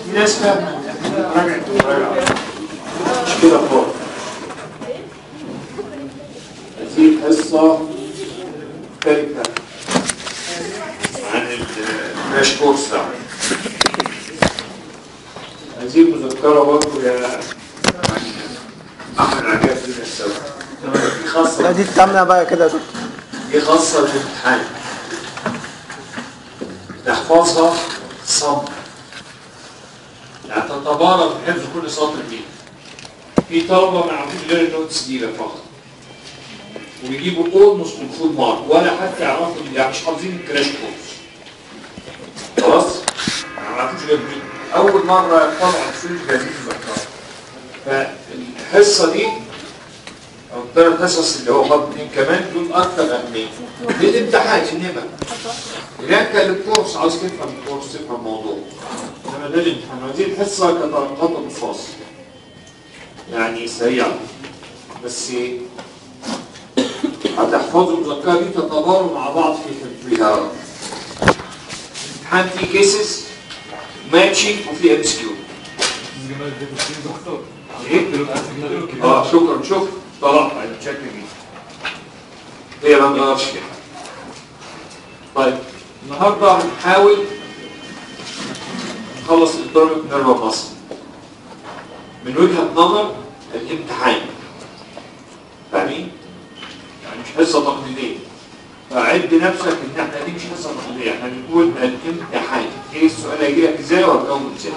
في ناس فاهمه راجع راجع مش كده خالص هذه الحصه مختلفه عن الكراش كورس ده هذه المذكره برضه يا احمد عجاب دي السبب دي خاصه لا دي تتعملها بقى كده يا دكتور دي خاصة بالامتحان تحفظها صم يعني تتبارك بحفظ كل سطر فيه في طلبة ما يعرفوش غير النوتس دي بقى فقط ويجيبوا اولموست فول مارك ولا حتى يعرفوا يعني مش حافظين الكراش كورس خلاص؟ ما يعرفوش غير دي أول مرة طبعا تصير جديد مذكرة فالحصة دي او الثلاث حصص اللي هو خط اتنين كمان دول اكثر اهميه للامتحان انما هناك الكورس عاوز تفهم الكورس تفهم الموضوع انما ده الامتحان هذه الحصه كتلقط الفاصل يعني سريعه بس هتحفظوا المذكره دي تتباروا مع بعض في حفظها الامتحان فيه كيسز ماتشنج وفيه ام اس كيو ايه؟ اه شكرا شكرا طلعت على الشكل دي هي ما نغيرش فيها طيب النهارده هنحاول نخلص الضرب نيرف مصر من وجهه نظر الامتحان فاهمين؟ يعني مش حصه تقليديه فعد نفسك ان احنا دي مش حصه تقليديه احنا بنقول الامتحان ايه السؤال هيجي لك ازاي وهتجاوب ازاي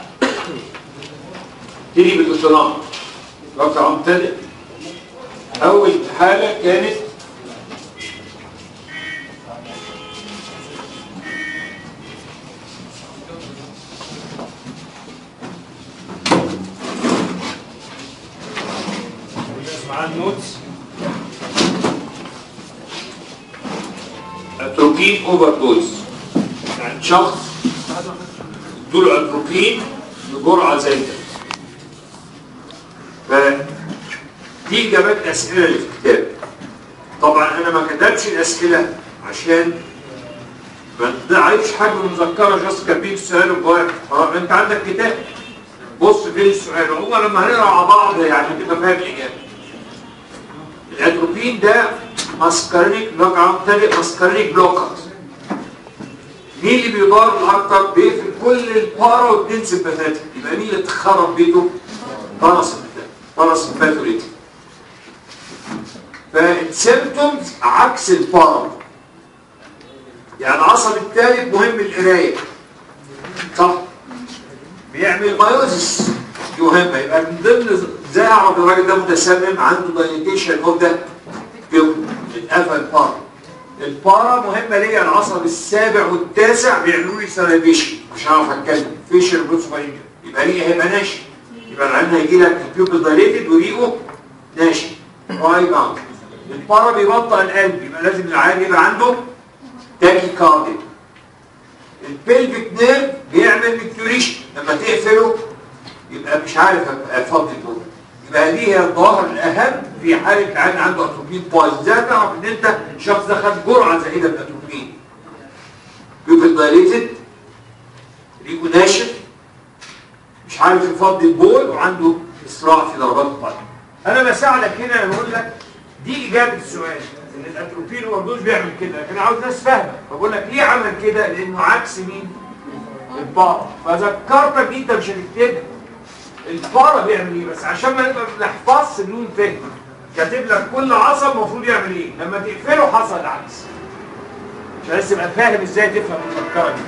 تيجي بالاوتونوم رقم مبتدئ أول حالة كانت مع النوتس اتروبين اوفر دوز يعني شخص ادوله اتروبين بجرعه زي كده دي اجابات اسئله اللي في الكتاب طبعا انا ما كتبتش الاسئله عشان ما تضيعش حاجه من المذكره جاست كاتبين السؤال وضايع خلاص انت عندك كتاب بص فين السؤال هو لما هنقرا مع بعض يعني هتبقى فاهم الاجابه الاتروبين ده ماسكارينيك رقم مبتدئ ماسكارينيك بلوكر مين اللي بيضار اكتر بيقفل كل البارا والدنس الباثاتيك يبقى مين اللي تخرب بيته باراسمباتيك باراسمباتوريتي فالسيمتومز عكس البارا يعني العصب الثالث مهم القرايه صح بيعمل بايوزيس دي مهمه يبقى من ضمن ازاي اعرف الراجل ده متسمم عنده دايليتيشن اوف ده اتقفل بارا البارا مهمه ليا العصب السابع والتاسع بيعملوا لي سلابيشن مش هعرف اتكلم فيشر بروسفاينجر يبقى ليه هيبقى ناشي يبقى العين هيجي لك البيوبل دايليتد وريقه ناشي راي باوند البارا بيبطئ القلب يبقى لازم العيان يبقى عنده تاكي كارديك البلفيك نيرف بيعمل ميكتوريشن لما تقفله يبقى مش عارف افضي دول يبقى دي هي الظاهر الاهم في حاله العيان عنده اتروبين بايظ ازاي تعرف ان انت الشخص ده خد جرعه زائده من الاتروبين بيبقى دايليتد ريقه ناشف مش عارف يفضي البول وعنده اسراع في ضربات القلب انا بساعدك هنا بقول لك دي اجابه السؤال ان الاتروبين وردوش بيعمل كده لكن عاوز ناس فاهمه فبقول لك ليه عمل كده لانه عكس مين البارا فذكرتك دي انت مش هتكتبها البارا بيعمل ايه بس عشان ما نبقى ما نحفظش بدون فهم كاتب لك كل عصب المفروض يعمل ايه لما تقفله حصل العكس عشان بس تبقى فاهم ازاي تفهم المذكره دي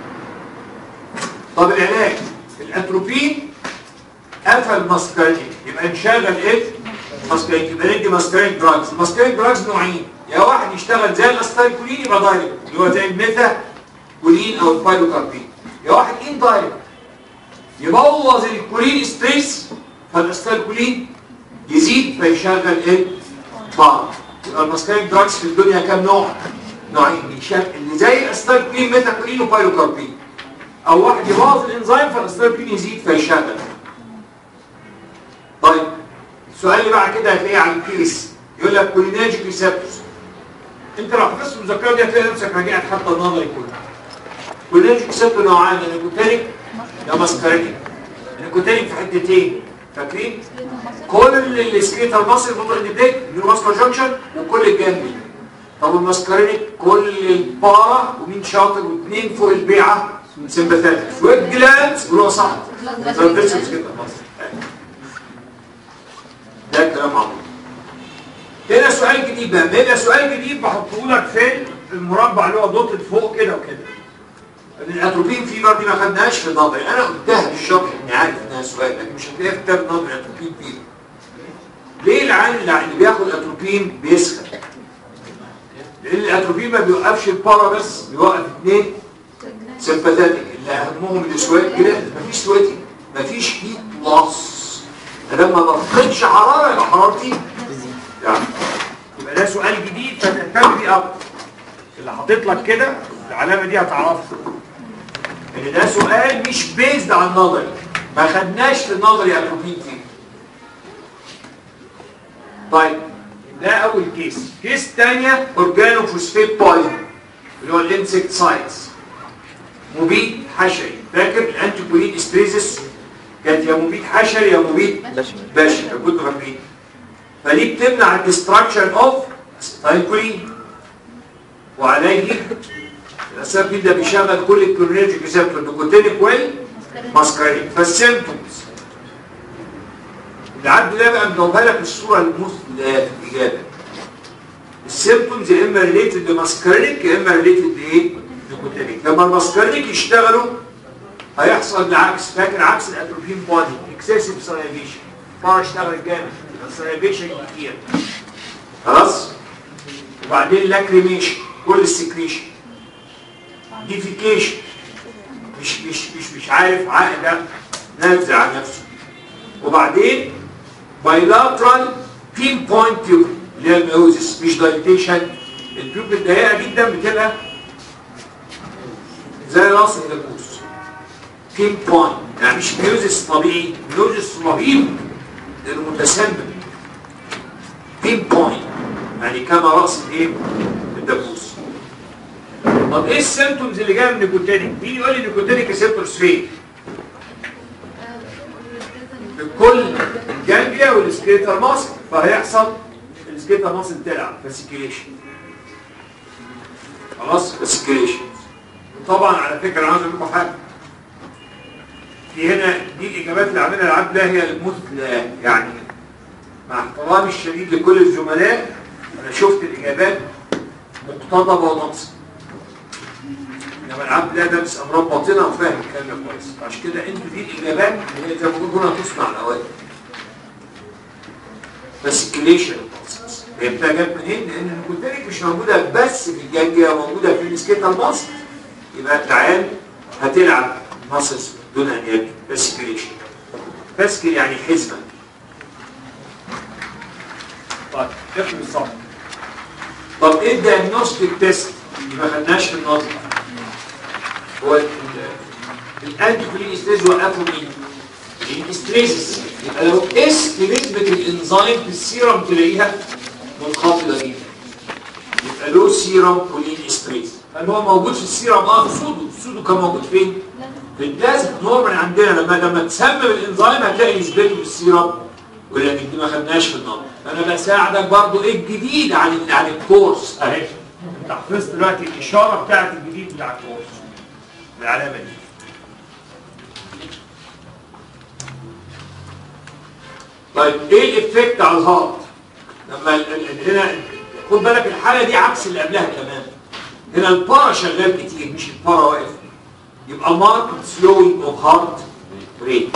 طب العلاج الاتروبين قفل ماسكارينيك يبقى نشغل ايه ماسكارينيك يبقى ندي ماسكارينيك دراجز الماسكارينيك دراجز نوعين يا واحد يشتغل زي الاستايكولين يبقى دايركت اللي هو زي الميثا كولين او البايلوكاربين يا واحد ان دايركت يبوظ الكولين ستريس فالاستايكولين يزيد فيشغل ايه بار يبقى الماسكارينيك دراجز في الدنيا كام نوع نوعين اللي زي الاستايكولين ميثا كولين وبايلوكاربين او واحد يبوظ الانزيم فالاستايكولين يزيد فيشغل طيب السؤال اللي بعد كده هتلاقيه على الكيس يقول لك كوليناجيك ريسبتورز انت لو حفظت المذكره دي هتلاقي نفسك رجعت حتى النظري كله كولينرجيك ريسبتور نوعان يا نيكوتينيك يا ماسكارينيك النيكوتينيك في حتتين فاكرين؟ كل السكيتر مصر بطل اندبليك نيورو ماسكار جانكشن وكل الجانبي طب الماسكارينيك كل البارا ومين شاطر واثنين فوق البيعه سمباثيك والجلاندز اللي صح ترانزيشن سكيتر مصر ده كلام عظيم هنا سؤال جديد بقى هنا سؤال جديد بحطه لك في المربع اللي هو دوت فوق كده وكده الاتروبين فيبر دي ما خدناهاش في النظري انا قلتها في الشرح اني عارف انها سؤال لكن مش هتلاقيها في كتاب نظري اتروبين فيبر ليه العيان اللي بياخد اتروبين بيسخن لان الاتروبين ما بيوقفش البارا بس بيوقف اثنين سمباثيتك اللي اهمهم السويت كده مفيش سويتنج مفيش هيت لوس لما ما بفقدش حراره يبقى حرارتي يعني يبقى ده سؤال جديد فتهتم بيه اكتر اللي حاطط لك كده العلامه دي هتعرفها ان ده سؤال مش بيزد على النظري ما خدناش في النظري اتروبين فيه طيب ده اول كيس كيس ثانيه اورجانو فوسفيت بويزن اللي هو الانسكتسايدز مبيد حشري فاكر الانتيكولين استريزس كانت يا مبيد حشري يا مبيد بشري كنتوا فاكرين فدي بتمنع الديستراكشن اوف ستايكولين وعليه الاسباب ده بيشغل كل الكلورينيك ريسبتور نيكوتينيك وال ماسكارين فالسيمتومز العد ده بقى مدوبها لك الصوره المثلى في الاجابه السيمتومز يا اما ريليتد لماسكارينيك يا اما ريليتد لايه؟ نيكوتينيك لما الماسكارينيك يشتغلوا هيحصل العكس فاكر عكس الاتروبين بودي اكسسيف سلايفيشن فار اشتغل جامد سلايفيشن كتير خلاص وبعدين لاكريميشن كل السكريشن ديفيكيشن مش مش مش مش عارف عقده نازل على نفسه وبعدين بايلاترال بين بوينت تيوب اللي هي الميوزس مش دايليتيشن التيوب الضيقه جدا بتبقى زي راس الدبوس بين بوينت يعني مش ميوزس طبيعي ميوزس رهيب لانه متسمم بين بوينت يعني كما راس الايه الدبوس طب ايه السيمتومز اللي جايه من النيكوتينيك مين يقول لي النيكوتينيك ريسبتورز فين في كل الجانجليا والسكيتر ماسل فهيحصل السكيتر ماسل تلعب فاسيكيليشن خلاص فاسيكيليشن طبعا على فكره انا عاوز اقول لكم حاجه في هنا دي الاجابات اللي عاملها العبد ده هي المثلى يعني مع احترامي الشديد لكل الزملاء انا شفت الاجابات مقتضبه وناقصه انما العبد ده دارس امراض باطنه وفاهم الكلام ده كويس عشان كده انتوا دي الاجابات اللي هي زي ما بقول هنا تصنع الاوائل بس كليشن هي بتجاب منين؟ لان الكوتيريك مش موجوده بس في الجانجيا موجوده في السكيتال ماسل يبقى العيان هتلعب ماسلز دون ان يبكي بس كليشن باسكل يعني حزمه طيب اقفل الصف طب ايه الدايجنوستيك تيست اللي ما خدناش في النظر هو الانتي كولين ستيج وقفوا مين؟ الاستريسس يبقى لو قست نسبه الانزيم في السيرم تلاقيها منخفضه جدا يبقى له سيرم كولين استريس هل هو موجود في السيرم اه في السودو السودو كان موجود فين؟ في البلازما نورمال عندنا لما لما تسمم الانزيم هتلاقي نسبته في السيرم ولكن دي ما خدناش في النظر انا بساعدك برضو ايه الجديد عن عن الكورس اهي انت حفظت دلوقتي الاشاره بتاعت الجديد بتاع الكورس العلامه دي طيب ايه الافكت على الهارت لما ال- ال- هنا خد بالك الحاله دي عكس اللي قبلها كمان هنا البارا شغال كتير مش البارا واقف يبقى ماركت سلوينج اوف هارت ريت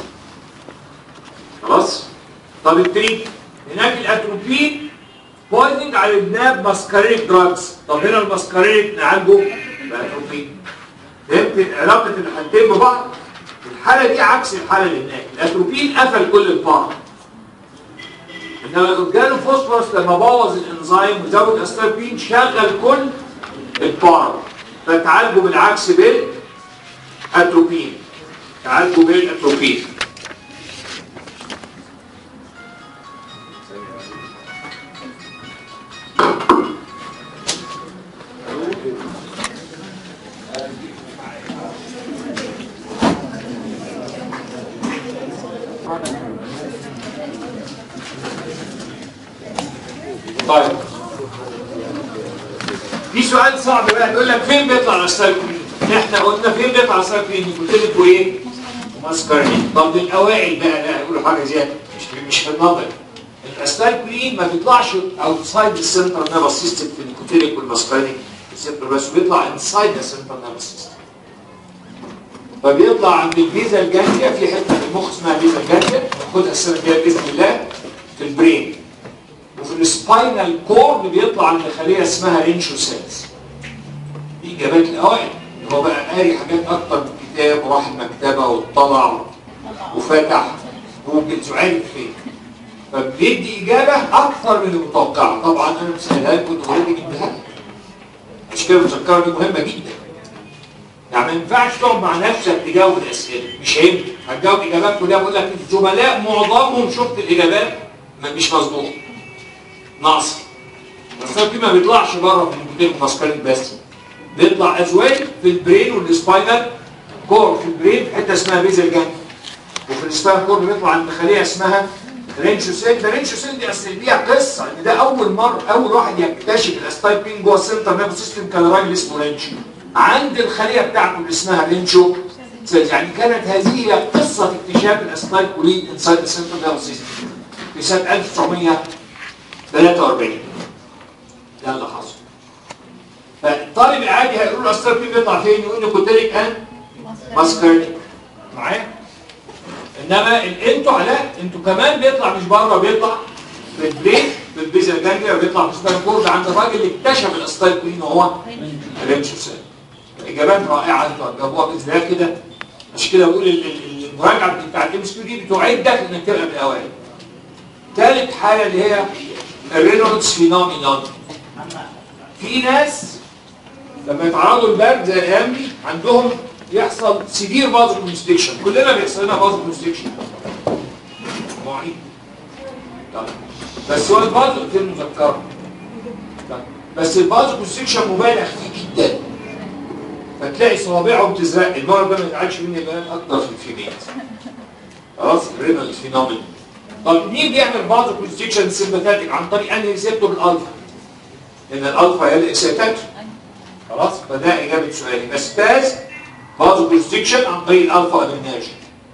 خلاص طب التريت هناك الاتروبين بويزنج على البناب ماسكارينيك دراجز طب هنا الماسكارينيك نعالجه باتروبين فهمت علاقه الحالتين ببعض الحاله دي عكس الحاله اللي هناك الاتروبين قفل كل البار انما الاورجانو فوسفورس لما بوظ الانزيم وزود استروبين شغل كل البار فتعالجه بالعكس بالاتروبين تعالجه بالاتروبين طيب في سؤال صعب بقى يقول لك فين بيطلع الاستايكولين؟ احنا قلنا فين بيطلع الاستايكولين؟ قلت لكم ايه؟ ماسكارين طب الاوائل بقى لا يقولوا حاجه زياده مش مش في النظر الاستايكولين ما بيطلعش اوتسايد السنترال نيرفس سيستم في النيكوتينيك والماسكارينيك السنتر بس بيطلع انسايد السنترال نيرفس سيستم فبيطلع عند الفيزا الجانجليا في حته في المخ اسمها فيزا الجانجليا ناخدها السنه الجايه باذن الله في البرين وفي السباينال كورد بيطلع عند خليه اسمها رينشو سيلز دي اجابات الاوائل هو بقى قاري حاجات اكتر من كتاب وراح المكتبه واطلع وفتح جوجلز وعارف فين فبيدي اجابه اكثر من المتوقعه طبعا انا مسهلها لكم اوريدي جبتها لك. عشان كده المذكره دي مهمه جدا يعني ما ينفعش تقعد مع نفسك تجاوب الاسئله مش هينفع هتجاوب اجابات كلها بقول لك الزملاء معظمهم شفت الاجابات ما- مش مظبوطه ناقصه بس في ما بيطلعش بره في النيكوتين والماسكارين بس بيطلع ازواج في البرين والسباينال كور في البرين في حته اسمها بيزل جانج وفي السباينال كور بيطلع عند خليه اسمها رينشو سيل ده رينشو سيل دي اصل ليها قصه ان ده اول مره اول واحد يكتشف الاستايبين جوه السنتر نيرفس سيستم كان راجل اسمه رينشو عند الخليه بتاعته اللي اسمها رينشو سيل يعني كانت هذه هي قصه اكتشاف الاستايكولين انسايد السنتر نيرفس سيستم في سنه 1943 ده اللي حصل فالطالب العادي هيقول له الاستايكولين بيطلع فين يقول له كوتيريك ان ماسكرينيك معايا انما الانتو لا انتو كمان بيطلع مش بره بيطلع في البرين في البيزل جانجليا وبيطلع في السباين كورد عند الراجل اللي اكتشف الاستايكولين وهو رينشو سيل اجابات رائعه انتوا هتجاوبوها باذن الله كده عشان كده بقول ال- ال- المراجعه بتاع الام اس كيو دي بتعدك انك تبقى من الاوائل ثالث حاجه اللي هي الرينولدز فينومينون في ناس لما يتعرضوا للبرد زي الايام دي عندهم يحصل سيفير فازو كونستكشن كلنا بيحصل لنا فازو كونستكشن مواعيد طيب. بس هو الفازو في المذكره طيب. بس الفازو كونستكشن مبالغ فيه جدا فتلاقي صوابعه بتزرق المرض ده ما يتعالجش مني البنات اكتر في الفيميل خلاص رينال فينومين طب مين بيعمل فازو كونستكشن سيمباثيك عن طريق انهي ريسبتور الالفا لان الالفا هي الاكسيتات خلاص فده اجابه سؤالي بس باز فازو كونستكشن عن طريق الالفا ادريناجين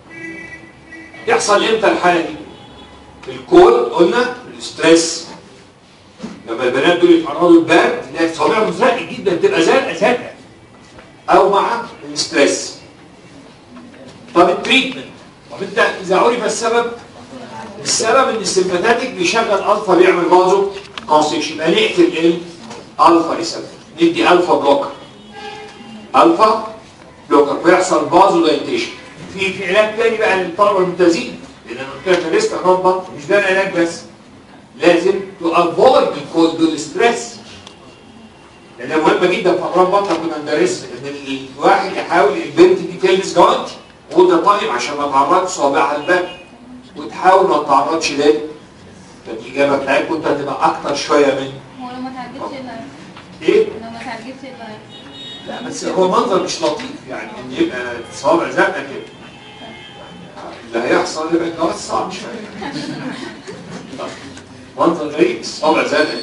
يحصل امتى الحاله دي في الكول قلنا في الاستريس لما البنات دول يتعرضوا للبرد تلاقي صوابعهم زرق جدا تبقى زرقاء زرقاء او مع الاستريس طب التريتمنت طب انت اذا عرف السبب السبب ان السمباتيك بيشغل الفا بيعمل فازو كونستكشن يبقى نقتل الالفا ريسبتور ندي الفا بلوكر الفا بلوكر بيحصل فازو دايتيشن في في علاج تاني بقى للطلبه الممتازين لان انا قلت لك أنا لسه ربط مش ده العلاج بس لازم تو افويد الكولد والستريس لان مهمه جدا في امراض بطنه كنا ندرسها ان الواحد يحاول البنت دي تلبس جوانت وده طيب عشان ما تعرضش صوابعها الباب وتحاول ما تعرضش ليه فالاجابه بتاعتكم انت هتبقى اكتر شويه من هو لو ما تعجبش ايه اللي هيحصل؟ ايه؟ لو ما تعجبش ايه اللي هيحصل؟ لا بس هو منظر مش لطيف يعني ان يبقى صوابع زرقاء كده اللي هيحصل يبقى الجواز صعب شويه منظر غريب صوابع زرقاء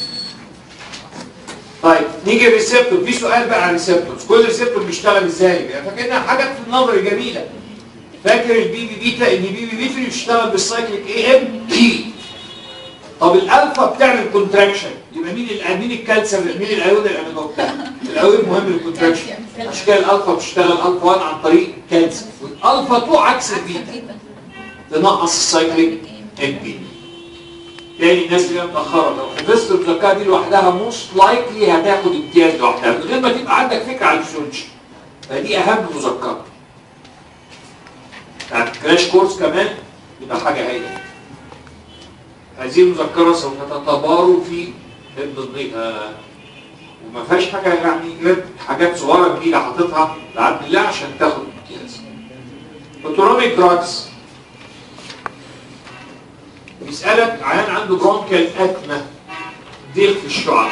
طيب نيجي الريسبتور في سؤال بقى عن الريسبتورز كل ريسبتور بيشتغل ازاي يعني فاكرنا حاجات في النظر جميله فاكر البي بي بيتا ان بي بي بيتا بيشتغل بالسايكليك اي ام بي طب الالفا بتعمل كونتراكشن يبقى مين ال- مين الكالسيوم مين الايون الامينو بتاعها الايون مهم للكونتراكشن عشان كده الالفا بتشتغل الفا 1 عن طريق كالسيوم والالفا 2 عكس البيتا تنقص السايكليك ام بي تاني الناس اللي هي متاخره لو حفظت الذكاء دي لوحدها موست لايكلي هتاخد امتياز لوحدها من غير ما تبقى عندك فكره عن الفسيولوجي فدي اهم مذكره يعني كراش كورس كمان يبقى حاجه هايله هذه المذكره سوف تتباروا في ضدها وما فيهاش حاجه يعني غير حاجات صغيره جديده حاططها لعبد الله عشان تاخد امتياز اوتونوميك دراجز بيسألك عيان عنده برونكال أكمة ضيق في الشعب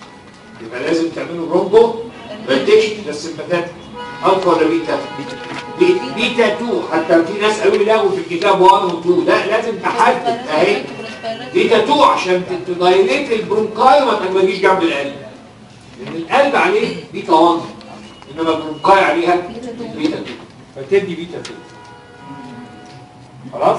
يبقى لازم تعمله برونكو فالتيشن ده السمباتات ألفا ولا بيتا؟ بي- بيتا 2 حتى في ناس قالوا لي لغوا في الكتاب 1 و 2 لا لازم تحدد اهي بيتا 2 عشان ت- تدايليت البرونكاي وما تجيش جنب القلب لان القلب عليه بيتا 1 انما البرونكاي عليها بيتا 2 فتدي بيتا 2 خلاص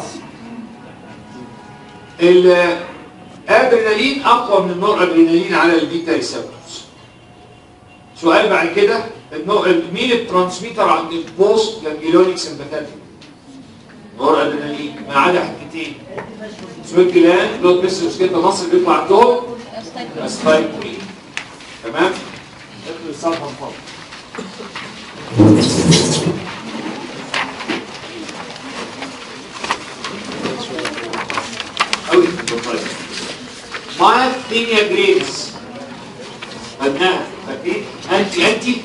الادرينالين اقوى من النور ادرينالين على البيتا ريسبتورز سؤال بعد كده النوع مين الترانسميتر عند البوست جانجلونيك سمباثيك نور ادرينالين ما عدا حتتين سويت جلاند بلود بريشر كده مصر بيطلع عندهم استايكولين تمام اخر الصفحه فوق قوي طيب ما الدنيا جريدز خدناها فاكرين انتي انتي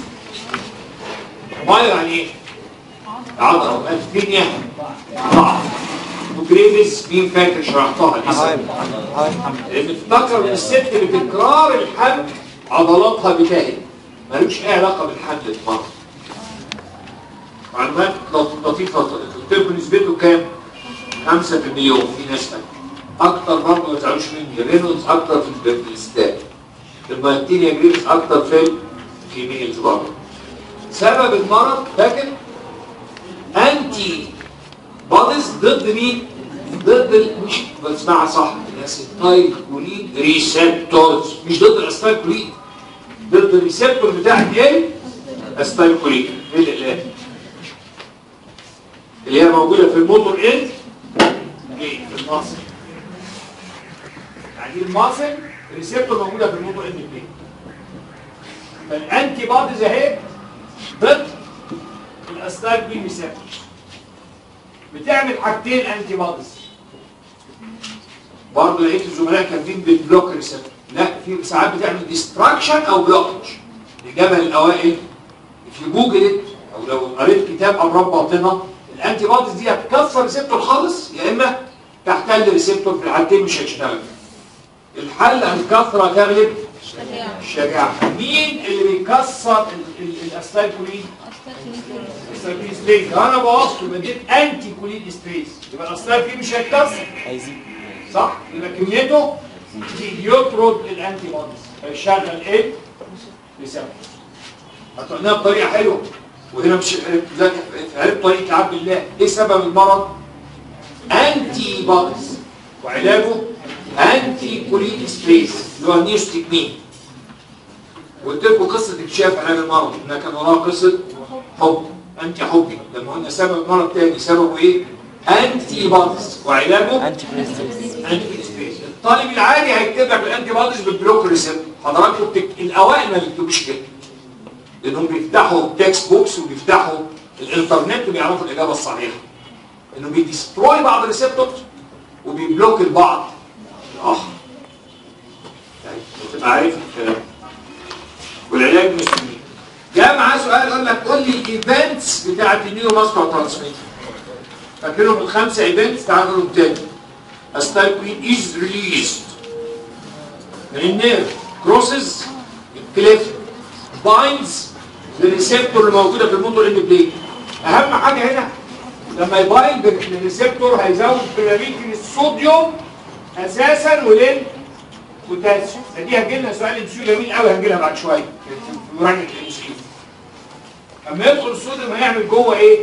ما يعني ايه عضله الدنيا ضعف وجريدز مين فاكر شرحتها لسه لان افتكر ان الست بتكرار الحمل عضلاتها بتاهت ملوش اي علاقه بالحمل اطلاقا معلومات لطيفه الطب نسبته كام؟ 5 في المليون في ناس تانية اكتر برضه ما تزعلوش مني رينولدز اكتر في الستات المالتينيا جريفز اكتر في الفيميلز برضه سبب المرض فاكر انتي بوديز ضد مين؟ ضد ال- مش بسمعها صح الاسيتايل كولين ريسبتورز مش ضد الاسيتايل كولين ضد الريسبتور بتاع الايه؟ اسيتايل كولين ايه الاقلام اللي هي موجوده في الموتور اند ايه في المصل يعني المصل ريسبتور موجوده في الموتور اند بلاي فالانتي بوديز اهي ضد الاسيتايل كولين ريسبتور بتعمل حاجتين انتي بوديز برضه لقيت الزملاء كاتبين بتبلوك ريسبتور لا في ساعات بتعمل ديستراكشن او بلوكج الاجابه الاوائل في جوجل او لو قريت كتاب امراض باطنه الانتي بوديز دي هتكسر ريسبتور خالص يا اما تحتل ريسبتور في الحالتين مش هيشتغل الحل ان الكثره تغلب الشجاعه مين اللي بيكسر الاستايل كولين الاستايل ستريس لو انا بوظته بديت انتي كولين ستريس يبقى الاستايل كولين مش هيتكسر هيزيد صح يبقى كميته تزيد يطرد الانتي بوديز فيشغل ايه ريسبتور هتقولنا بطريقه حلوه وهنا مش ذاك عرفت طريقه عبد الله ايه سبب المرض انتي بوديز وعلاجه انتي كولين ستريس اللي هو النيوستيكمين قلت لكم قصه اكتشاف علاج المرض انها كان وراها قصه حب انتي حبي لما قلنا سبب المرض تاني سببه ايه انتي بوديز وعلاجه انتي بريستيز انتي سبيس الطالب العادي هيكتب لك الانتي بوديز بالبلوك ريسبت حضراتكم بتك... الاوائل ما بيكتبوش كده لانهم بيفتحوا تكست بوكس وبيفتحوا الانترنت وبيعرفوا الاجابه الصحيحه انه بيديستروي بعض الريسبتورز وبيبلوك البعض الاخر طيب تبقى عارف الكلام والعلاج مش كبير جاء معاه سؤال قال لك قول لي الايفنتس بتاعت النيو ماسكولار ترانسميتر فاكرهم الخمسه ايفنتس تعالوا نقولهم تاني acetylcholine is released من النيرف crosses الكليف binds للريسبتور اللي موجوده في الموتور اند بلاي اهم حاجه هنا لما يبايند للريسبتور هيزود براميتر الصوديوم اساسا ولين بوتاسيوم دي هتجي لنا سؤال ام جميل قوي هنجي لها بعد شويه في مراجعه الام سي اما يدخل الصوديوم هيعمل جوه ايه؟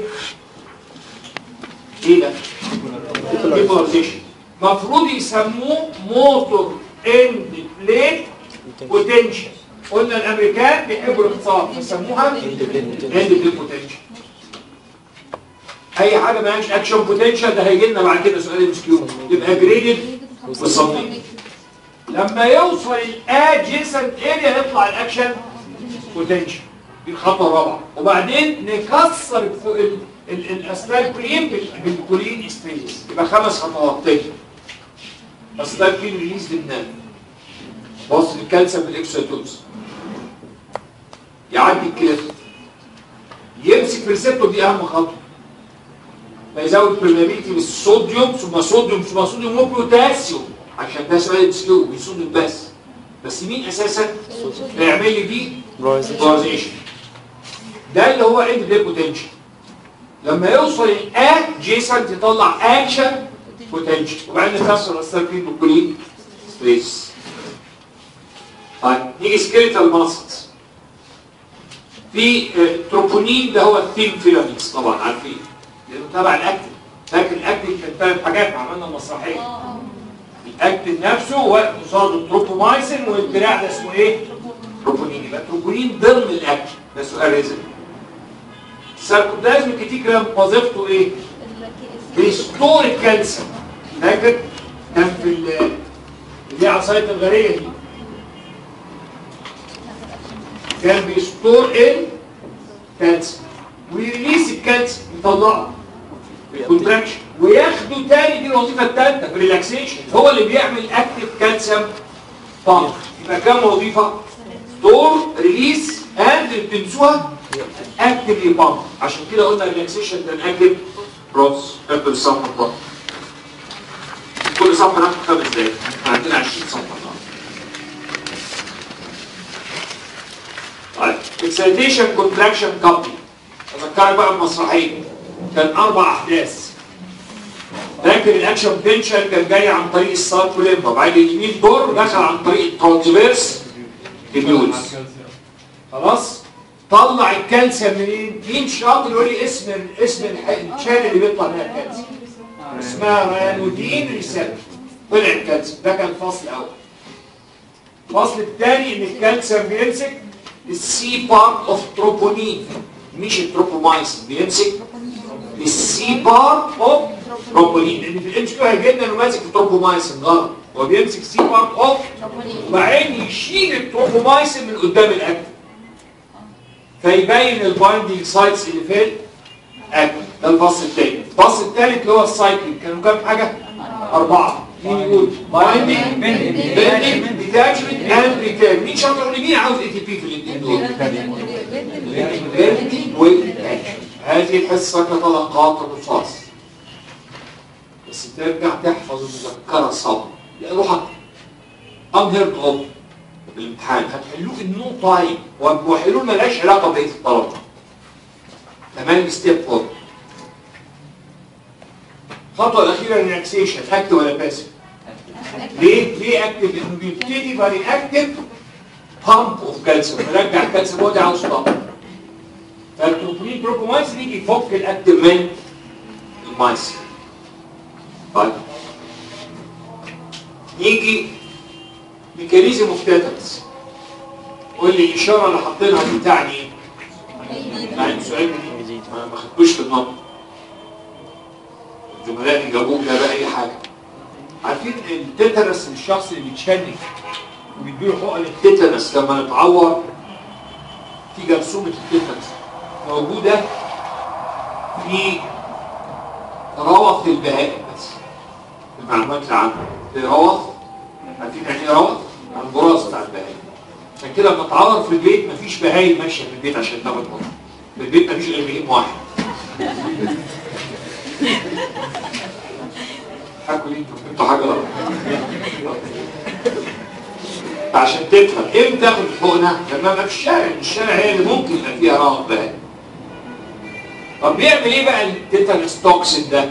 ايه ده؟ ديبولاريزيشن المفروض يسموه موتور اند بليت بوتنشال قلنا الامريكان بيحبوا الاختصار فسموها اند بليت بوتنشال اي حاجه ما لهاش اكشن بوتنشال ده هيجي لنا بعد كده سؤال ام كيو يبقى جريدد والصميم لما يوصل الادجيسنت اريا يطلع الاكشن بوتنشال دي الخطوه الرابعه وبعدين نكسر الف- ال- ال- الاسلاك كريم بال- بالكولين ستريس يبقى خمس خطوات تاني اسلاك كريم ريليز للنام وصل الكالسيوم بالاكسيتوز يعدي الكليف يمسك في الريسبتور دي اهم خطوه فيزود برميابيلتي بالصوديوم ثم صوديوم ثم صوديوم وبوتاسيوم عشان ده سؤال سلو بيصوديوم بس بس مين اساسا بيعمل لي دي بولاريزيشن ده اللي هو اند بوتنشال لما يوصل الادجيسنت يطلع اكشن بوتنشال وبعدين يكسر السيركين بكلين ستريس طيب نيجي سكيلتال ماسلز في آه، تروبونين ده هو الثين فيلامنتس طبعا عارفين لانه تبع الاكتين لكن الاكتين كان ثلاث حاجات عملنا مسرحيه اه الاكتين نفسه وقصاده التروبومايسين والدراع ده اسمه ايه؟ تروبونين يبقى تروبونين ضمن الاكتين ده سؤال رزق الساركوبلازم كتيكرام وظيفته ايه؟ بيستور الكالسيوم فاكر؟ كان في ال- اللي هي عصايه الغريه دي كان بيستور الكالسيوم ويريليس الكالسيوم يطلعه كونتراكشن وياخده تاني دي الوظيفه الثالثه في الريلاكسيشن هو اللي بيعمل اكتف كالسيوم بامب يبقى كام وظيفه؟ ستور ريليس اند اللي بتنسوها اكتف بامب عشان كده قلنا ريلاكسيشن ده اكتف بروس قبل صفحه بقى كل صفحه ناخد خمس دقايق احنا عندنا 20 صفحه النهارده طيب اكسيتيشن كونتراكشن كابلينج اذكرك بقى بمسرحيه كان اربع احداث لكن الاكشن بوتنشال كان جاي عن طريق الساركوليمبا وبعدين اليمين دور دخل عن طريق الترانسفيرس النيوز خلاص طلع الكالسيوم منين مين شاطر يقول لي اسم اسم الح- الشال اللي بيطلع منها الكالسيوم اسمها رانودين ريسبتور طلع الكالسيوم ده كان الفصل الاول الفصل الثاني ان الكالسيوم بيمسك السي بارت اوف تروبونين مش التروبومايسين بيمسك السي بارت اوف تروبونين لان في الام كيو هيجي لنا انه ماسك التروبومايسين غلط هو بيمسك سي بارت اوف وبعدين يشيل التروبومايسين من قدام الاكل فيبين البايندينج سايتس اللي في الاكل ده الفصل الثاني الفصل الثالث اللي هو السايكلينج كانوا كام حاجه؟ اربعه مين يقول؟ بايندينج بيندينج ديتاتشمنت اند ريتيرن مين شاطر يقول لي مين عاوز اي تي بي في الاثنين دول؟ بيندينج والديتاتشمنت هذه الحصه كطلقات الرصاص بس ترجع تحفظ المذكره صم لا روحك unheard of الامتحان هتحلوه في النو تايم وحلول ملهاش علاقه بقيه الطلبه تمام ستيب فور الخطوه الاخيره ريلاكسيشن اكتف ولا باسف ليه ليه اكتف لانه بيبتدي باري اكتف بامب اوف كالسيوم يرجع الكالسيوم بودي عاوز طاقه فالتروبونين تروبومايسين يجي يفك الاكتف من المايسين طيب يجي ميكانيزم اوف تيتانس قول لي الاشاره اللي حاطينها دي تعني ايه؟ يعني السؤال جديد ما ما خدتوش في النظر الزملاء اللي جابوه ده بقى اي حاجه عارفين التيتانس الشخص اللي بيتشنج وبيديله حقن التيتانس لما نتعور في جرثومه التيتانس موجوده في روث البهائم بس المعلومات العامه في روث عارفين يعني ايه روث؟ البراز بتاع البهائم عشان كده لما تعرض في البيت مفيش بهايم ماشيه في البيت عشان تاخد مطر في البيت مفيش غير بهيم واحد حكوا لي انتوا فهمتوا حاجه غلط عشان تفهم امتى تاخد الحقنه لما ابقى في الشارع الشارع هي اللي ممكن يبقى فيها روث بهائم طب بيعمل ايه بقى التيتانس توكسين ده؟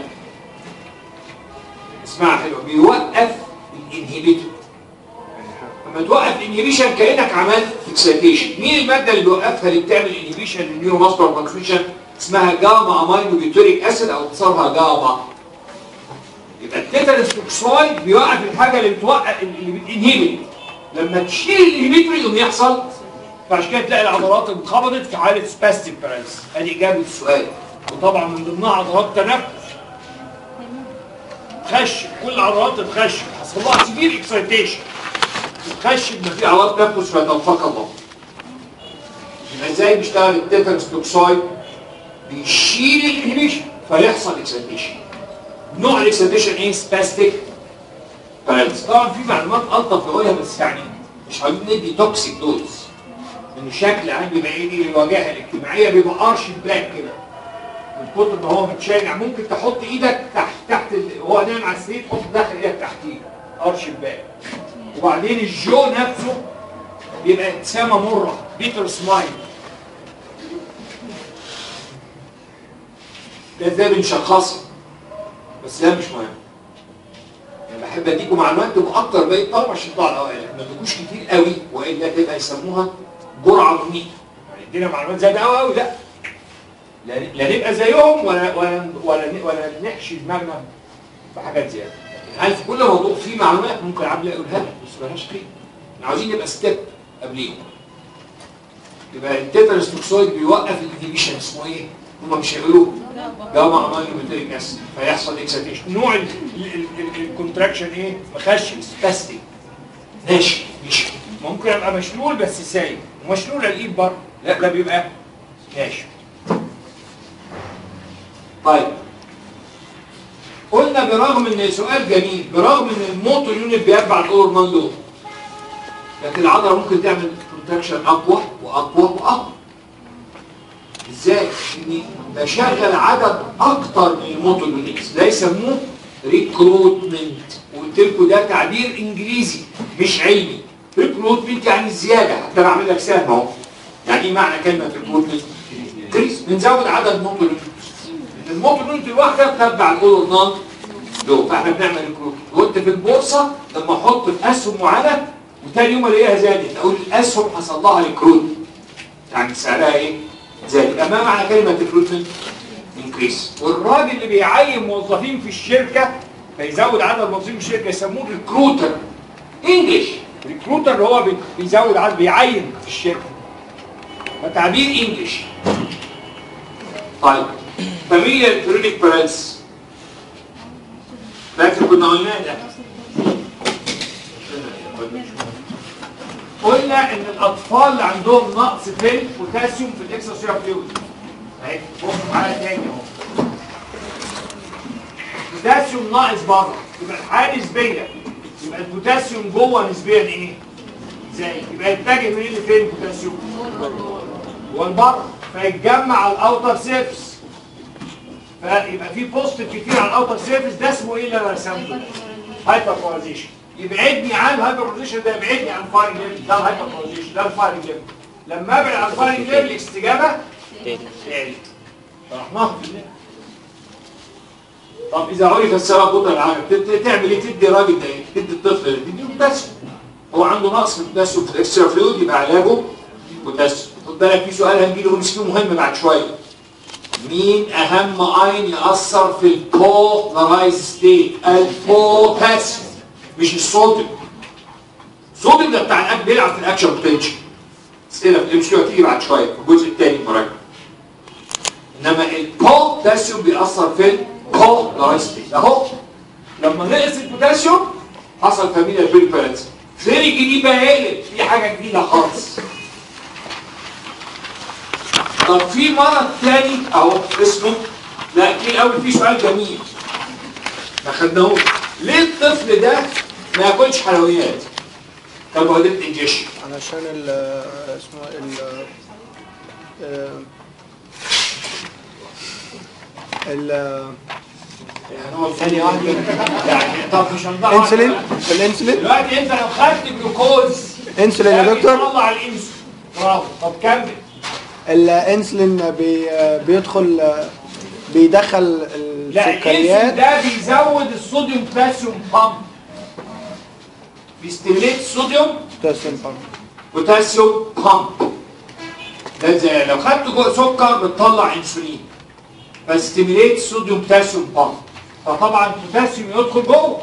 اسمعها حلوه بيوقف الانهبيتور لما توقف الانهبيشن كانك عملت اكسيتيشن مين الماده اللي بيوقفها اللي بتعمل انهبيشن للنيورو ماسكولار فانكشن اسمها جاما امينو بيوتوريك اسيد او اختصارها جاما يبقى التيتانس توكسويد بيوقف الحاجه اللي بتوقف اللي بتنهبت لما تشيل الانهبيتور يقوم يحصل فعشان كده تلاقي العضلات انقبضت في حاله سباستيك باراليس ادي اجابه السؤال وطبعا من ضمنها عضلات تنفس تخشب كل عضلات تتخشب حصل لها سيفير اكسايتيشن تخشب ما في عضلات تنفس فتنفق الله يبقى ازاي بيشتغل التيتانس توكسويد بيشيل الانهبيشن فيحصل اكسايتيشن نوع الاكسايتيشن ايه سباستيك باراليس طبعا في معلومات الطف نقولها بس يعني مش عايزين ندي توكسيك دوز ان الشكل عام بيبقى ايه دي الواجهه الاجتماعيه بيبقى ارش بلاك كده من كتر ما هو متشانع ممكن تحط ايدك تحت تحت ال... هو نايم على السرير تحط داخل ايدك تحتيه ارش بلاك وبعدين الجو نفسه بيبقى ابتسامه مره بيتر سمايل ده ازاي بنشخصها بس ده مش مهم انا بحب اديكم معلومات تبقى اكتر باقي الطلبه عشان تطلع الاوائل ما تديكوش كتير قوي والا تبقى يسموها جرعه مميته يعني ادينا معلومات زياده قوي قوي لا لا لا نبقى زيهم ولا ولا ولا, ولا نحشي دماغنا بحاجات زياده هل في كل موضوع فيه معلومات ممكن عبد يقولها لك بس مالهاش قيمه احنا عاوزين نبقى ستيب قبليهم يبقى التيتانس توكسويد بيوقف الانهبيشن اسمه ايه؟ هم مش هيقولوه جاما امينو بيتريك اسيد فيحصل اكسيتيشن نوع الكونتراكشن ايه؟ مخشن سباستيك ناشف مش ممكن ابقى مشلول بس سايب ومشلول الايد بره لا ده بيبقى ناشف طيب قلنا برغم ان سؤال جميل برغم ان الموتو يونت بيتبع الاورمان لود لكن العضله ممكن تعمل كونتراكشن اقوى واقوى واقوى ازاي؟ اني بشغل عدد اكتر من الموتو يونتس ده يسموه ريكروتمنت وقلت لكم ده تعبير انجليزي مش علمي ريكروتمنت يعني زياده حتى بعمل لك سهم اهو يعني ايه معنى كلمه ريكروتمنت؟ بنزود عدد موتو يونتس الموتو يونت الواحده بتتبع الاول نان دو فاحنا بنعمل ريكروت وانت في البورصه لما احط الاسهم معانا وتاني يوم الاقيها زادت اقول الاسهم حصل لها ريكروت يعني سعرها ايه؟ زادت اما معنى كلمه ريكروتمنت انكريس والراجل اللي بيعين موظفين في الشركه فيزود عدد موظفين في الشركه يسموه ريكروتر انجلش ريكروتر اللي هو بي- بيزود عدد بيعين في الشركه فتعبير انجلش طيب فاميليا كرونيك برانس فاكر كنا قلنا ده قلنا ان الاطفال اللي عندهم نقص في البوتاسيوم في الاكسترا فلويد اهي بصوا معايا تاني اهو البوتاسيوم ناقص بره يبقى الحاله نسبيه يبقى البوتاسيوم جوه نسبيا ايه؟ زي يبقى يتجه من اللي فين البوتاسيوم؟ جوه لبره فيتجمع على الاوتر سيرفس فيبقى في بوزيتيف كتير على الاوتر سيرفيس ده اسمه ايه اللي انا رسمته؟ هايبربوليزيشن يبعدني عن الهايبربوليزيشن ده يبعدني عن الفايرنج ليفل ده الهايبربوليزيشن ده الفايرنج ليفل لما ابعد عن الفايرنج ليفل الاستجابه تعلي شرحناها في الليل طب اذا عرف السبب بطل العام تعمل ايه تدي راجل ده ايه؟ تدي الطفل ده تدي بوتاسيوم هو عنده نقص في البوتاسيوم في الاكسترا فلويد يبقى علاجه بوتاسيوم خد بالك في سؤال هنجيله مسكين مهم بعد شويه مين اهم اين ياثر في البولارايز ستيت البوتاسيوم مش الصوديوم الصوديوم ده بتاع الاكل بيلعب في الاكشن بوتنشال اسئله في الامسكيو هتيجي بعد شويه في الجزء الثاني المراجعه انما البوتاسيوم بيأثر في البولارايز ستيت اهو لما نقص البوتاسيوم حصل فاميليا بيري بالانس غير الجديد بقى يقلب في حاجه جديده خالص طب في مرض تاني اهو اسمه لا في الاول في سؤال جميل ما خدناهوش ليه الطفل ده ما ياكلش حلويات كربوهيدرات انجيشن علشان ال اسمه ال ال يعني هو ثانية واحدة يعني طب مش هنضيع انسولين الانسولين دلوقتي انت لو خدت جلوكوز انسولين يا دكتور طلع الانسولين برافو طب كمل الانسولين بي بيدخل بيدخل لا الانسولين السكريات ده بيزود الصوديوم بوتاسيوم بامب بيستميليت الصوديوم بوتاسيوم بامب بوتاسيوم بامب ده زي لو خدت جو- سكر بتطلع انسولين فاستيميليت صوديوم بوتاسيوم بامب فطبعا البوتاسيوم يدخل جوه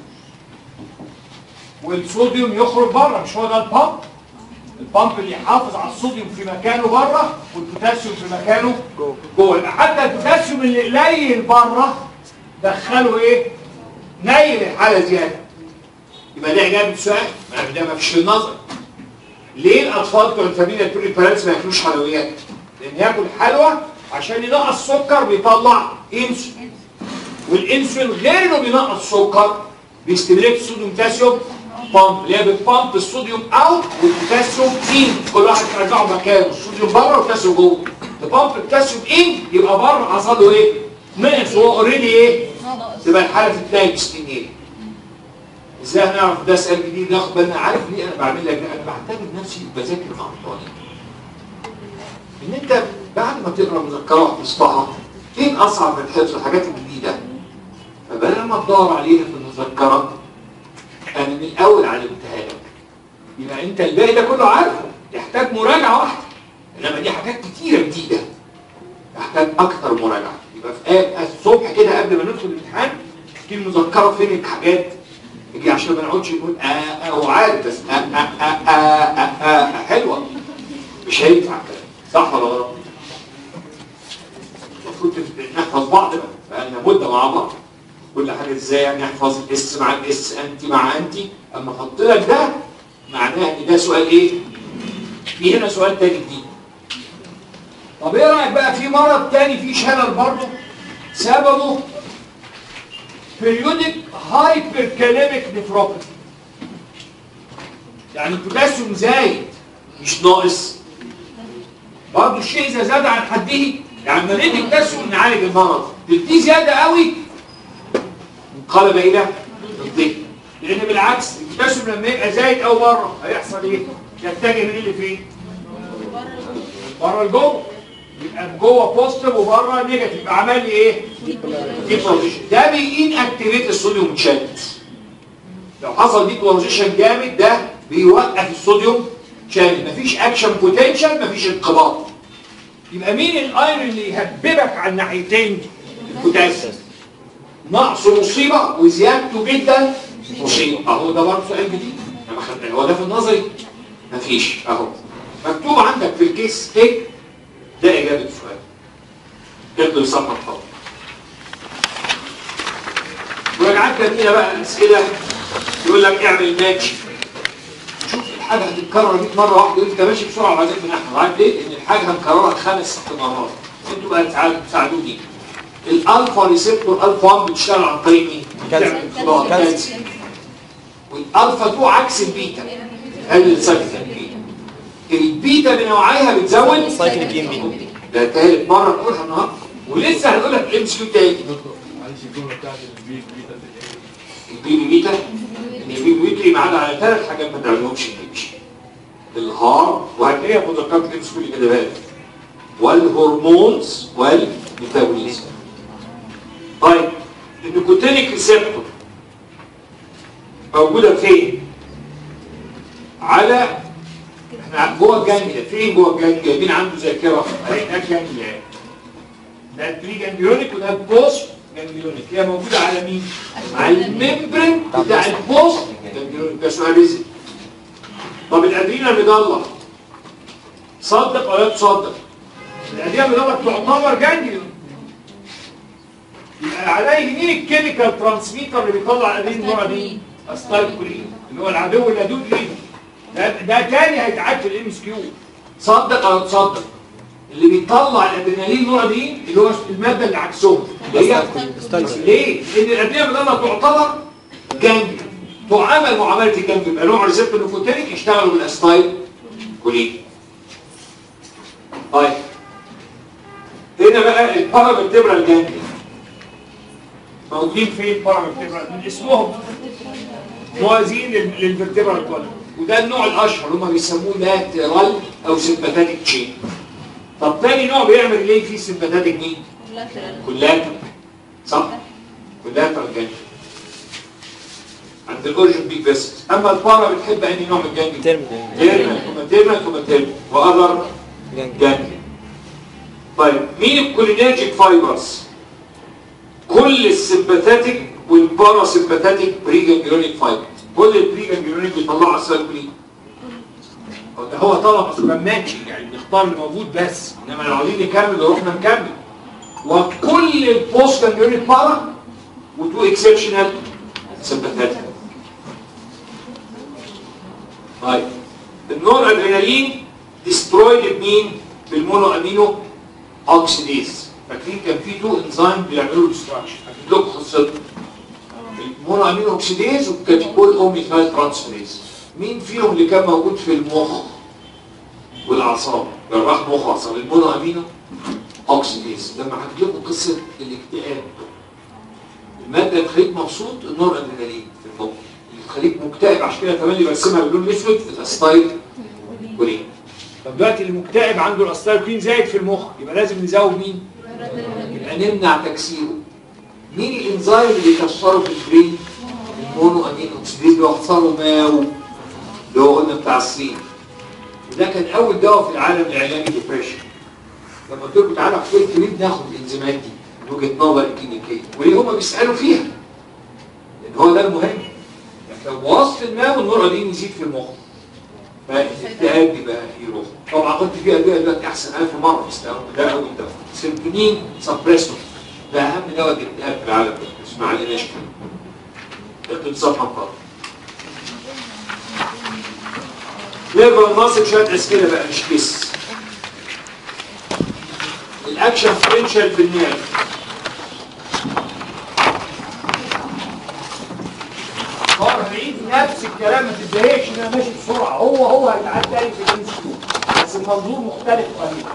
والصوديوم يخرج بره مش هو ده البامب البامب اللي يحافظ على الصوديوم في مكانه بره والبوتاسيوم في مكانه جوه. جوه يبقى حتى البوتاسيوم اللي قليل بره دخله ايه؟ نيل الحاله زياده يبقى ده اجابه السؤال ما ده ما فيش في النظر ليه الاطفال بتوع الفاميليا بتقول البارنتس ما ياكلوش حلويات؟ لان ياكل حلوى عشان ينقص سكر بيطلع انسولين والانسولين غير انه بينقص سكر بيستمريت الصوديوم بوتاسيوم بامب اللي هي بتبامب الصوديوم اوت والبوتاسيوم ان كل واحد ترجعه مكانه الصوديوم بره والبوتاسيوم جوه تبامب البوتاسيوم ان يبقى بره حصل له ايه؟ نقص هو اوريدي ايه؟ تبقى الحاله تنتهي بسنين ازاي هنعرف ده سؤال جديد ناخد بالنا عارف ليه انا بعمل لك ده؟ انا بعتبر نفسي بذاكر مع الطالب ان انت بعد ما تقرا مذكره وحفظتها فين اصعب من الحفظ الحاجات الجديده فبدل ما تدور عليها في المذكره انا من الاول علمتها لك يبقى انت الباقي ده كله عارفه يحتاج مراجعه واحده انما دي حاجات كتيره جديده تحتاج اكثر مراجعه يبقى في آه الصبح كده قبل ما ندخل الامتحان في المذكره فين الحاجات يجي عشان ما نقعدش نقول اه اه هو عارف بس اه اه اه اه, آه, آه, آه حلوه مش هينفع كده صح ولا غلط؟ المفروض نحفظ بعض بقى بقالنا مده مع بعض كل حاجه ازاي يعني احفظ الاس مع الاس انت مع انت اما احط لك ده معناه ان ده سؤال ايه؟ في هنا سؤال تاني جديد طب ايه رايك بقى في مرض تاني في شلل برضه سببه periodic hyperkalemic nephropathy يعني البوتاسيوم زايد مش ناقص برضه الشيء اذا زاد عن حده يعني لما ندي بوتاسيوم نعالج المرض تديه زياده قوي انقلب الى ضد لان بالعكس البوتاسيوم لما يبقى زايد او بره هيحصل ايه؟ يتجه من اللي فين؟ بره لجوه يبقى جوه بوزيتيف وبره نيجاتيف يبقى عمل لي ايه؟ ديبوزيشن ده بيين اكتيفيت الصوديوم شانل لو حصل ديبوزيشن جامد ده بيوقف الصوديوم شانل مفيش اكشن بوتنشال مفيش انقباض يبقى مين الايرون اللي يهببك على الناحيتين البوتاسيوم نقصه مصيبه وزيادته جدا مصيبه اهو ده برضه سؤال جديد انا ما خدناه هو ده في النظري مفيش اهو مكتوب عندك في الكيس تيك ده اجابه السؤال اقلب صفحه فوق مراجعات جميله بقى الاسئله يقول لك اعمل ماتش شوف الحاجه هتتكرر 100 مره واحده يقول انت ماشي بسرعه وعايزين من احمد عارف ليه؟ لان الحاجه هنكررها خمس ست مرات انتوا بقى تساعدوا- تساعدوني الالفا ريسبتور الفا 1 بتشتغل عن طريق مين؟ كالسيوم. بتعمل انقباض. كالسيوم. كالسيوم. والالفا 2 عكس البيتا قلل السايكل البيتا البيتا بنوعيها بتزود سايكل جيم بي ده تالت مرة نقولها النهارده ولسه هنقول لك الام سي كيو تاني معلش الجمله بتاعت البيت بيتا البيبي بيتا ان البيبي بيتا يبقى على ثلاث حاجات ما تعملهمش البيبي الهار وهتلاقيها في مذكرات الام سي كيو اللي كده بالك والهرمونز والميتابوليزم طيب النيكوتينيك ريسبتور موجوده فين؟ على احنا جوه الجنجل فين جوه الجنجل جايبين عنده ذاكره اهي ده الجنجل اهي ده البري جانجليونيك وده البوست جانجليونيك هي موجوده على مين؟ على الممبرين بتاع البوست جانجليونيك ده سؤال رزق طب الادرينا المضله صدق ولا لا تصدق؟ الادرينا المضله تعتبر جانجليون يبقى عليه مين الكيميكال ترانسميتر اللي بيطلع الادرينا النوع دي؟ استايكولين اللي هو العدو اللدود ليه ده, ده تاني هيتعاد في الام اس كيو صدق او تصدق اللي بيطلع الادرينالين النوع دي اللي هو الماده اللي عكسهم اللي هي ليه؟ لان الادرينالين لما تعتبر جانجل تعامل معامله الجانجل يبقى نوع ريسبتور نيكوتينيك يشتغلوا بالاستايل كولين طيب هنا بقى البارامتبرال جانجل موجودين فين بارامتبرال من اسمهم موازين لل- للفرتبرال كولن وده النوع الاشهر هم بيسموه لاترال او سمباتيك تشين طب تاني نوع بيعمل ليه فيه سمباتيك مين؟ كولاترال صح؟ كولاترال جانجل عند الاورجن بيك فيسلز اما البارا بتحب انهي نوع من الجانجل؟ ترم تيرمال وماتيرنال وماتيرنال واذر جانجل طيب مين الكولينرجيك فايبرز؟ كل السمباتيك والبارا سمباتيك بري جانجلونيك فايبرز كل البري جانجلونيك بيطلعوا السيركولين ده هو طلب اصلا ماتشي يعني بنختار اللي موجود بس انما لو عايزين نكمل رحنا نكمل وكل البوست جانجلونيك بارا وتو اكسبشنال سمباتيك طيب النور ادرينالين ديسترويد بمين؟ بالمونو امينو اوكسيديز فاكرين كان في تو انزيم بيعملوا ديستراكشن هكتب لكم قصتهم المونو امينو اوكسيديز والكاتيكول اوميثايل ترانسفيريز مين فيهم اللي كان موجود في المخ والاعصاب جراح مخ واعصاب المونو امينو اوكسيديز لما هكتب لكم قصه الاكتئاب الماده اللي تخليك مبسوط النور ادرينالين في المخ اللي تخليك مكتئب عشان كده كمان اللي برسمها باللون الاسود الاستايل كولين طب دلوقتي المكتئب عنده الاستايل كولين زايد في المخ يبقى لازم نزود مين؟ يبقى يبقى نمنع تكسيره مين الانزيم اللي بيكسره في البرين المونو امين اوكسيديز بيوصله ماو اللي هو قلنا بتاع الصين وده كان اول دواء في العالم لعلاج الديبريشن لما قلت لكم تعالوا احكي لكم ليه بناخد الانزيمات دي من وجهه نظر الكلينيكيه وليه هم بيسالوا فيها لان هو ده المهم لكن لو بوظت الماء والنور دي يزيد في المخ فالاكتئاب بيبقى يروح طبعا قلت فيها ادويه دلوقتي احسن 1000 مره بيستخدموا ده اول دواء سيرتونين سبريسور ده اهم دواء للاكتئاب في العالم بس ما عليناش كده اكتب صفحه فاضيه نقرا المصري شويه اسئله بقى مش كيس الاكشن فرنشال في النيرف هو هنعيد نفس الكلام ما تتضايقش ان انا ماشي بسرعه هو هو هيتعاد تاني في الانستيتيوت بس المنظور مختلف قليلا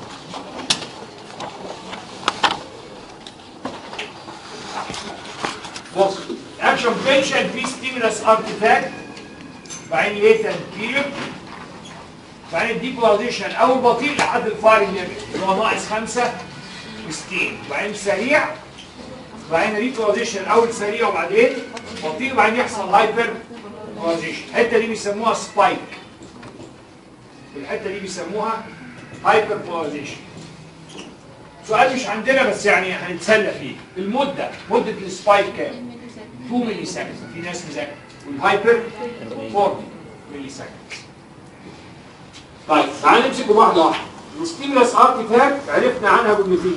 بص اكشن بوتنشال في ستيمولس ارتفاكت بعدين ليتنت بيريود بعدين ديبولاريزيشن اول بطيء لحد الفاير ليفل اللي هو ناقص 5 و60 بعدين سريع بعدين ريبولاريزيشن اول سريع وبعدين بطيء وبعدين يحصل هايبر بولاريزيشن الحته دي بيسموها سبايك الحته دي بيسموها هايبر بولاريزيشن سؤال مش عندنا بس يعني هنتسلى فيه المده مده السبايك كام 2 ملي سكند في ناس مذاكره والهايبر 40 ملي سكند طيب تعال نمسك واحده واحده الستيمولس ارتيفاكت عرفنا عنها جملتين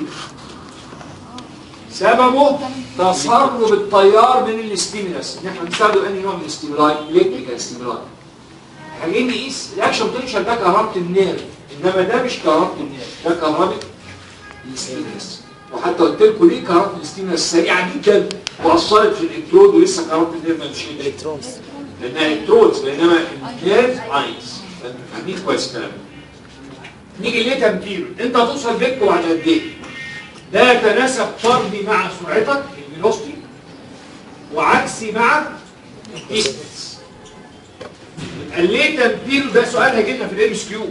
سببه تسرب التيار من الستيمولس ان احنا بنستخدم انهي نوع من الاستيمولاي الكتريكال ستيمولاي عايزين نقيس الاكشن بوتنشال ده كهربة النيرف انما ده مش كهربة النيرف ده كهربة الستيمولس وحتى قلت لكم ليه كهربة الستيمولس سريعة جدا واثرت في الالكترود ولسه كهربة النيرف ما مشيتش الكترونز لانها الكترونز بينما النيرف اينز فاهمين كويس الكلام نيجي ليه تمثيل انت هتوصل بيتكم بعد قد ايه ده يتناسب طردي مع سرعتك الفيلوستي وعكسي مع الديستنس يبقى ليه تمثيل ده سؤال هيجي لنا في الام اس كيو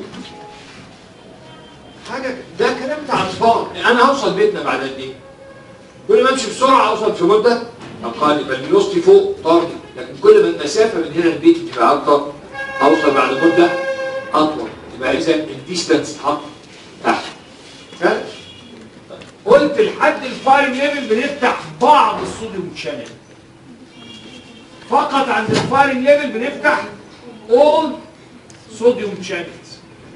حاجه ده كلام بتاع اطفال انا هوصل بيتنا بعد قد ايه كل ما امشي بسرعه اوصل في مده اقل يبقى الفيلوستي فوق طردي لكن كل ما المسافه من هنا للبيت تبقى اكتر اوصل بعد مده اطول يبقى اذا الديستنس اتحط تحت فاهم؟ قلت لحد الفاير ليفل بنفتح بعض الصوديوم شانل فقط عند الفاير ليفل بنفتح all صوديوم شانلز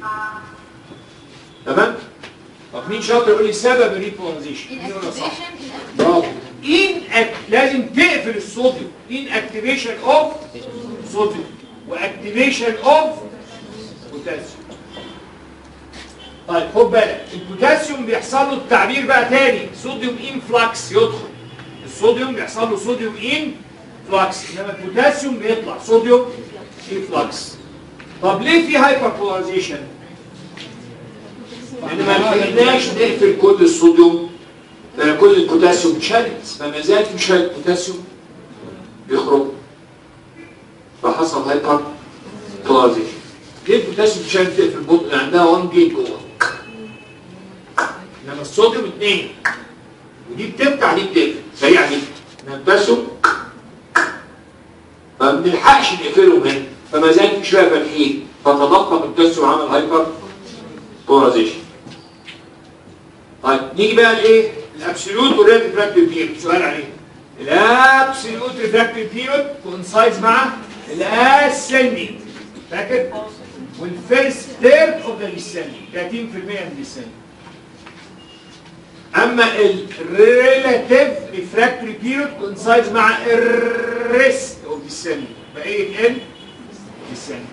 تمام؟ طب مين شاطر يقول لي سبب الريبولاريزيشن؟ مين يقول لي صح؟ برافو ان أك... لازم تقفل الصوديوم ان اكتيفيشن اوف صوديوم واكتيفيشن اوف بوتاسيوم طيب خد بالك البوتاسيوم بيحصل له التعبير بقى تاني صوديوم انفلكس يدخل الصوديوم بيحصل له صوديوم ان فلكس انما البوتاسيوم بيطلع صوديوم انفلكس طب ليه في هايبر بولاريزيشن لان ما لحقناش نقفل كل الصوديوم آه، كل البوتاسيوم شانلز فما زال في شويه بوتاسيوم بيخرجوا فحصل هايبر بولاريزيشن ليه البوتاسيوم شانل تقفل بطء لان عندها 1 جيج جوه انما الصوديوم 2 ودي بتفتح دي بتقفل سريعه جدا انما البوتاسيوم ما بنلحقش نقفلهم هنا فما زال في شويه فاتحين فتضخم البوتاسيوم عمل هايبر بولاريزيشن طيب نيجي بقى لايه؟ الابسوليوت والريت ريفراكتيف بيريود سؤال عليه الابسوليوت ريفراكتيف بيريود كونسايز مع الاسندنج فاكر؟ والفيرست ثيرد اوف ذا ديسندنج 30% من الديسندنج اما الريلاتيف ريفراكتوري بيريود كونسايز مع الريست اوف ديسندنج بقيه ال ديسندنج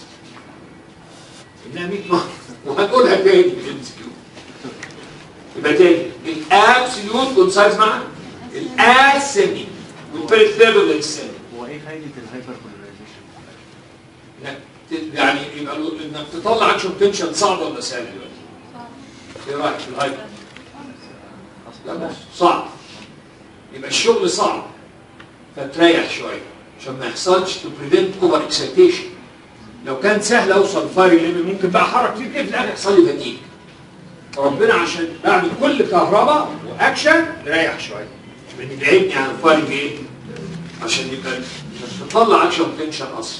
انها 100 مره وهنقولها تاني في الام كيو يبقى تاني الابسوليوت كونسايز مع الاسندنج والفيرست ثيرد اوف ذا ديسندنج هو ايه فايده الهايبر بولاريزيشن؟ انك ت- يعني يبقى له- انك تطلع اكشن بوتنشال صعب ولا سهل دلوقتي؟ ايه رايك في الهايبر؟ لا بص صعب يبقى الشغل صعب فتريح شويه عشان ما يحصلش تو بريفنت اوفر اكسيتيشن لو كان سهل اوصل فاير ليفل ممكن بقى احرك كتير كده في الاخر يحصل لي فتيج ربنا عشان بعمل كل كهرباء واكشن نريح شويه مش بنبعدني عن الفارج ايه عشان يبقى تطلع اكشن بوتنشال اصلا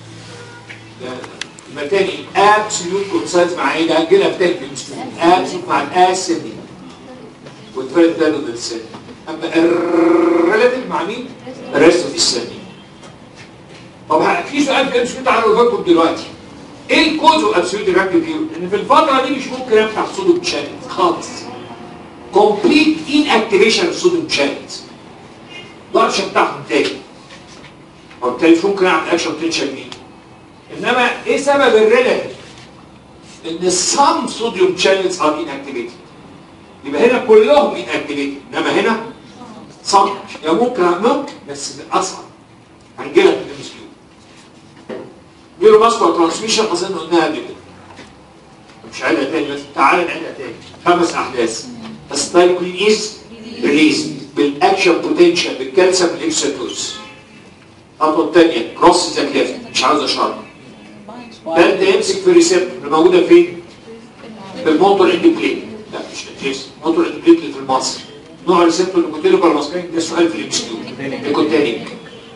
يبقى تاني ابسوليوت كونسايز مع ايه ده هنجيلها في تاني في المستقبل ابسوليوت مع الاسيدي والفرق ده ضد السن اما الريلاتيف مع مين؟ الريست في الثاني طب ه- في سؤال في الامسكيو تعالوا اقول لكم دلوقتي ايه الكوز اوف ابسوليوت رابيد هيرو؟ ان في الفتره دي مش ممكن افتح صوديوم شانل خالص كومبليت ان اكتيفيشن الصوديوم شانل ما اقدرش افتحهم تاني وبالتالي مش ممكن اعمل اكشن بوتنشال دي انما ايه سبب الريلاتيف؟ ان السم صوديوم شانلز ار ان اكتيفيتد يبقى هنا كلهم ان اكتيفيتد انما هنا صم يا ممكن ممكن بس اصعب هنجيلها في الام اس كيو نيورو ماسكولار ترانسميشن اظن قلناها قبل كده مش عيدها تاني بس تعالى نعيدها تاني خمس احداث الستايكولين از ريليز بالاكشن بوتنشال بالكالسيوم الاكسيتوز الخطوه الثانيه كروس ذا كليفت مش عاوز اشرح ده انت يمسك في الريسبتور اللي موجوده فين؟ في الموتور اندوبليت لا مش الجيس موتور اندوبليت اللي في المصر نوع الريسبتور اللي كنت له الماسكين ده سؤال في الام اس كيو الكونتانيك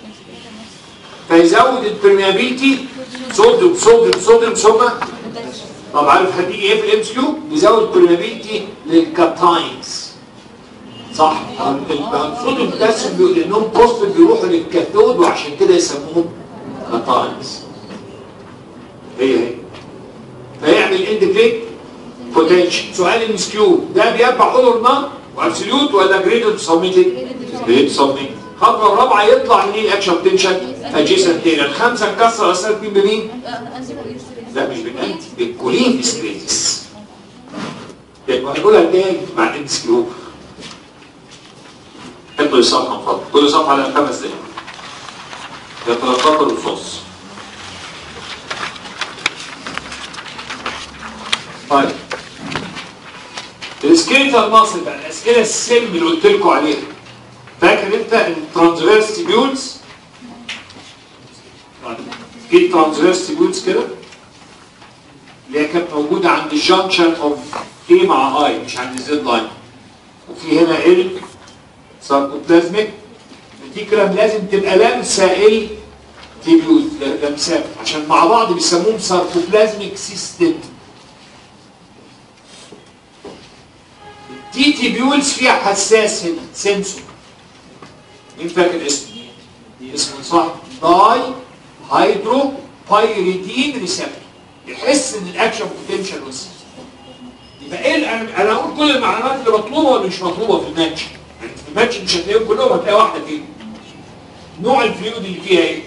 فيزود البرميابيلتي صوديوم صوديوم صوديوم ثم طب عارف هتيجي ايه في الام اس كيو؟ يزود البرميابيلتي للكاتاينز صح الصوديوم بوتاسيوم بيقول انهم بوست بيروحوا للكاثود وعشان كده يسموهم كاتاينز هي هي فيعمل اندبليت بوتنشال سؤال الام اس كيو ده بيتبع اولر نان وابسوليوت ولا جريدد سبميتد جريدد سبميتد الخطوه الرابعه يطلع منين الاكشن بوتنشال ادجيسنت تاني الخمسه نكسر اسئله مين بمين؟ لا مش بالانتي بالكولين ديسكريتس يبقى هنقولها تاني مع الام اس كيو حطوا الصفحه من فضلك كل صفحه على خمس دقايق يا 13 ونص طيب السكيلتال ماسل بقى الاسئله السم اللي قلت لكم عليها فاكر انت الترانسفيرس تيبيولز في ترانسفيرس تيبيولز كده اللي هي كانت موجوده عند الجنكشن اوف اي مع اي مش عند الزد لاين وفي هنا ال ساركوبلازميك دي كده لازم تبقى لامسه ال تيبيولز لامساه عشان مع بعض بيسموهم ساركوبلازميك سيستم دي تيبيولز فيها حساس هنا سنسور مين فاكر اسمه؟ اسمه صح داي هيدرو بايريدين ريسبتور يحس ان الاكشن بوتنشال وصل يبقى ايه انا انا اقول كل المعلومات اللي مطلوبه ولا مش مطلوبه في الماتش يعني في الماتش مش هتلاقيهم كلهم هتلاقي واحده فيهم نوع الفلويد اللي فيها ايه؟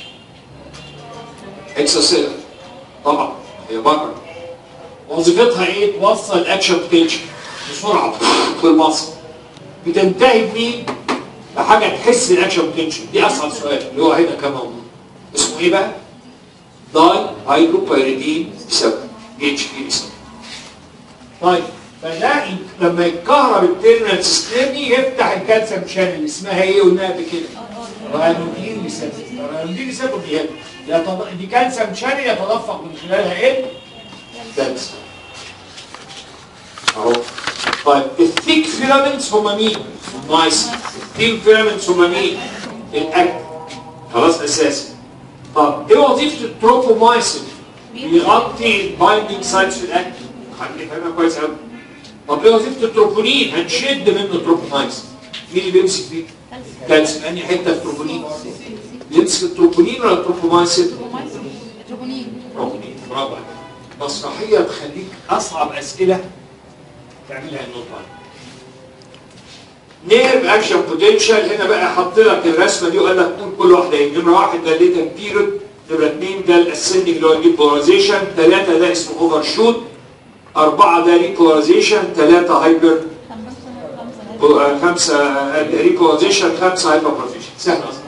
اكساسيلر طبعا هي بره وظيفتها ايه؟ توصل الاكشن بوتنشال بسرعه في المصر بتنتهي بمين؟ بحاجه تحس الاكشن بوتنشال دي اصعب سؤال اللي هو هنا كان موجود اسمه ايه بقى؟ داي هيدروبيريدين بيسبب اتش بي بيسبب طيب فده لما يتكهرب التيرمينال سيستم يفتح الكالسيوم شانل اسمها ايه قلناها قبل كده؟ رانودين بيسبب رانودين بيسبب دي هنا يتض... دي كالسيوم شانل يتدفق من خلالها ايه؟ كالسيوم اهو طيب الثيك فيلامنتس هم مين؟ نايس الثيك فيلامنتس هم مين؟ الاكل خلاص اساسي طب ايه وظيفه التروبومايسين؟ بيغطي البايندينج سايتس في الاكل خليني فاهمها كويس قوي طب ايه وظيفه التروبونين؟ هنشد منه تروبومايسين مين اللي بيمسك فيه؟ كالسيوم انهي حته في التروبونين؟ بيمسك التروبونين ولا التروبومايسين؟ تروبونين تروبونين برافو عليك مسرحيه تخليك اصعب اسئله تعملها النقطه نيرف اكشن بوتنشال هنا بقى حط لك الرسمه دي وقال لك قول كل واحده ايه نمره واحد ده ليتر بيريود نمره اثنين ده الاسندنج اللي هو الديبولاريزيشن ثلاثه ده اسمه اوفر شوت اربعه ده ريبولاريزيشن ثلاثه هايبر خمسة خمسة خمسه ريبولاريزيشن خمسه هايبر بروفيشن سهل اصلا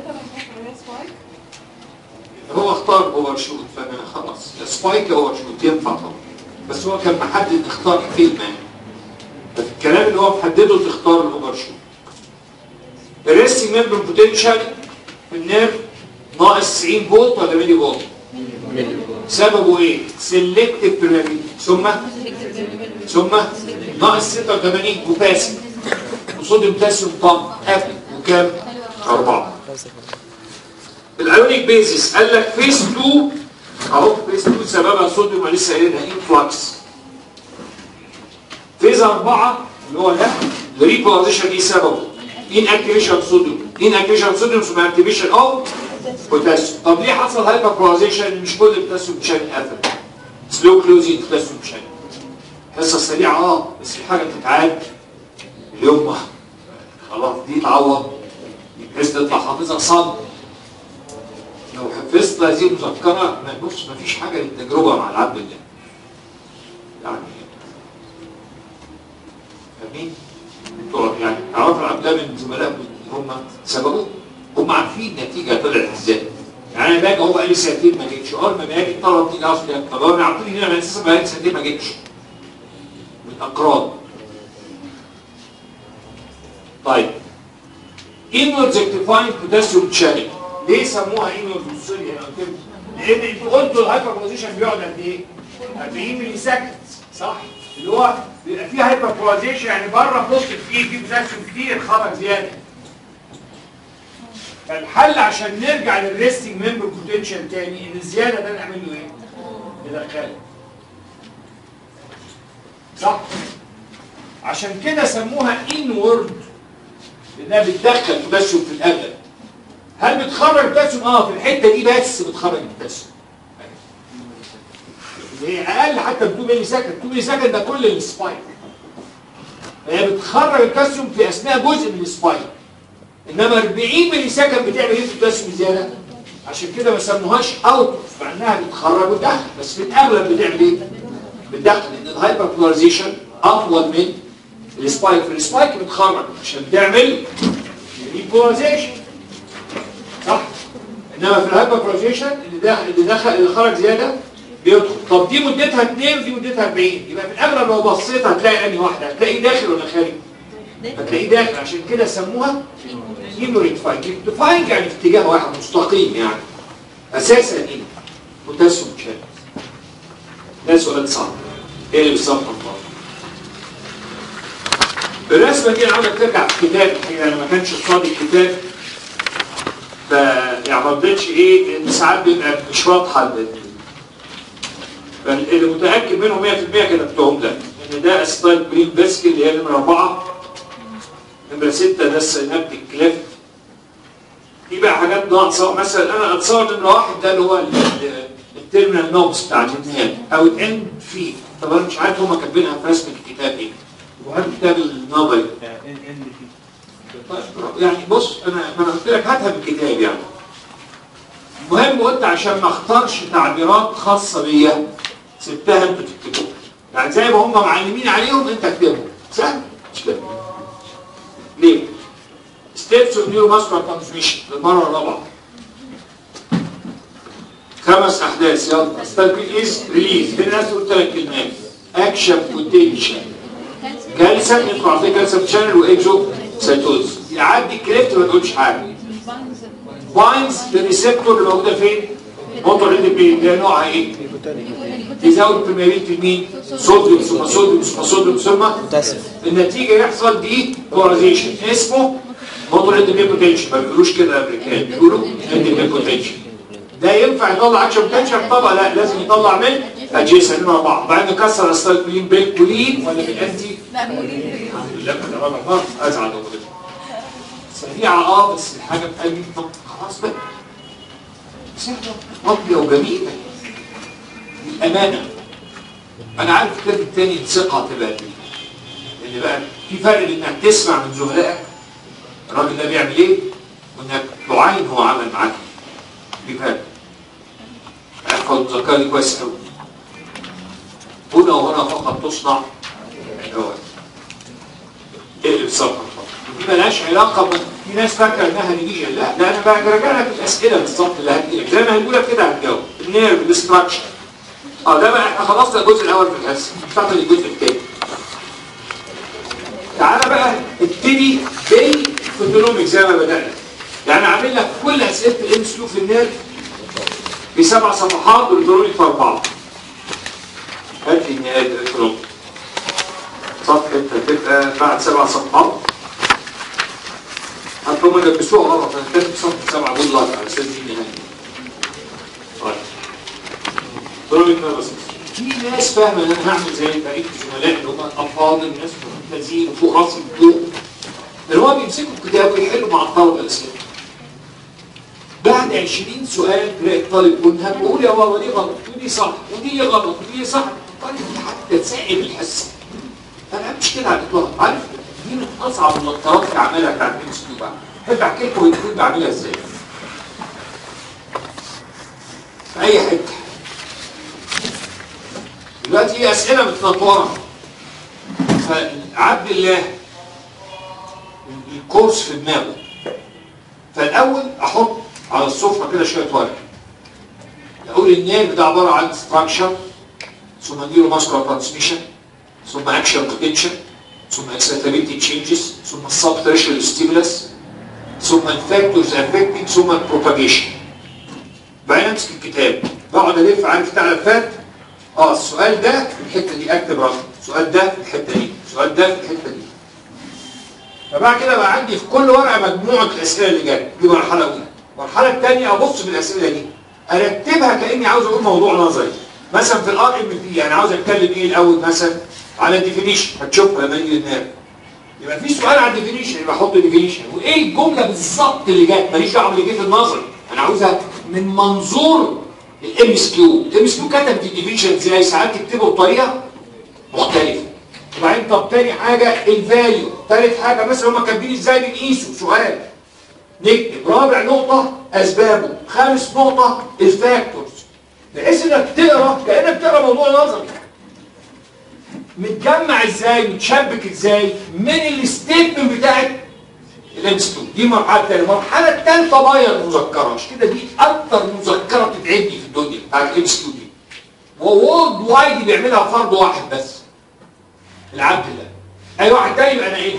هو اختار اوفر شوت فانا خلاص سبايك اوفر شوت ينفع طبعا بس هو كان محدد اختار فين يعني ففي الكلام اللي هو محدده تختار الاوفر شوت الريستنج ممبر بوتنشال في النيرف ناقص 90 فولت ولا ملي فولت؟ سببه ايه؟ سيلكتيف بريمابيلتي ثم ثم ثم ناقص 86 بوتاسيوم وصوديوم بوتاسيوم بامب قافل وكام؟ أربعة الايونيك بيزس قال لك فيس 2 اهو فيس 2 سببها صوديوم ما لسه قايلينها انفلكس فيز 4 اللي هو ده الريبولاريزيشن ايه سببه؟ ان اكتيفيشن صوديوم ان اكتيفيشن صوديوم ثم اكتيفيشن او بوتاسيوم طب ليه حصل هايبر بولاريزيشن مش كل البوتاسيوم شان قفل سلو كلوزنج بوتاسيوم شان حصه سريعه اه بس في حاجه بتتعاد اليوم ما خلاص دي تعوض بحيث تطلع حافظها صم لو حفظت هذه المذكره ما بص ما فيش حاجه للتجربه مع العبد الله يعني فاهمين؟ انتوا يعني تعرفوا العبد الله من زملائكم هم سبقوه هم عارفين النتيجه طلعت ازاي يعني انا باجي هو بقى لي سنتين ما جيتش اول ما باجي طلب نتيجه اصلا طب انا اعطيني هنا من اساسا بقى لي سنتين ما جيتش من اقراض طيب inwards rectifying potassium channel ليه سموها inwards بص لي هنا قلت لكم لان انتوا قلتوا الهايبر بوزيشن بيقعد قد ايه؟ 40 ملي سكند صح؟ اللي هو بيبقى فيه هايبر بوزيشن يعني بره بوست كتير في بوتاسيوم كتير خرج زياده فالحل عشان نرجع للريستنج ممبر بوتنشال تاني ان الزياده ده نعمل له ايه؟ ندخله صح؟ عشان كده سموها انورد لانها بتدخل بوتاسيوم في الاغلب هل بتخرج بوتاسيوم؟ اه في الحته دي بس بتخرج بوتاسيوم اللي هي اقل حتى ب 2 ملي سكند 2 ملي سكند ده كل السبايك هي بتخرج البوتاسيوم في اثناء جزء من السبايك انما 40 ملي سكند بتعمل ايه في البوتاسيوم زياده عشان كده ما سموهاش اوت مع انها بتخرج وتدخل بس في الاغلب بتعمل ايه؟ بتدخل لان الهايبر بولاريزيشن اطول من السبايك في السبايك بتخرج عشان تعمل ريبولاريزيشن صح انما في الهايبر بولاريزيشن اللي دخل اللي دخل اللي خرج زياده بيدخل طب دي مدتها 2 ودي مدتها 40 يبقى في الاغلب لو بصيت هتلاقي انهي واحده هتلاقي داخل ولا خارج هتلاقيه داخل عشان كده سموها ايمو ريكتفاينج ريكتفاينج يعني في اتجاه واحد مستقيم يعني اساسا ايه بوتاسيوم شانل ده سؤال صعب ايه اللي بالظبط الرسمه دي انا عاوزك ترجع في الكتاب الحقيقه انا ما كانش قصادي الكتاب ف يعني ما رضيتش ايه ان ساعات بيبقى مش واضحه ال- فاللي متاكد منهم 100% كتبتهم لك ان ده ستايل برين بيسكي اللي هي نمره اربعه نمره سته ده السينابتيك كليفت في بقى حاجات ناقصه مثلا انا اتصور نمره واحد ده اللي هو ال- ال- التيرمينال نوبس بتاع الاثنين او الاند في طب انا مش عارف هم كاتبينها في رسم الكتاب ايه وهات كتاب النظري طيب، يعني بص انا ما انا قلت لك هاتها بالكتاب يعني المهم قلت عشان ما اختارش تعبيرات خاصه بيا سبتها انتوا تكتبوها يعني زي ما هم معلمين عليهم انت اكتبهم سهل مش كده ليه؟ ستيبس اوف نيورو ماسكولار ترانسميشن للمره الرابعه خمس احداث يلا ستالبي از ريليز هنا ناس قلت لك كلمات اكشن بوتنشال كالسيوم يدخل على كالسيوم شانل واكزو سيتوز يعدي الكليفت ما تقولش حاجه باينز للريسبتور اللي موجوده فين؟ موتور ال بي ده نوعها ايه؟ يزود برميرين في مين؟ صوديوم ثم صوديوم ثم صوديوم ثم بوتاسيوم النتيجه يحصل دي بولاريزيشن اسمه موتور ال بي بوتنشال ما بيقولوش كده الامريكان بيقولوا ال بي بوتنشال ده ينفع يطلع اكشن بوتنشال طبعا لا لازم يطلع من ادجيسن مع بعض بعدين نكسر الستايكولين بالكولين ولا بالانتي لا مولين لا كده رابع مرة ازعل لو غلطت سريعة اه بس الحاجة في قلبي طب خلاص بقى سهلة راقية وجميلة الأمانة أنا عارف الكتاب التاني الثقة تبقى دي لأن بقى في فرق بين إنك تسمع من زملائك الراجل ده بيعمل إيه وإنك تعاين هو عمل معاك في فرق عارفة المذكرة دي كويس قوي هنا وهنا فقط تصنع الروائح اقلب صفحه دي ملهاش علاقه ب... في ناس فاكره انها ريليجن لا ده انا بقى براجع لك الاسئله بالظبط اللي هتجيلك زي ما هيقول لك كده هتجاوب النيرف الاستراكشر اه ده بقى احنا خلصنا الجزء الاول في الحصه فاضل الجزء الثاني تعالى بقى ابتدي بالفوتونوميك زي ما بدانا يعني عامل لك كل اسئله الام اس في النيرف بسبع صفحات والفوتونوميك في اربعه هات لي النهايه الالكترونيك صفحة هتبقى بعد سبع صفحات حتى هم لبسوها غلط انا كاتب صفحة سبعة بول لايك على اساس دي النهاية طيب ضروري بس في ناس فاهمة ان انا هعمل زي بقية الزملاء اللي هم افاضل ناس ممتازين وفوق راسي الضوء اللي هو بيمسكوا الكتاب ويحلوا مع الطلبة الاسئلة بعد 20 سؤال تلاقي الطالب منهك ويقول يا بابا دي غلط ودي صح ودي غلط ودي صح الطالب حتى تسائل الحصه انا مش كده على الاطلاق عارف دي من اصعب المنطقات اللي عملها بتاعت الانستيتيوت بقى احب احكي لكم الانستيتيوت بعملها ازاي في اي حته دلوقتي هي اسئله متنطوره فعبد الله الكورس في دماغه فالاول احط على السفره كده شويه ورق اقول النيرف ده عباره عن ستراكشر ثم نيورو ماسكولار ترانسميشن ثم اكشن بوتنشال ثم excitability تشينجز ثم السبتريشال ستيمولس ثم الفاكتورز افكتنج ثم البروباجيشن بعدين امسك الكتاب بقعد الف عارف بتاع الفات اه السؤال ده في الحته دي اكتب رقم السؤال ده في الحته دي السؤال ده في الحته دي فبعد كده بقى عندي في كل ورقه مجموعه الاسئله اللي جايه دي مرحله اولى المرحله الثانيه ابص في الاسئله دي ارتبها كاني عاوز اقول موضوع نظري مثلا في الار ام بي انا عاوز اتكلم ايه الاول مثلا على الديفينيشن هتشوفها لما يجي دماغي يبقى في سؤال على الديفينيشن يبقى احط ديفينيشن وايه الجمله بالظبط اللي جت ماليش دعوه باللي جه في النظري انا عاوزها من منظور الام اس كيو الام اس كيو كتب الديفينيشن ازاي ساعات تكتبه بطريقه مختلفه وبعدين طب تاني حاجه الفاليو ثالث حاجه مثلا هم كاتبين ازاي بنقيسه سؤال نكتب رابع نقطه اسبابه خامس نقطه الفاكتورز بحيث انك تقرا كانك بتقرا موضوع نظري متجمع ازاي متشبك ازاي من الستيتمنت بتاعت الانستيتوت دي مرحله ثانيه المرحله الثالثه باير المذكره مش كده دي اكتر مذكره بتتعدي في الدنيا بتاعت الانستيتوت دي وورد وايد بيعملها فرد واحد بس العبد الله اي واحد تاني يبقى انا ايه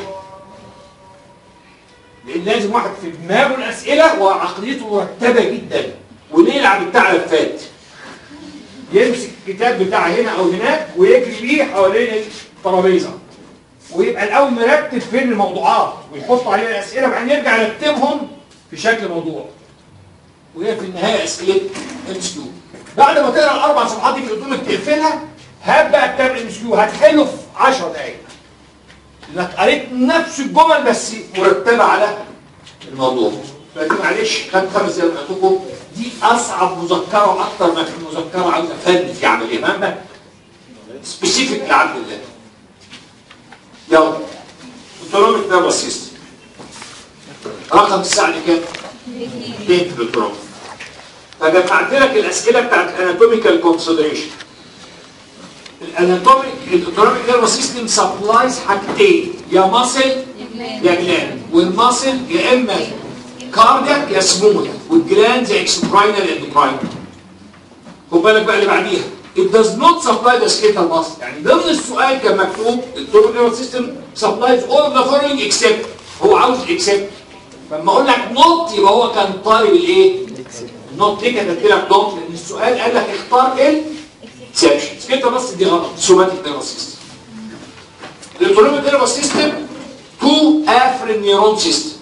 لان لازم واحد في دماغه الاسئله وعقليته مرتبه جدا ونلعب بتاع لفات يمسك الكتاب بتاع هنا او هناك ويجري بيه حوالين الترابيزه ويبقى الاول مرتب فين الموضوعات ويحط عليها الاسئله وبعدين يرجع يرتبهم في شكل موضوع وهي في النهايه اسئله ام كيو بعد ما تقرا الاربع صفحات دي اللي قدامك تقفلها هات بقى كتاب ام كيو هتحله في 10 دقائق انك قريت نفس الجمل بس مرتبه على الموضوع فدي معلش خد خمس دقايق معطوكم دي اصعب مذكره واكتر ما في المذكره عاوزه فن في عمليه مهما سبيسيفيك لعبد الله يلا اوتونوميك نيرفس سيستم رقم الساعه اللي كام؟ اثنين في الاوتونوميك فجمعت لك الاسئله بتاعت الاناتوميكال كونسيدريشن الاناتوميك الاوتونوميك نيرفس سيستم سبلايز حاجتين يا ماسل يا جلاند والماسل يا اما كاردياك يا سموث والجلاند زي اكسبراينال اندوكراين خد بالك بقى اللي بعديها it does not supply the skeletal muscle يعني ضمن السؤال كان مكتوب التوربو نيرفس سيستم supplies all of the following except هو عاوز except فلما اقول لك not يبقى هو كان طالب الايه؟ not ليه كتبت لك not؟ لان السؤال قال لك اختار ال exception سكيلتال بس دي غلط سوماتيك نيرفس سيستم التوربو نيرفس سيستم تو افرين نيرون سيستم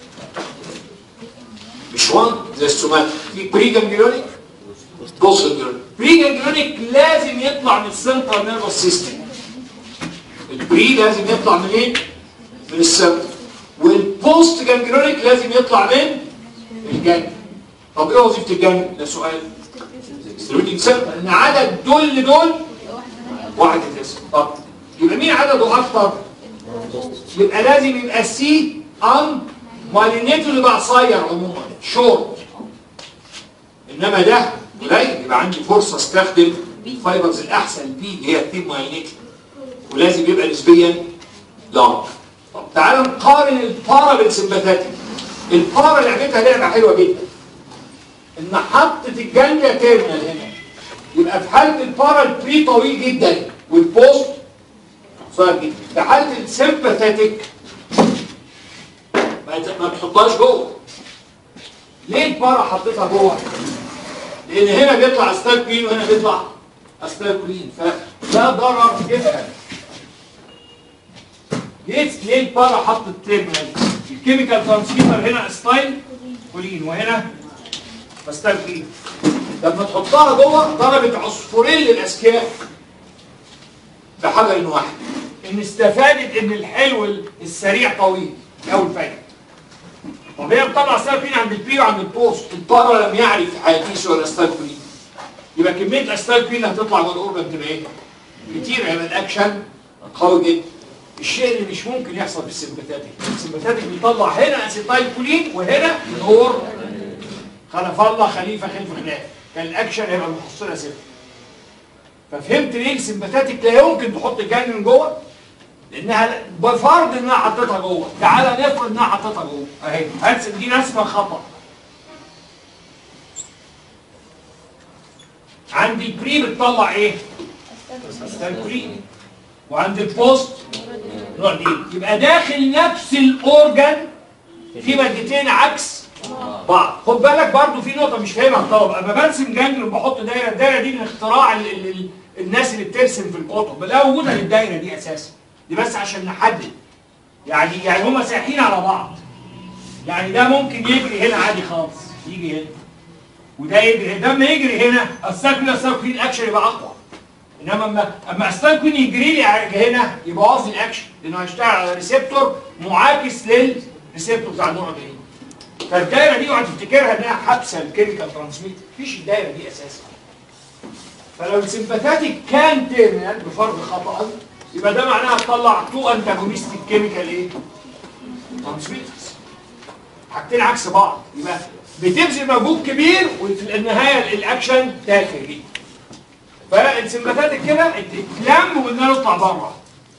مش وان زي السوماتيك في بري جانجليونيك بص جانجليونيك بري جانجليونيك لازم يطلع من السنترال نيرفس سيستم البري لازم يطلع منين؟ من السنتر والبوست جانجليونيك لازم يطلع من الجنب طب ايه وظيفه الجنب؟ ده سؤال سترويدنج سنتر ان عدد دول دول واحد تسعة طب يبقى مين عدده اكتر؟ يبقى لازم يبقى سي ان مالينيتو اللي بقى قصير عموما شورت انما ده قليل يبقى عندي فرصه استخدم الفايبرز الاحسن بي اللي هي التيم مالينيتو ولازم يبقى نسبيا لونج طب تعال نقارن البارا بالسمباثاتيك البارا لعبتها لعبه حلوه جدا ان حطت الجنجة تيرمينال هنا يبقى في حاله البارا البري طويل جدا والبوست قصير جدا في حاله السمباثاتيك ما بتحطهاش جوه ليه البارا حطيتها جوه لان هنا بيطلع استال كلين وهنا بيطلع استال كلين فده ضرر افهم جيت ليه البارا حط التيرمينال الكيميكال ترانسميتر هنا ستايل كولين وهنا فستايل كولين لما تحطها جوه ضربت عصفورين للاذكياء بحجر واحد ان استفادت ان الحلو السريع طويل دي اول فايده طب هي بتطلع ستايل عند البي وعند البوست البارا لم يعرف حياتيس ولا ستايل كولين يبقى كميه الاستايل كولين اللي هتطلع جوه الاورجن تبقى ايه؟ كتير هيبقى الاكشن قوي جدا الشيء اللي مش ممكن يحصل في السمباتاتيك السمباتاتيك بيطلع هنا اسيتايل كولين وهنا نور خلف الله خليفه خلف خلاف كان الاكشن هيبقى المحصله صفر ففهمت ليه السمباتاتيك لا يمكن تحط جانب جوه لانها بفرض انها حطيتها جوه تعالى نفرض انها حطيتها جوه اهي هرسم دي نسمه خطا عندي البري بتطلع ايه؟ استالكولين وعند البوست نوع دي يبقى داخل نفس الاورجن في مادتين عكس بعض خد بالك برضو في نقطه مش فاهمها الطلبه اما برسم جانجل وبحط دايره الدايره دي من اختراع ال ال ال الناس اللي بترسم في الكتب لا وجودها للدايره دي اساسا دي بس عشان نحدد يعني يعني هم سايحين على بعض يعني ده ممكن يجري هنا عادي خالص يجي هنا وده يجري ده لما يجري هنا الساكن الساكن الاكشن يبقى اقوى انما اما اما استاكن يجري لي هنا يبوظ لي الاكشن لانه هيشتغل على ريسبتور معاكس للريسبتور بتاع النوع ده فالدايره دي اوعى تفتكرها انها حابسه الكيميكال ترانسميتر مفيش الدايره دي اساسا فلو السمباتاتيك كان تيرمينال بفرض خطا يبقى ده معناها تطلع تو انتاجونستيك كيميكال ايه؟ ترانسميترز حاجتين عكس بعض يبقى بتبذل مجهود كبير وفي النهايه الاكشن تافه جدا فالسمباتاتيك كده اتلم وقلنا له اطلع بره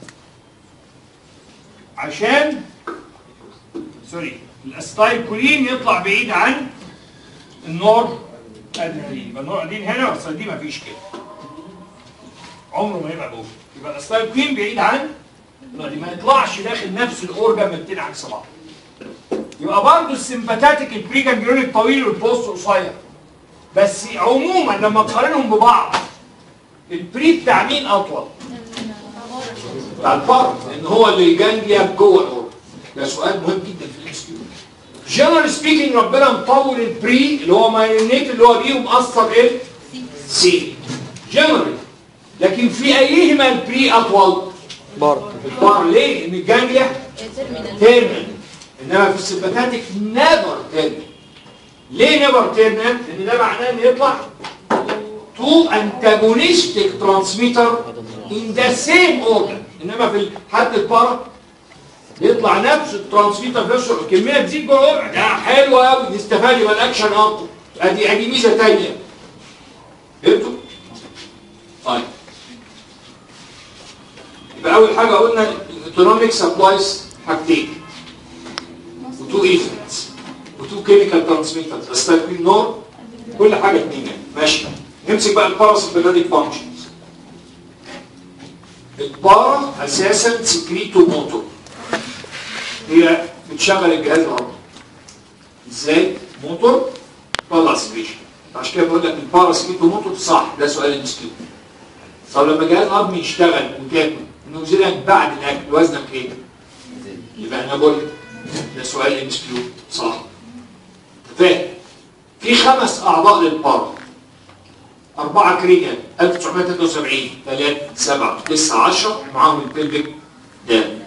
عشان سوري الاستايل كولين يطلع بعيد عن النور ادرينالين يبقى النور ادرينالين هنا بس دي مفيش كده عمره ما يبقى جوه يبقى الاستايل كولين بعيد عن النور دي ما يطلعش داخل نفس الاورجن من عكس بعض يبقى برضه السمباتاتيك البري جانجلونيك طويل والبوست قصير بس عموما لما تقارنهم ببعض البري بتاع مين اطول؟ بتاع البارت لان هو اللي جانجليا جوه الاورجن ده سؤال مهم جدا في الانستيتيوت جنرال سبيكينج ربنا مطول البري اللي هو مايونيت اللي هو بيه مقصر ايه؟ سي جنرال لكن في ايهما البري اطول؟ بارت البار ليه؟ ان الجانجليا تيرمينال انما في السمباتاتيك نيفر تيرمينال ليه نيفر تيرمينال؟ لان ده معناه ان يطلع تو انتاجونيستيك ترانسميتر ان ذا سيم اورجن انما في حد البارا يطلع نفس الترانسميتر في نفس الكميه تزيد جوه الربع ده حلو قوي نستفاد يبقى الاكشن اقوى ادي ادي ميزه ثانيه فهمتوا؟ طيب يبقى اول حاجه قلنا الاوتونوميك سبلايز حاجتين وتو ايفنتس وتو كيميكال ترانسميترز استخدم نور كل حاجه اتنين يعني. ماشي نمسك بقى الباراسمباتيك فانكشنز البارا اساسا سكريتو موتور هي بتشغل الجهاز الهضمي ازاي موتور طلع سكريشن عشان كده بقول لك البارا سكريتو موتور صح ده سؤال المسكين طب لما الجهاز الهضمي يشتغل وتاكل نوزيلك بعد الاكل وزنك ايه يبقى انا بقول ده سؤال المسكين صح فاهم في خمس اعضاء للبارا أربعة كرينيال 1973 3 7 9 10 معاهم البلبك دام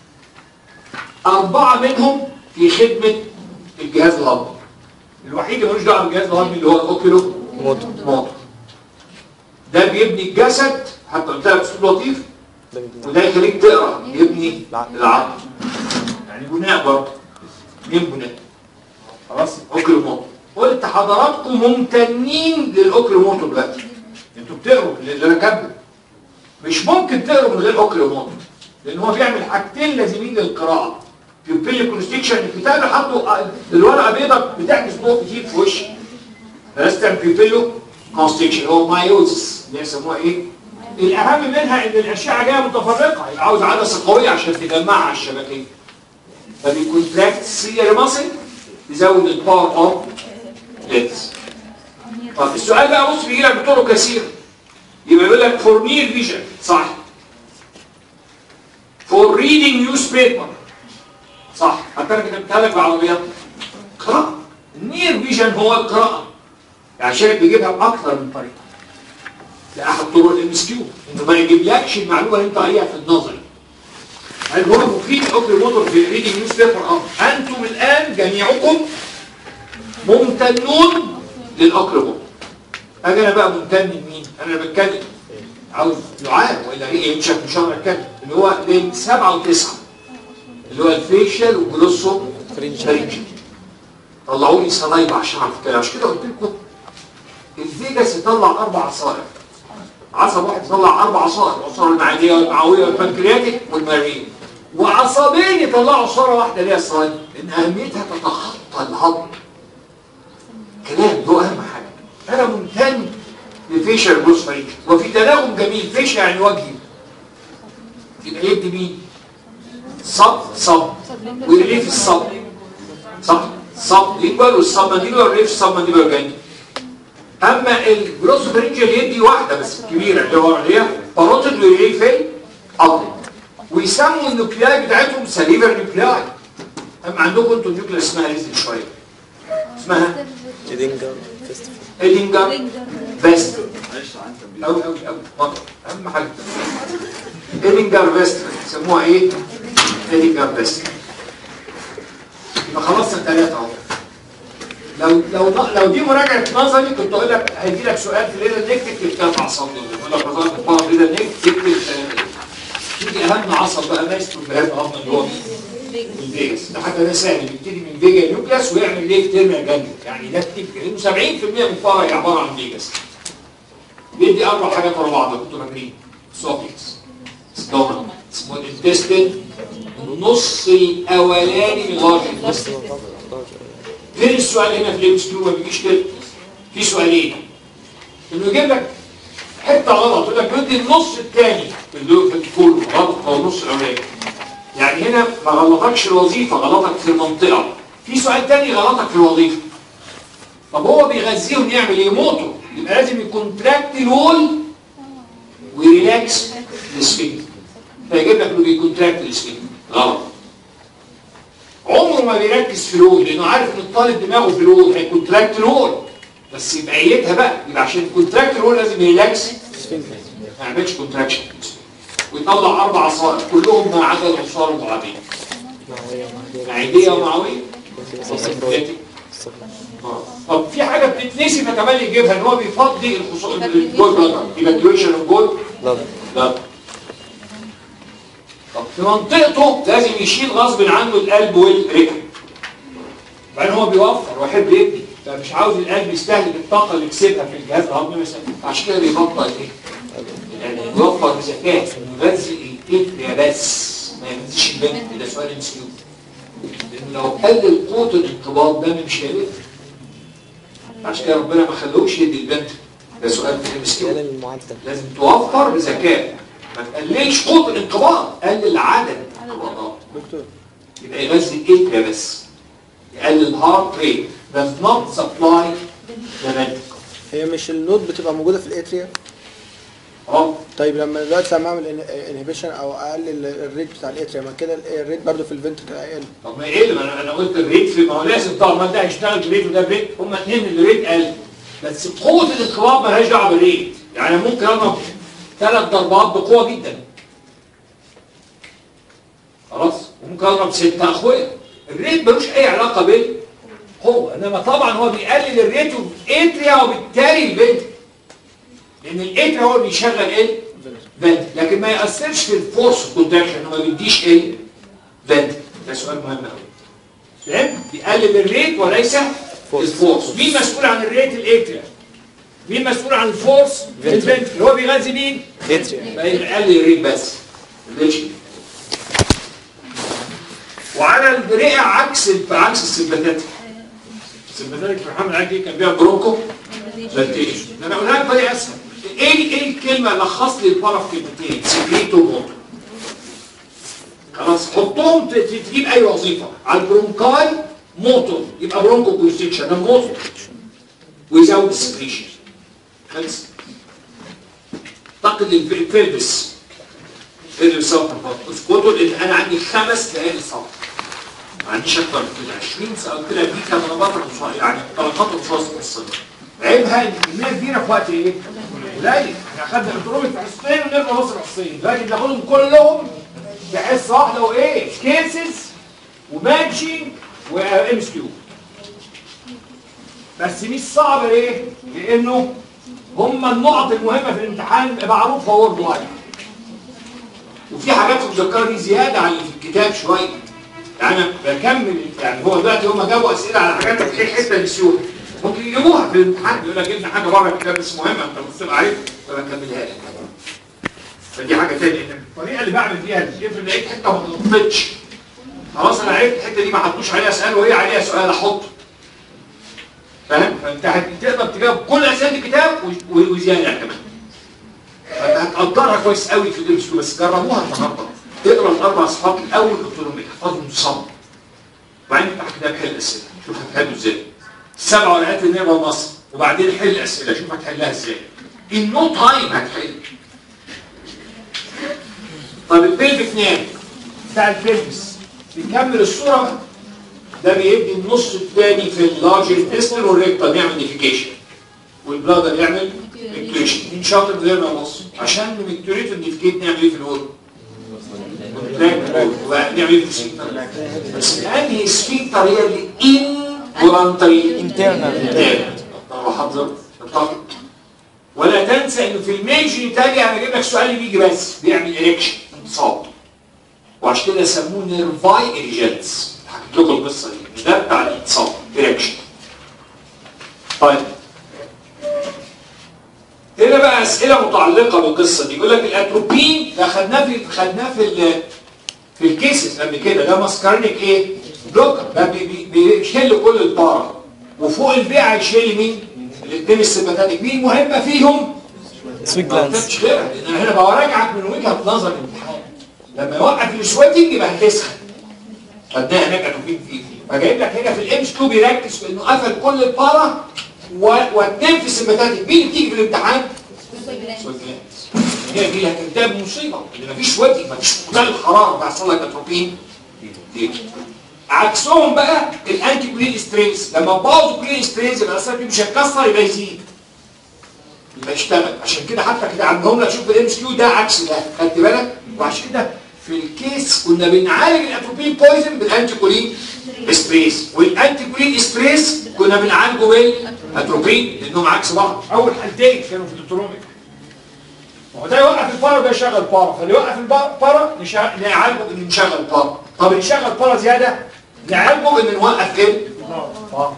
أربعة منهم في خدمة الجهاز الهضمي الوحيد اللي ملوش دعوة بالجهاز الهضمي اللي هو الأوكيلو موتور موتور ده بيبني الجسد حتى قلتها بأسلوب لطيف وده يخليك تقرا يبني العقل يعني بناء برضه مين بناء خلاص أوكيلو موتور قلت حضراتكم ممتنين للأوكيلو موتور دلوقتي انتوا بتقروا اللي انا كاتبه مش ممكن تقروا من غير اوكيلو موتور لان هو بيعمل حاجتين لازمين للقراءه بيبيل كونستكشن الكتاب اللي حاطه الورقه بيضاء بتعكس ضوء كتير في وشي فلازم تعمل بيبيلو كونستكشن هو مايوزس اللي يسموها ايه؟ الاهم منها ان الاشعه جايه متفرقه يبقى عاوز عدسه قويه عشان تجمعها على الشبكيه فبيكونتراكت سيري ماسل يزود الباور اوف لينز طب السؤال بقى بص بيجي لك بطرق كثيره يبقى يقول لك فور نير فيجن صح فور reading newspaper صح حتى انا كتبتها لك بالعربيات قراءة النير فيجن هو القراءة يعني شايف بيجيبها بأكثر من طريقة ده أحد طرق الام اس كيو إنه ما يجيبلكش المعلومة اللي أنت قاريها في النظري هل هو مفيد أوكي موتور في ريدنج نيوز بيبر اه أنتم الآن جميعكم ممتنون للأقربون أجي أنا بقى ممتن لمين؟ أنا بتكلم عاوز دعاء ولا ايه مش مش هقدر اتكلم اللي هو بين سبعه وتسعه اللي هو الفيشل والجلوسو فرنجل طلعوا لي صلايب عشان اعرف كده عشان كده قلت لكم الفيجاس يطلع اربع عصائر عصب واحد يطلع اربع عصائر العصاره المعديه والمعويه والبنكرياتيك والمريء وعصبين يطلعوا عصاره واحده اللي هي الصلايب لان اهميتها تتخطى الهضم كلام ده اهم حاجه انا ممتن لفيشر بروس فريد وفي تناغم جميل فيش يعني وجهي يبقى يدي مين صب صب وريليف الصب صح صب ليبر والصب مانديبر ريف الصب مانديبر جاني اما الجلوس فرنجل يدي واحده بس كبيره اللي هو اللي هي باروتيد وريليف العظم ويسموا النوكلياي بتاعتهم سليفر نوكلياي اما عندكم انتوا النيوكليا اسمها ريزل شويه اسمها إدينجر فيستيفال ادينجر فيست معلش عن أوي أوي أوي مرة أهم حاجة إيدنجر فيست يسموها إيه؟ إيدنجر فيست يبقى خلصنا الثلاثة أهو لو لو لو دي مراجعة نظري كنت أقول لك هيجي لك سؤال في ليلة نيك تكتب ثلاث أعصاب دول يقول لك وظائف الطلب ليلة نيك تكتب ثلاثة تيجي أهم عصب بقى مايسترو في هذا الهضم اللي هو مين؟ الفيجاس ده حتى ده سهل بيبتدي من فيجا نيوكلاس ويعمل ليه تيرميا جانجل يعني ده كتير كده 70% من الفرع عبارة عن فيجاس بيدي اربع حاجات ورا بعض كنتوا فاكرين سوفيكس ستوما اسمه الانتستين النص الاولاني من لارج انتستين فين السؤال هنا في الام كيو ما بيجيش كده في سؤالين انه يجيب لك حته غلط يقول لك بدي النص الثاني اللي هو في الكل غلط هو النص الاولاني يعني هنا ما غلطكش الوظيفه غلطك في المنطقه في سؤال تاني غلطك في الوظيفه طب هو بيغذيهم يعمل ايه موتور يبقى لازم يكونتراكت الوول ويريلاكس السفنكتر فيجيب لك انه بيكونتراكت السفنكتر غلط عمره ما بيركز في الوول لانه عارف ان الطالب دماغه في الوول هيكونتراكت الوول بس يبقى ايدها بقى يبقى عشان يكونتراكت الوول لازم يريلاكس ما يعملش كونتراكشن ويطلع اربع عصائر كلهم ما عدا العصاره المعاديه معديه ومعويه آه. طب في حاجه بتتنسي فكمان يجيبها ان هو بيفضي الخصوص الجول بلادر ايفاكيويشن اوف جول لا طب في منطقته لازم يشيل غصب عنه القلب والرئه بعدين هو بيوفر ويحب يبني فمش عاوز القلب يستهلك الطاقه اللي كسبها في الجهاز الهضمي مثلا عشان كده بيبطل ايه؟ يعني بيوفر بذكاء انه يغذي الاتريا بس ما يغذيش البنت ده سؤال ام سي لان لو قلل قوه الانقباض ده مش هيلف عشان كده ربنا ما خلوش يدي البنت ده سؤال في ام سي المعدل لازم توفر بذكاء ما تقللش قوه الانقباض قلل عدد الانقباضات دكتور يبقى يغذي الاتريا بس يقلل الهارت ريت does not supply the ventricle هي مش النود بتبقى موجودة في الاتريا اه طيب لما دلوقتي لما اعمل انهبيشن او اقلل الريت بتاع الاتريا ما كده الريت برضو في الفنتركل هيقل طب ما ايه اللي انا انا قلت الريت في ما هو لازم طبعا ما ده هيشتغل بريت وده بريت هما اثنين الريت قل بس قوه الانقباض مالهاش دعوه بالريت يعني ممكن اضرب ثلاث ضربات بقوه جدا خلاص وممكن اضرب ستة اخويا الريت ملوش اي علاقه بالقوه انما طبعا هو بيقلل الريت والاتريا وبالتالي البنت لان الاتريا هو اللي بيشغل ايه فنت لكن ما ياثرش في الفورس كونتراكشن ما بيديش ايه فنت ده سؤال مهم قوي فهمت بيقلل الريت وليس الفورس مين مسؤول عن الريت الاتريا مين مسؤول عن الفورس الفنت اللي هو بيغذي مين اتريا يبقى يقلل الريت بس ليش وعلى الرئه عكس عكس السمباتيك السمباتيك في الحمل العادي كان بيها برونكو فالتيشن ده انا اقولها لك بطريقه اسهل ايه ايه الكلمه لخص لي الفرق في كلمتين سكريتو موتو خلاص حطهم ت- ت- تجيب اي وظيفه على البرونكاي موتور يبقى برونكو كونستريكشن ده موتور ويزود السكريشن خلص طاقه الفيلبس ادرس صفحه فقط اسكتوا لان انا عندي خمس ليالي صفحه ما عنديش اكتر من كده 20 سنه قلت لها دي كان رباطه يعني طلقات متوسط الصدر عيبها ان الكميه كبيره في وقت ايه؟ قليل احنا اخدنا الدرومي في حصتين ونرجع نص حصتين دلوقتي بناخدهم كلهم في حصه واحده وايه؟ كيسز وماتشنج وام اس كيو بس مش صعب ليه؟ لانه هم النقط المهمه في الامتحان معروفه وورد وايد وفي حاجات في المذكره دي زياده عن اللي في الكتاب شويه يعني انا بكمل يعني هو دلوقتي هم جابوا اسئله على حاجات في حته نسيوها ممكن يجيبوها في الامتحان يقول لك جبنا حاجه بره الكتاب بس مهمه انت بتصير عليك فبكملها لك فدي حاجه ثانيه الطريقه اللي بعمل فيها دي افرض لقيت حته ما اتغطتش خلاص انا عرفت الحته دي ما حطوش عليها سؤال وهي عليها سؤال احطه فاهم فانت هتقدر تجاوب كل اسئله الكتاب و- و- وزياده كمان فانت هتقدرها كويس قوي في الام بس جربوها النهارده تقرا الاربع صفحات الاول قلت لهم احفظهم صم وبعدين افتح كتاب حل اسئله شوف هتحله ازاي السبع ورقات النيابه مصر وبعدين حل اسئله شوف هتحلها ازاي ان نو تايم هتحل طب البلفيك نام بتاع البلفس بيكمل الصوره بقى ده بيدي النص الثاني في اللارج انتستين والريكتال بيعمل نيفيكيشن والبلادر يعمل ميكتوريشن مين شاطر غير ما بص عشان نمكتوريت النيفيكيت نعمل ايه في الورد نعمل ايه في السفنكتر بس انهي السفنكتر هي اللي ان فولنتري انترنال حضر ولا تنسى انه في الميجن تاني انا اجيب لك سؤال بيجي بس بيعمل اريكشن انتصاب وعشان كده سموه نيرفاي اريجنس حكيت لكم القصه دي ده بتاع الانتصاب اريكشن طيب هنا بقى اسئله متعلقه بالقصه دي يقول لك الاتروبين ده خدناه في خدناه في ال- في الكيسز قبل كده ده ماسكارنيك ايه؟ بلوكر ده بي- بي- بيشيل كل البارا وفوق البيع هيشيل مين؟ الاثنين السيمباتيك مين مهمه فيهم؟ سويت ما جلانس قلتش غيرها لان انا هنا براجعك من وجهه نظر الامتحان لما يوقف السويتنج يبقى هتسخن خدناها هناك اتروبين فيه فجايب لك هنا في الام 2 بيركز في انه قفل كل البارا و- واتنين في السيمباتيك مين اللي بتيجي في الامتحان؟ سويت جلاندز. هي دي هتنتهي بمصيبه ان مفيش سويتنج مفيش فقدان الحراره بيحصل لك اتروبين دي. عكسهم بقى الانتي كولين ستريس لما تبوظ الكولين ستريس يبقى الاثر فيه مش هيتكسر يبقى يزيد يبقى يشتغل عشان كده حتى كده عندهم لك شوف الام اس كيو ده عكس ده خدت بالك وعشان كده في الكيس كنا بنعالج الاتروبين بويزن بالانتي كولين ستريس والانتي كولين ستريس كنا بنعالجه بالاتروبين لانهم عكس بعض اول حالتين كانوا في الاتروميك ما هو ده يوقف البارا وده يشغل بارا فاللي يوقف البارا نشغل- نعالجه ان نشغل بارا طب اللي يشغل بارا زياده نعالجه ان نوقف ايه؟ بارا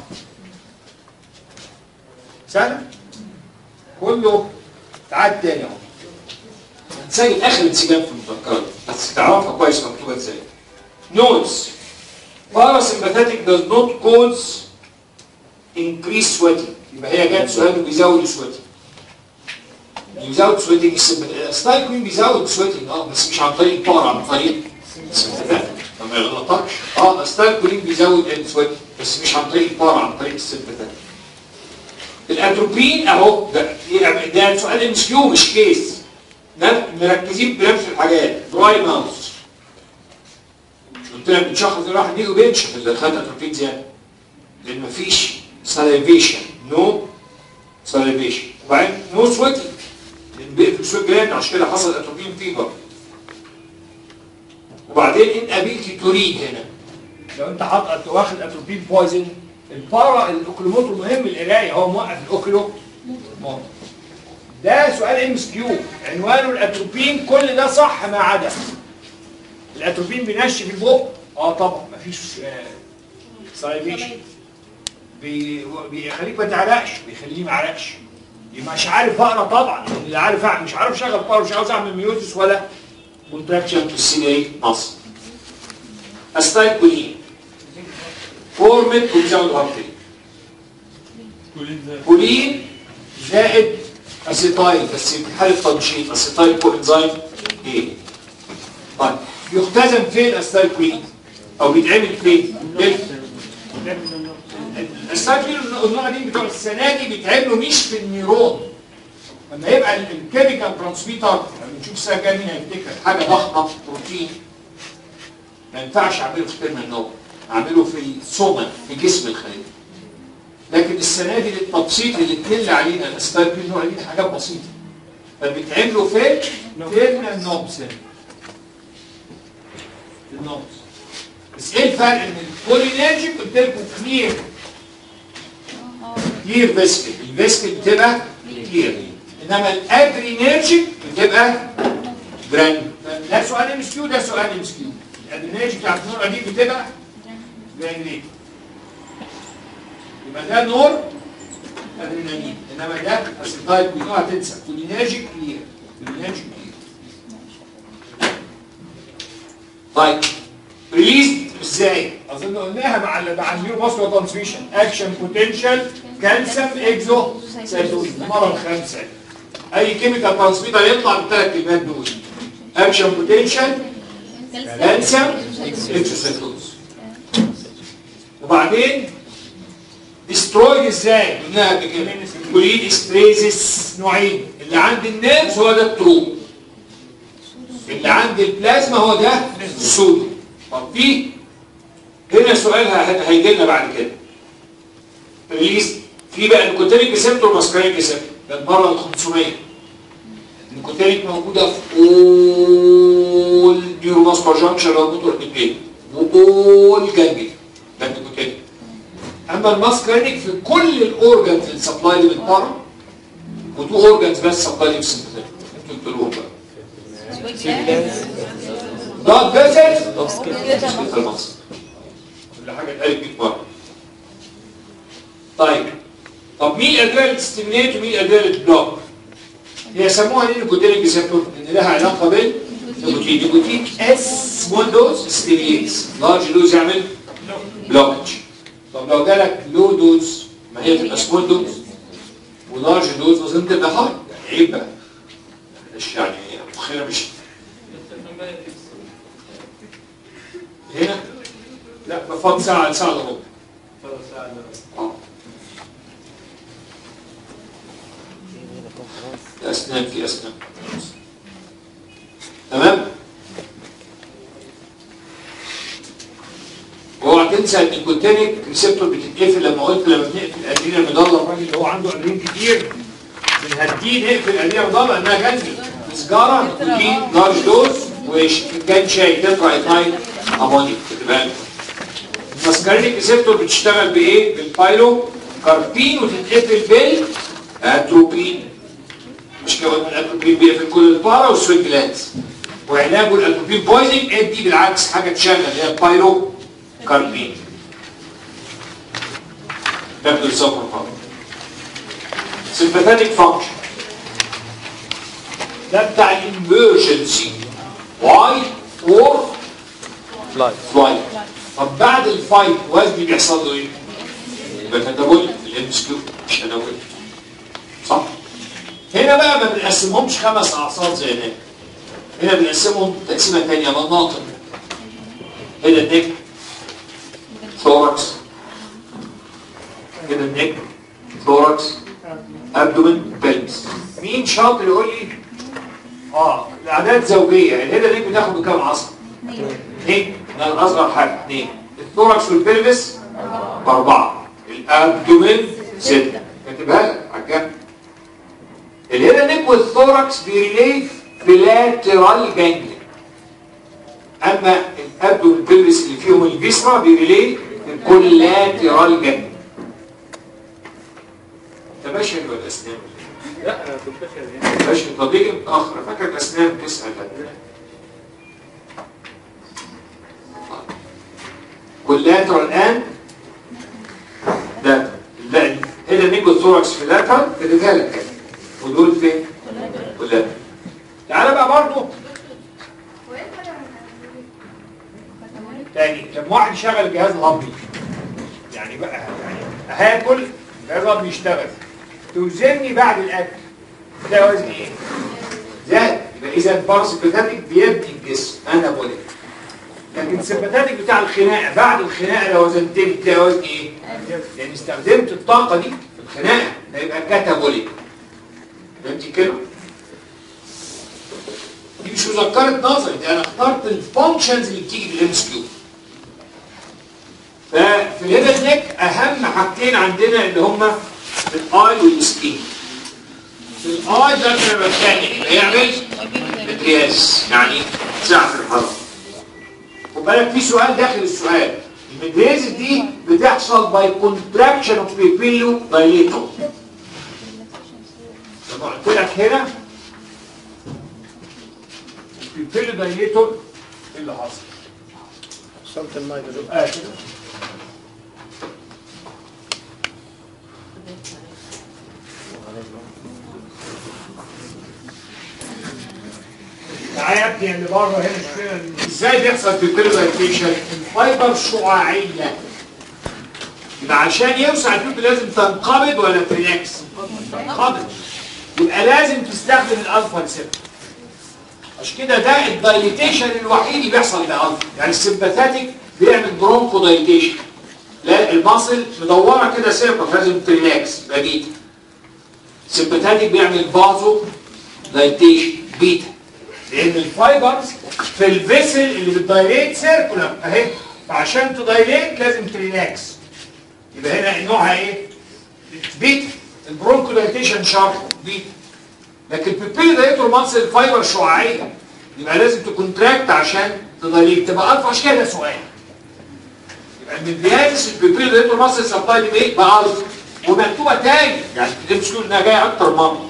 سهله كله تعاد تاني اهو هنسجل اخر انسجام في المذكره بس تعرفها كويس مكتوبه ازاي نوتس parasympathetic does not cause increase sweating يبقى هي جت سؤال بيزود sweating بيزود sweating السايكلين بيزود sweating اه بس مش عن طريق البار عن طريق sympathetic ما يغلطكش اه السايكلين بيزود السويتنج بس مش عن طريق البار عن طريق السيمباثيك الاتروبين اهو ده ده سؤال ام كيو مش كيس ده مركزين بنفس الحاجات دراي ماوس قلت لك بنشخص الواحد يجي وبينشف اللي خد اتروبين زياده لان مفيش ساليفيشن نو ساليفيشن وبعدين نو سويتنج لان بيقفل سويت جلاند عشان كده حصل اتروبين فيبر وبعدين ان ابيلتي تريد هنا لو انت حاطط واخد اتروبين بويزن البارا الاوكلوموتر مهم القرايه هو موقف الاوكلو موتر. ده سؤال ام اس كيو عنوانه الاتروبين كل ده صح ما عدا الاتروبين بينشف البق اه طبعا مفيش سايبيشن بي- بيخليك ما تعرقش بيخليه ما يعرقش يبقى مش عارف اقرا طبعا لان اللي عارف أعمل مش عارف اشغل بار مش عاوز اعمل ميوزس ولا كونتراكشن في السي اي مصر استايكولين فورمت وبيزود هارتين كلين زي كولين زائد اسيتايل بس في حاله تنشيط اسيتايل كو انزيم ايه طيب يختزن فين الاسيتايل او بيتعمل فين؟ بال- الاسيتايل النوع دي بتوع السنه دي بيتعملوا مش في النيرون لما يبقى الكيميكال ترانسميتر ونشوف السنه الجايه مين هيفتكر حاجه ضخمه بروتين ما ينفعش اعمله في ترم النوم اعمله في السوما في جسم الخليه لكن السنه دي للتبسيط اللي تقل علينا الاسباب دي النوع دي حاجات بسيطه فبتعملوا فين؟ ترم النوم سنه النوم بس ايه الفرق ان الكولينرجيك قلت لكم كلير كلير فيسكل الفيسكل بتبقى كلير انما الادرينرجيك بتبقى جرانيول ده سؤال ام اس كيو ده سؤال ام اس كيو الادرينرجيك بتاعت النور دي بتبقى جرانيوليت يبقى ده نور ادرينالين انما ده اسيتايل كوين اوعى تنسى كولينرجيك كلير كولينرجيك كلير طيب ريليز ازاي؟ اظن قلناها مع ال مع النيو ماسكولار ترانسميشن اكشن بوتنشال كالسيوم اكزو سيتوز المره الخامسه اي كيميكال ترانسميتر يطلع بالثلاث كلمات دول اكشن بوتنشال كالسيوم اكزو سيتوز وبعدين ديسترويد ازاي؟ قلناها قبل كده كوليد استريزس نوعين اللي عند النيرفز هو ده الترو اللي عند البلازما هو ده السودو طب في هنا سؤال ه- هيجي لنا بعد كده ريليز في بقى النيكوتينيك ريسبتور ماسكارينيك ريسبتور ده المره ال 500 النيكوتينيك موجوده في اول نيوروماسكولار جانكشن اللي هو موتور نيوكليد واول جانجلي ده النيكوتينيك اما الماسكارينيك في كل الاورجنز اللي سبلاي من بره وتو اورجنز بس سبلاي في السمبثيك انتوا تقولوهم بقى ضغط فيسل في المصر كل حاجه اتقالت 100 مره طيب طب مين الادويه اللي تستيمينيت ومين الادويه اللي تبلوك؟ هي سموها ليه نيكوتينيك ريسبتور ان لها علاقه بالنيكوتين نيكوتين اس سمول دوز ستيميليتس لارج دوز يعمل بلوكج طب لو جالك لو دوز ما هي تبقى سمول دوز ولارج دوز لازم تبقى هاي يعني عيب بقى معلش يعني مخنا مش هنا لا بفضل ساعة ساعة الا ربع آه. في أسنان في أسنان تمام اوعى تنسى ان الكوتينيك ريسبتور بتتقفل لما قلت لما بنقفل الادرينا المضله الراجل اللي هو عنده ادرين كتير بنهديه نقفل الادرينا المضله انها جنبي سجاره نيكوتين لارج دوز وكان شاي تترا ايثايل امونيك تبقى الماسكارينيك ريسبتور بتشتغل بايه؟ بالبايلو كاربين وتتقفل بالاتروبين مش كده قلنا الاتروبين بيقفل كل البارا والسويت جلانز وعلاجه الاتروبين بويزنج ادي بالعكس حاجه تشغل اللي هي البايلو كاربين تبدو السفر فقط sympathetic function ده بتاع الامرجنسي واي فور فلاي فلايت طب بعد الفايت وزني بيحصل له ايه؟ يبقى كتابولي الام اس كيو مش انا وانت صح؟ هنا بقى ما بنقسمهمش خمس اعصاب زي هناك هنا بنقسمهم تقسيمه ثانيه مناطق هنا النك ثوركس هنا النك ثوركس ابدومن بلبس مين شاطر يقول لي اه الاعداد زوجيه يعني هنا النك بتاخد بكام عصب؟ اثنين ده الاصغر حاجه اثنين الثوركس والبلفس باربعه الابدومين سته كاتبها لك على الجنب الهيدا نيك والثوركس بيريليف بلاترال جانجلي اما الابدومين والبلفس اللي فيهم الفيسرا بيريليف بالكولاترال جانجلي ده ماشي ولا الاسنان لا انا كنت فاكر يعني ماشي طب ليه متاخر فاكر الاسنان تسال واللاترال ان ده لا هنا نيجو ثوركس في اللاترال في الرجاله كده ودول فين؟ واللاترال تعالى بقى برضه تاني لما واحد يشغل الجهاز الهضمي يعني بقى يعني هاكل الجهاز الهضمي يشتغل توزني بعد الاكل ده وزن ايه؟ زاد يبقى اذا الباراسمباتيك بيبني الجسم انابوليك لكن السمباتيك بتاع الخناقه بعد الخناقه لو وزنتني تلاقي وزن ايه؟ يعني استخدمت الطاقه دي في الخناقه ده يبقى كاتابوليك فهمتي كده؟ دي مش مذكره نظري دي انا اخترت الفانكشنز اللي بتيجي في الام اس كيو ففي الهيد نيك اهم حاجتين عندنا اللي هما الاي والسكين في الاي ده لما بتكلم هيعمل مدرياس يعني ساعه في الحراره خد بالك في سؤال داخل السؤال المدرياس دي بتحصل باي كونتراكشن اوف بيبيلو دايليتور لما قلت لك هنا البيبيلو دايليتور ايه اللي حصل؟ وصلت المايك يا دكتور اه كده تعالى يا ابني اللي بره هنا مش كده ازاي بيحصل في البيرلايزيشن الفايبر شعاعيه يبقى عشان يوسع التوب لازم تنقبض ولا تريلاكس؟ تنقبض يبقى لازم تستخدم الالفا ريسبتور عشان كده ده الدايليتيشن الوحيد اللي بيحصل بالالفا يعني السمباثاتيك بيعمل برونكو دايليتيشن لا المصل مدوره كده سيركل لازم تريلاكس يبقى بيتا السمباثاتيك بيعمل بازو دايليتيشن بيتا لان الفايبرز في الفيسل اللي بتدايليت سيركولار اهي فعشان تدايليت لازم تريلاكس يبقى هنا نوعها ايه؟ بيتا البرونكو دايليتيشن شارب بيتا لكن البيبيلي دايتور مصل الفايبر شعاعيه يبقى لازم تكونتراكت عشان تدايليت تبقى الفا عشان كده سؤال يبقى المديانس البيبيلي دايتور مصل سبلاي بايه؟ بالفا ومكتوبه تاني يعني مش تقول انها جايه اكتر مره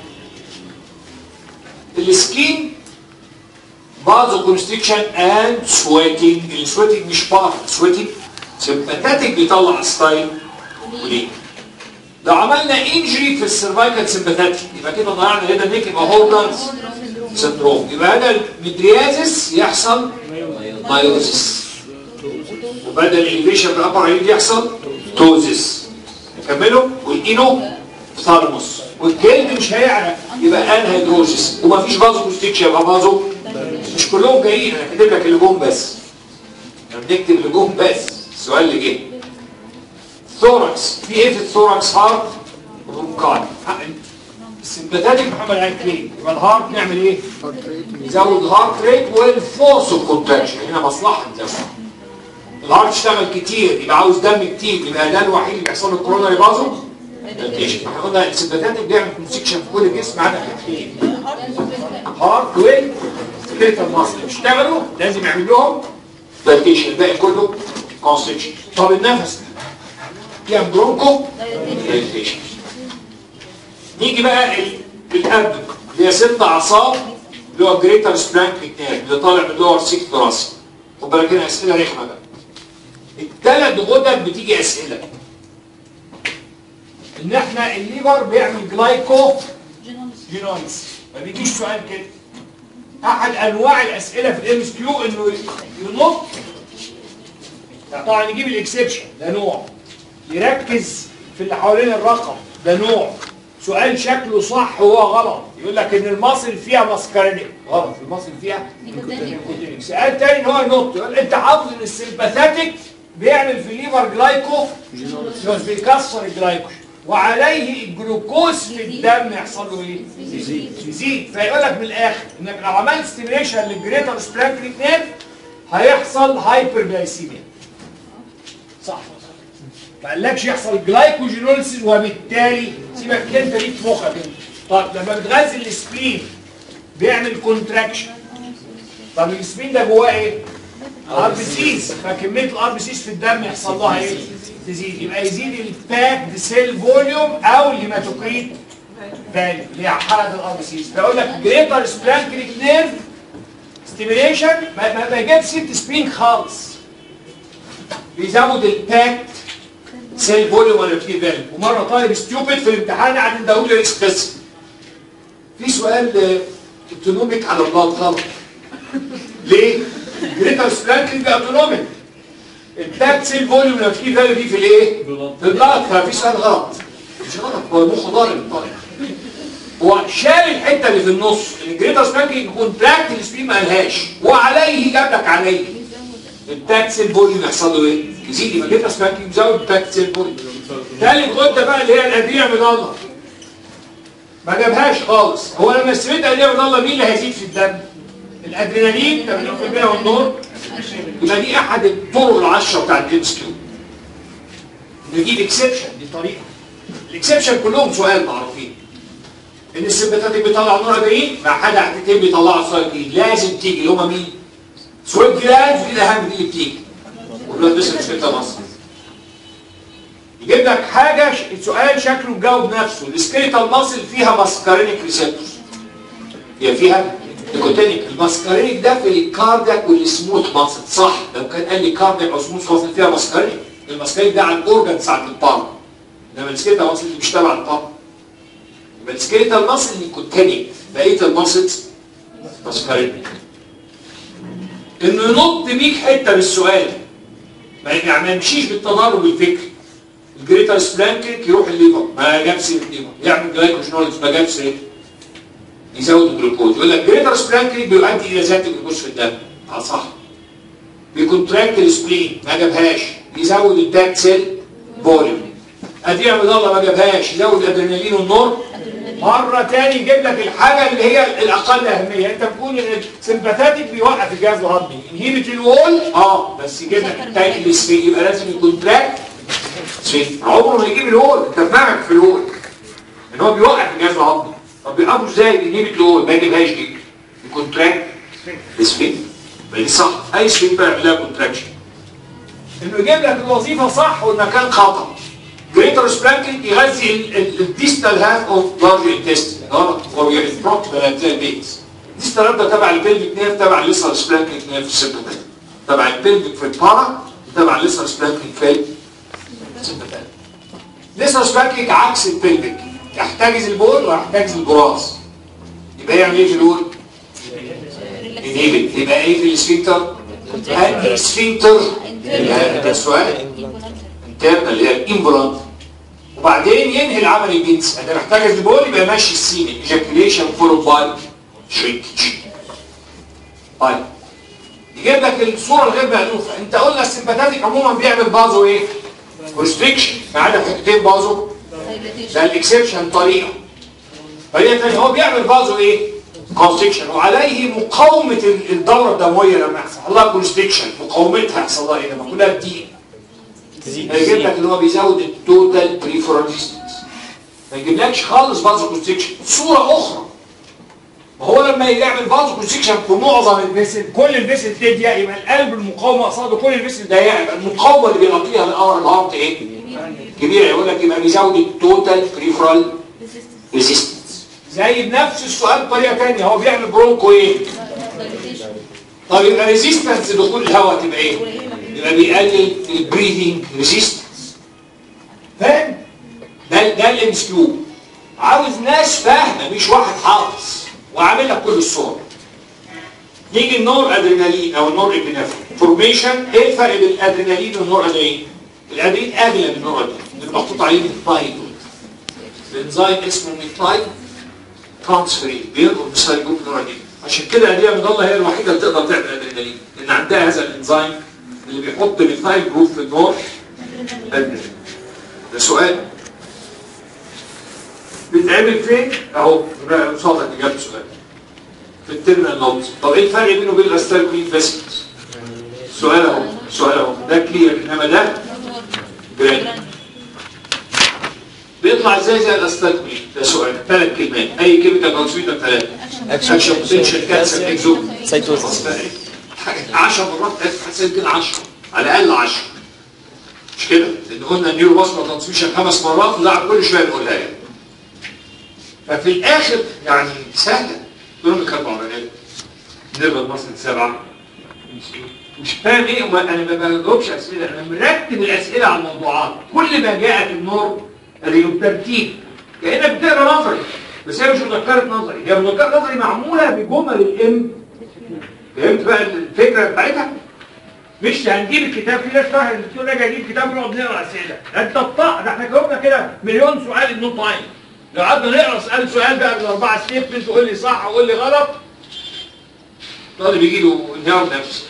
السكين بعض كونستريكشن اند سويتنج السويتنج مش بارت سويتنج سمباتاتيك بيطلع ستايل وليه لو عملنا انجري في السيرفايكال سمباتاتيك يبقى كده ضيعنا هنا نيك يبقى هولدرز سندروم يبقى هنا المدريازيس يحصل مايوزيس وبدل الانفيشن في الابر عيد يحصل توزيس نكمله والاينو ثالموس والجلد مش هيعرق يبقى انهيدروزيس ومفيش بازو كونستريكشن يبقى بازو مش كلهم جايين انا كاتب لك اللي جم بس انا بنكتب اللي جم بس السؤال اللي جه ثوركس في ايه في الثوركس هارت برونكاي السمباتاتيك محمد عين كلين يبقى الهارت نعمل ايه؟ نزود الهارت ريت والفورس اوف كونتراكشن هنا مصلحه نزود الهارت اشتغل كتير يبقى عاوز دم كتير يبقى ده الوحيد اللي بيحصل له الكورونا بازو دايليتيشن احنا قلنا السمباتاتيك بيعمل كونستكشن في كل الجسم ما عدا حاجتين هارت ويل سكريتال ماسل اشتغلوا لازم يعمل لهم دايليتيشن الباقي كله كونستكشن طب النفس كام برونكو دايليتيشن نيجي بقى الابدو اللي هي ست اعصاب اللي هو جريتر سبلانكيك نيرف اللي طالع من لور سيك راسي خد بالك هنا اسئله رخمه بقى الثلاث غدد بتيجي اسئله ان احنا الليفر بيعمل جلايكو جينومس ما بيجيش سؤال كده احد انواع الاسئله في الام اس كيو انه ينط طبعا يجيب الاكسبشن ده نوع يركز في اللي حوالين الرقم ده نوع سؤال شكله صح وهو غلط يقول لك ان المصل فيها ماسكارينيك غلط المصل فيها نيكوتينيك سؤال تاني ان هو ينط يقول انت حافظ ان السمباثاتيك بيعمل في الليفر جلايكو جينوز بيكسر الجلايكو وعليه الجلوكوز في الدم يحصل له ايه؟ يزيد يزيد فيقول لك من الاخر انك لو عملت ستيميليشن للجريتر سبلانكريك نيرف هيحصل هايبرجلايسيميا صح ما قالكش يحصل جلايكوجينوليسيس وبالتالي سيبك انت ليك مخك انت طب لما بتغذي السبلين بيعمل كونتراكشن طب السبلين ده جواه ايه؟ ار بي سيز فكميه الار بي سيز في الدم يحصل لها ايه؟ تزيد يبقى يزيد الباكد سيل فوليوم او الهيماتوكريت فاليو اللي هي حركه الار بي سيز فيقول لك جريتر سبلانكريك نيرف ستيميليشن ما, ما, ما يجيبش سيت سبين خالص بيزود الباكد سيل فوليوم ولا في فاليو ومره طالب ستيوبد في الامتحان قاعد ندهول لي قصه في سؤال اوتونوميك على البلاد غلط ليه؟ جريتر سبلانكريك اوتونوميك الباكت سيل فوليوم لو في فاليو دي في الايه؟ في البلد ففي سؤال غلط مش غلط هو مخه ضارب الطالب هو شال الحته اللي في النص الجريتر سبانكينج كونتراكت السبين ما قالهاش وعليه جاب لك عليه الباكت سيل فوليوم يحصل له ايه؟ يزيد يبقى الجريتر سبانكينج يزود الباكت سيل فوليوم تالت غده بقى اللي هي الادريه من الله ما جابهاش خالص هو لما استفيد ادريه من الله مين اللي هيزيد في الدم؟ الادرينالين 80% والنور يبقى دي احد الطرق العشره بتاعت الام اس كيو نجيب اكسبشن دي طريقه الاكسبشن كلهم سؤال معروفين ان السمباتيك بيطلع نور 40 مع حاجه حاجتين بيطلعوا سؤال جديد لازم تيجي اللي هم مين؟ سويت جلاند دي الاهم دي اللي بتيجي والبلاد بس مش كده مصر يجيب لك حاجه ش- سؤال شكله جاوب نفسه السكيليتال ماسل فيها ماسكارينيك ريسبتورز هي فيها نيكوتينيك الماسكارينيك ده في الكاردياك والسموث ماسل صح لو كان قال لي كاردياك او سموث ماسل فيها ماسكارينيك الماسكارينيك ده على الاورجن ساعه البار انما السكيليتال ماسل دي مش تبع البار يبقى السكيليتال ماسل نيكوتينيك بقيه الماسلز ماسكارينيك انه ينط بيك حته بالسؤال ما يعني ما يمشيش بالتضارب الفكري الجريتر سبلانكيك يروح الليفر ما جابش الليفر يعمل جلايكوجينوليز ما جابش ريت يزود الجلوكوز يقول لك جريتر سبلانكيك بيؤدي الى زياده الجلوكوز في الدم اه صح بيكونتراكت السبلين ما جابهاش يزود الداك سيل فوليوم اديها مضله ما جابهاش يزود الادرينالين والنور مرة تاني يجيب لك الحاجة اللي هي الأقل أهمية، أنت بتقول إن السمباتيك بيوقف الجهاز الهضمي، انهيبت الوول أه بس يجيب لك التايك السفين يبقى لازم يكون تراك سفين، عمره ما يجيب الوول، أنت دماغك في الوول. إن هو بيوقف الجهاز الهضمي، طب بيوقفه إزاي؟ انهيبت الوول ما يجيبهاش دي. يكون تراك سفين. دي صح، أي سفين بيعمل لها كونتراكشن. إنه يجيب لك الوظيفة صح والمكان خطأ. جريتر سبلانكينج يغذي الديستال هاف اوف لارج انتستين غلط هو بيعمل بروكتيمال هتلاقي بيتس الديستال هاف ده تبع البلفيك نيرف تبع الليسر سبلانكينج نيرف في السيمباتيك تبع البلفيك في البارا تبع الليسر سبلانكينج في السيمباتيك الليسر سبلانكينج عكس البلفيك يحتجز البول ويحتجز البراز يبقى يعمل ايه في البول؟ انهبت يبقى ايه في السفنكتر؟ السفنكتر ده السؤال انترنال اللي هي الانفولانت وبعدين ينهي العمل الجنسي انا محتاج البول يبقى ماشي السين ايجاكيوليشن فولو باي شرينكج طيب يجيب لك الصوره الغير مألوفه انت قلنا السمباتيك عموما بيعمل بازو ايه؟ كونستريكشن ما عدا حتتين بازو ده الاكسبشن طريقه طريقه ثانيه هو بيعمل بازو ايه؟ كونستريكشن وعليه مقاومه الدوره الدمويه لما يحصل لها كونستريكشن مقاومتها يحصل لها ايه؟ لما كلها بتضيق هيجيب لك اللي هو بيزود التوتال بريفرال ريزيستنس ما يجيبلكش خالص فازو كونستريكشن صوره اخرى وهو لما يعمل فازو كونستريكشن في معظم الفيسل كل الفيسل تضيق يبقى القلب المقاومه قصاده كل الفيسل ضيقه يبقى المقاومه اللي بيغطيها الار الهارت ايه؟ كبيره يقول لك يبقى بيزود التوتال بريفرال ريزيستنس زي بنفس السؤال بطريقه ثانيه هو بيعمل برونكو ايه؟ طب يبقى ريزيستنس دخول الهواء تبقى ايه؟ يبقى بيقلل البريثنج ريزيستنس فاهم؟ ده ده الام اس كيو عاوز ناس فاهمه مش واحد حافظ وعامل لك كل الصور يجي النور ادرينالين او النور ابنفرين فورميشن ايه الفرق بين الادرينالين والنور ادرينالين؟ الادرينالين اغلى من النور ادرينالين اللي محطوط عليه ميثايل الانزيم اسمه ميثايل ترانسفيرين بينقل ميثايل جروب نور ادرينالين عشان كده الادويه من الله هي الوحيده اللي تقدر تعمل ادرينالين لان عندها هذا الانزيم اللي بيحط ميثايل جروب في النور ادرينالين ده سؤال بيتعمل فين؟ اهو قصادك اجابه سؤال في الترمينال نوت طب ايه الفرق بينه وبين الاستالكولين فيسكس؟ سؤال اهو سؤال اهو ده كلير انما ده جراند بيطلع ازاي زي الاستالكولين ده سؤال ثلاث كلمات اي كيميكال ترانسميتر ثلاثه اكشن بوتنشال كانسر اكزو سيتوزيس 10 مرات حاسس يمكن 10 على الاقل 10 مش كده؟ لان قلنا النيورو باسكال ترانسميشن خمس مرات ونلعب كل شويه نقولها يعني ففي الاخر يعني سهله دول كربونات نقبل مصر سبعه مش فاهم ايه وما انا ما بجاوبش اسئله انا مرتب الاسئله على الموضوعات كل ما جاءت النور ادي ترتيب كانك بتقرا نظري بس هي مش مذكره نظري هي مذكره نظري معموله بجمل الام فهمت بقى الفكره بتاعتها مش هنجيب الكتاب في ناس فاهم الدكتور راجع يجيب كتاب ونقعد نقرا اسئله ده انت الطاق ده احنا جاوبنا كده مليون سؤال النون تايم لو قعدنا نقرا سؤال سؤال بقى بالاربعه ستيبس وقول لي صح وقول لي غلط طالب يجي له انهيار نفسي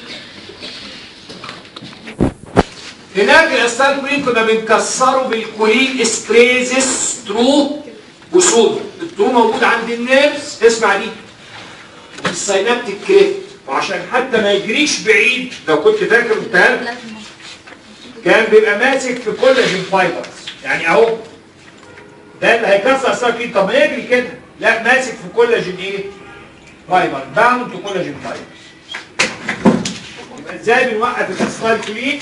هناك الاستالكولين كنا بنكسره بالكولين استريزس ترو وصول الترو موجود عند النيرفز اسمع دي السينابتيك كليف وعشان حتى ما يجريش بعيد لو كنت فاكر قلتها كان بيبقى ماسك في كولاجين فايبرز يعني اهو ده اللي هيكسر ساكين طب ما يجري كده لا ماسك في كولاجين ايه فايبر باوند تو كولاجين فايبر يبقى ازاي بنوقف الاسفال كلين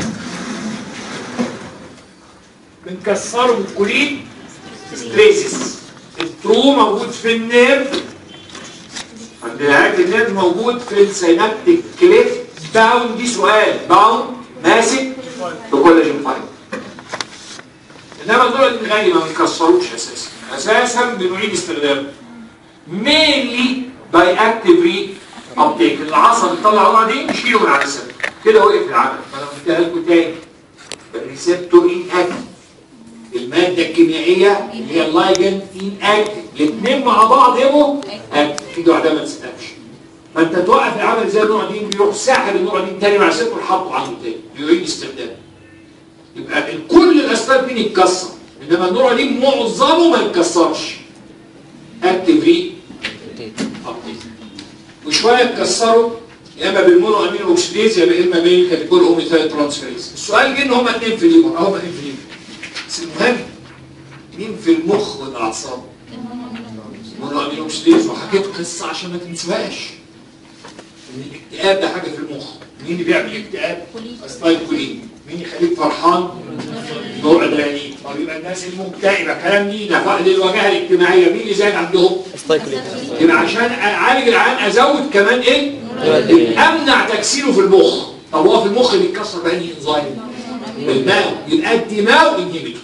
بنكسره بالكولين ستريسز الترو موجود في النيرف عند العلاج النيرف موجود في السينابتيك كليف باوند دي سؤال باوند ماسك بكولاجين فايبر انما دول الغالي ما بنكسروش اساسا اساسا بنعيد استخدامه mainly by active re uptake العصب اللي طلع النوع دي نشيله من على السد كده وقف العمل فانا قلتها لكم تاني الريسبتور ان اكتف الماده الكيميائيه اللي هي اللايجن ان اكتف الاثنين مع بعض يبقوا اكتف في ده ما تستقبش فانت توقف العمل زي النوع دي بيروح ساحب النوع دي تاني مع السد وحطه عنده تاني بيعيد استخدامه يبقى كل الاسباب دي يتكسر انما النوع دي معظمه ما يتكسرش اكتف ري ابديت وشويه اتكسروا يا اما بالمونو امينو اوكسيديز يا اما بين كاتيكول اوميثايل ترانسفيريز السؤال جه ان هما اثنين في الليفر اهو اثنين في الليفر بس المهم مين في المخ والاعصاب مونو امينو اوكسيديز وحكيت قصه عشان ما تنسوهاش ان الاكتئاب ده حاجه في المخ مين اللي بيعمل اكتئاب؟ اصلا كولين مين يخليك فرحان؟ نوع ادرينالين طب يبقى الناس المكتئبه كلام مين فقد الوجاهه الاجتماعيه مين اللي زاد عندهم؟ يبقى عشان اعالج العيان ازود كمان ايه؟ امنع تكسيره في المخ طب هو في المخ بيتكسر بأنهي انزيم؟ بالماء يبقى الدماغ انهبيتور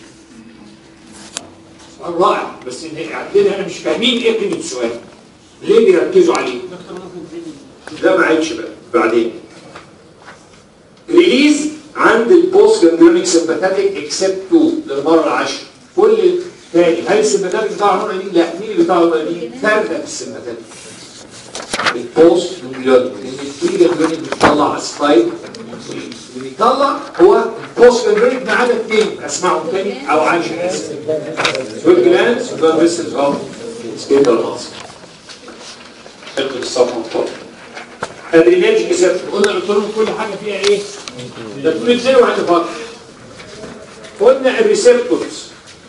سؤال رائع بس إن عندنا احنا مش فاهمين ايه قيمه السؤال ليه بيركزوا عليه؟ ده ما عادش بقى بعدين ريليز عند البوست جانجلونيك سمباثيك اكسبت 2 للمره العاشره كل تاني هل السمباثيك بتاع الهرمون دي؟ لا مين اللي بتاع الهرمون دي؟ فارده في السمباثيك البوست جانجلونيك لان البري جانجلونيك بتطلع اسفايد اللي بيطلع هو البوست جانجلونيك ما عدا اثنين اسمعهم تاني او عايشه اسف سويت جلانس وجان فيسلز اوف سكيتال ماسك اكتب الصفحه الفاضيه الريليج ريسبتور قلنا قلت لهم كل حاجه فيها ايه؟ ده تقول ازاي واحد فاضي قلنا الريسبتورز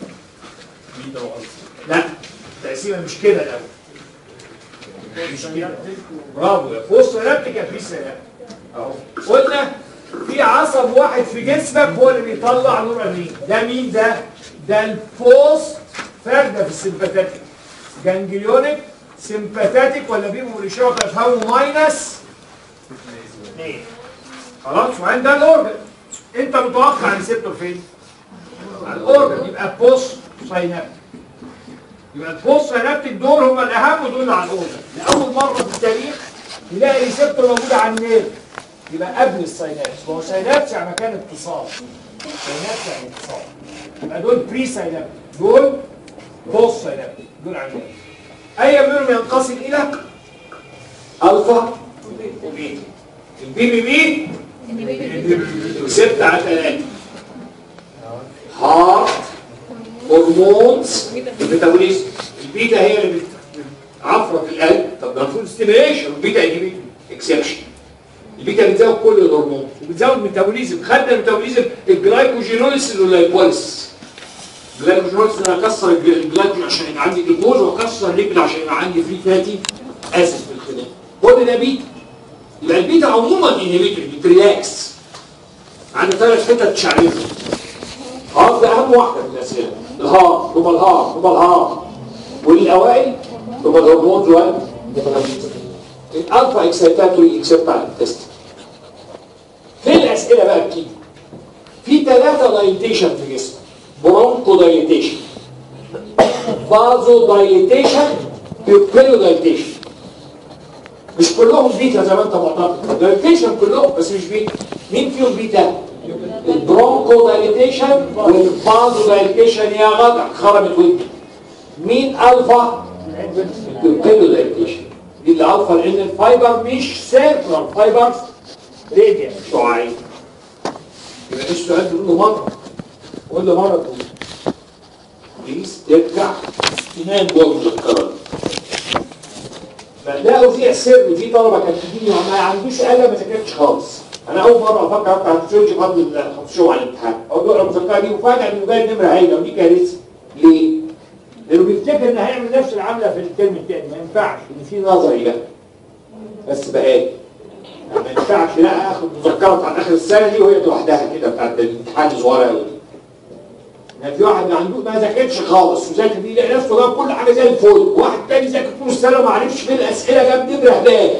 لا تقسيمه مش كده الاول مش كده برافو يا فوسط رابتك يا فيس اهو قلنا في عصب واحد في جسمك هو اللي بيطلع نور امين ده مين ده؟ ده البوست فرده في السمباتيك جانجليونيك سمباتيك ولا بيبقوا الاشاره تفهموا ماينس اثنين خلاص وعند ده الاورجن انت متوقع الريسبتور فين؟ على الاورجن يبقى بوست ساينابتيك يبقى البوست ساينابتيك دول هم الاهم ودول على الاورجن لاول مره في التاريخ نلاقي ريسبتور موجود على النيرف يبقى قبل الساينابس هو ساينابس يعني مكان اتصال ساينابس يعني اتصال يبقى دول بري ساينابتيك دول بوست ساينابتيك دول على النيرف اي منهم ينقسم الى الفا وبيتا البي بي بي ستة على ثلاثة هارت هرمونز الميتابوليزم البيتا هي اللي بتعفرط القلب طب ده المفروض ستيميليشن البيتا انهبيت اكسبشن البيتا بتزود كل الهرمون وبتزود الميتابوليزم خدنا الميتابوليزم الجلايكوجينوليس واللايبوليس الجلايكوجينوليس انا اكسر الجلايكوجين عشان يبقى عندي جلوكوز واكسر الليبيد عشان يبقى عندي فري فاتي اسيد في الخلايا كل ده بيتا يبقى البيتا عموما انهبيتور بتريلاكس عندي ثلاث حتت تشعرفها هارت ده اهم واحده من الاسئله الهارت ثم الهارت ثم الهارت والاوائل ثم الهرمون جوال الالفا اكسيتاتوري اكسبت على التست في الاسئله بقى بتيجي في ثلاثه دايليتيشن في جسمك برونكو دايليتيشن فازو دايليتيشن بيوبيلو دايليتيشن مش كلهم بيتا زي ما انت معتقد دايليتيشن كلهم بس مش بيتا مين فيهم بيتا البرونكو دايليتيشن والفازو دايليتيشن يا غدع خربت ودني مين الفا البيوبيلو دايليتيشن دي الالفا لان الفايبر مش سيركلر فايبر راديال شعاعي يبقى ايش السؤال تقول له مره قول له مره تقول بليز ترجع تنام جوه المذكره فلقوا فيها سر وفي طلبه كانت تجيني ما عندوش آلة ما ذاكرتش خالص انا اول مره افكر افتح الفسيولوجي فضل خمسة على الامتحان اقول له اقرا المذكره دي وفجاه انه جاي نمره هايله ودي كارثه ليه؟ لانه بيفتكر ان هيعمل نفس العمله في الترم الثاني ما ينفعش ان في نظري لا بس بقالي ما ينفعش لا اخد مذكره بتاعت اخر السنه دي وهي لوحدها كده بتاعت الامتحان الصغيره قوي يعني في واحد ما عنده ما ذاكرش خالص وذاكر دي يلاقي نفسه جاب كل حاجه زي الفل واحد تاني ذاكر طول السنه وما عرفش فين الاسئله جاب نمره هبال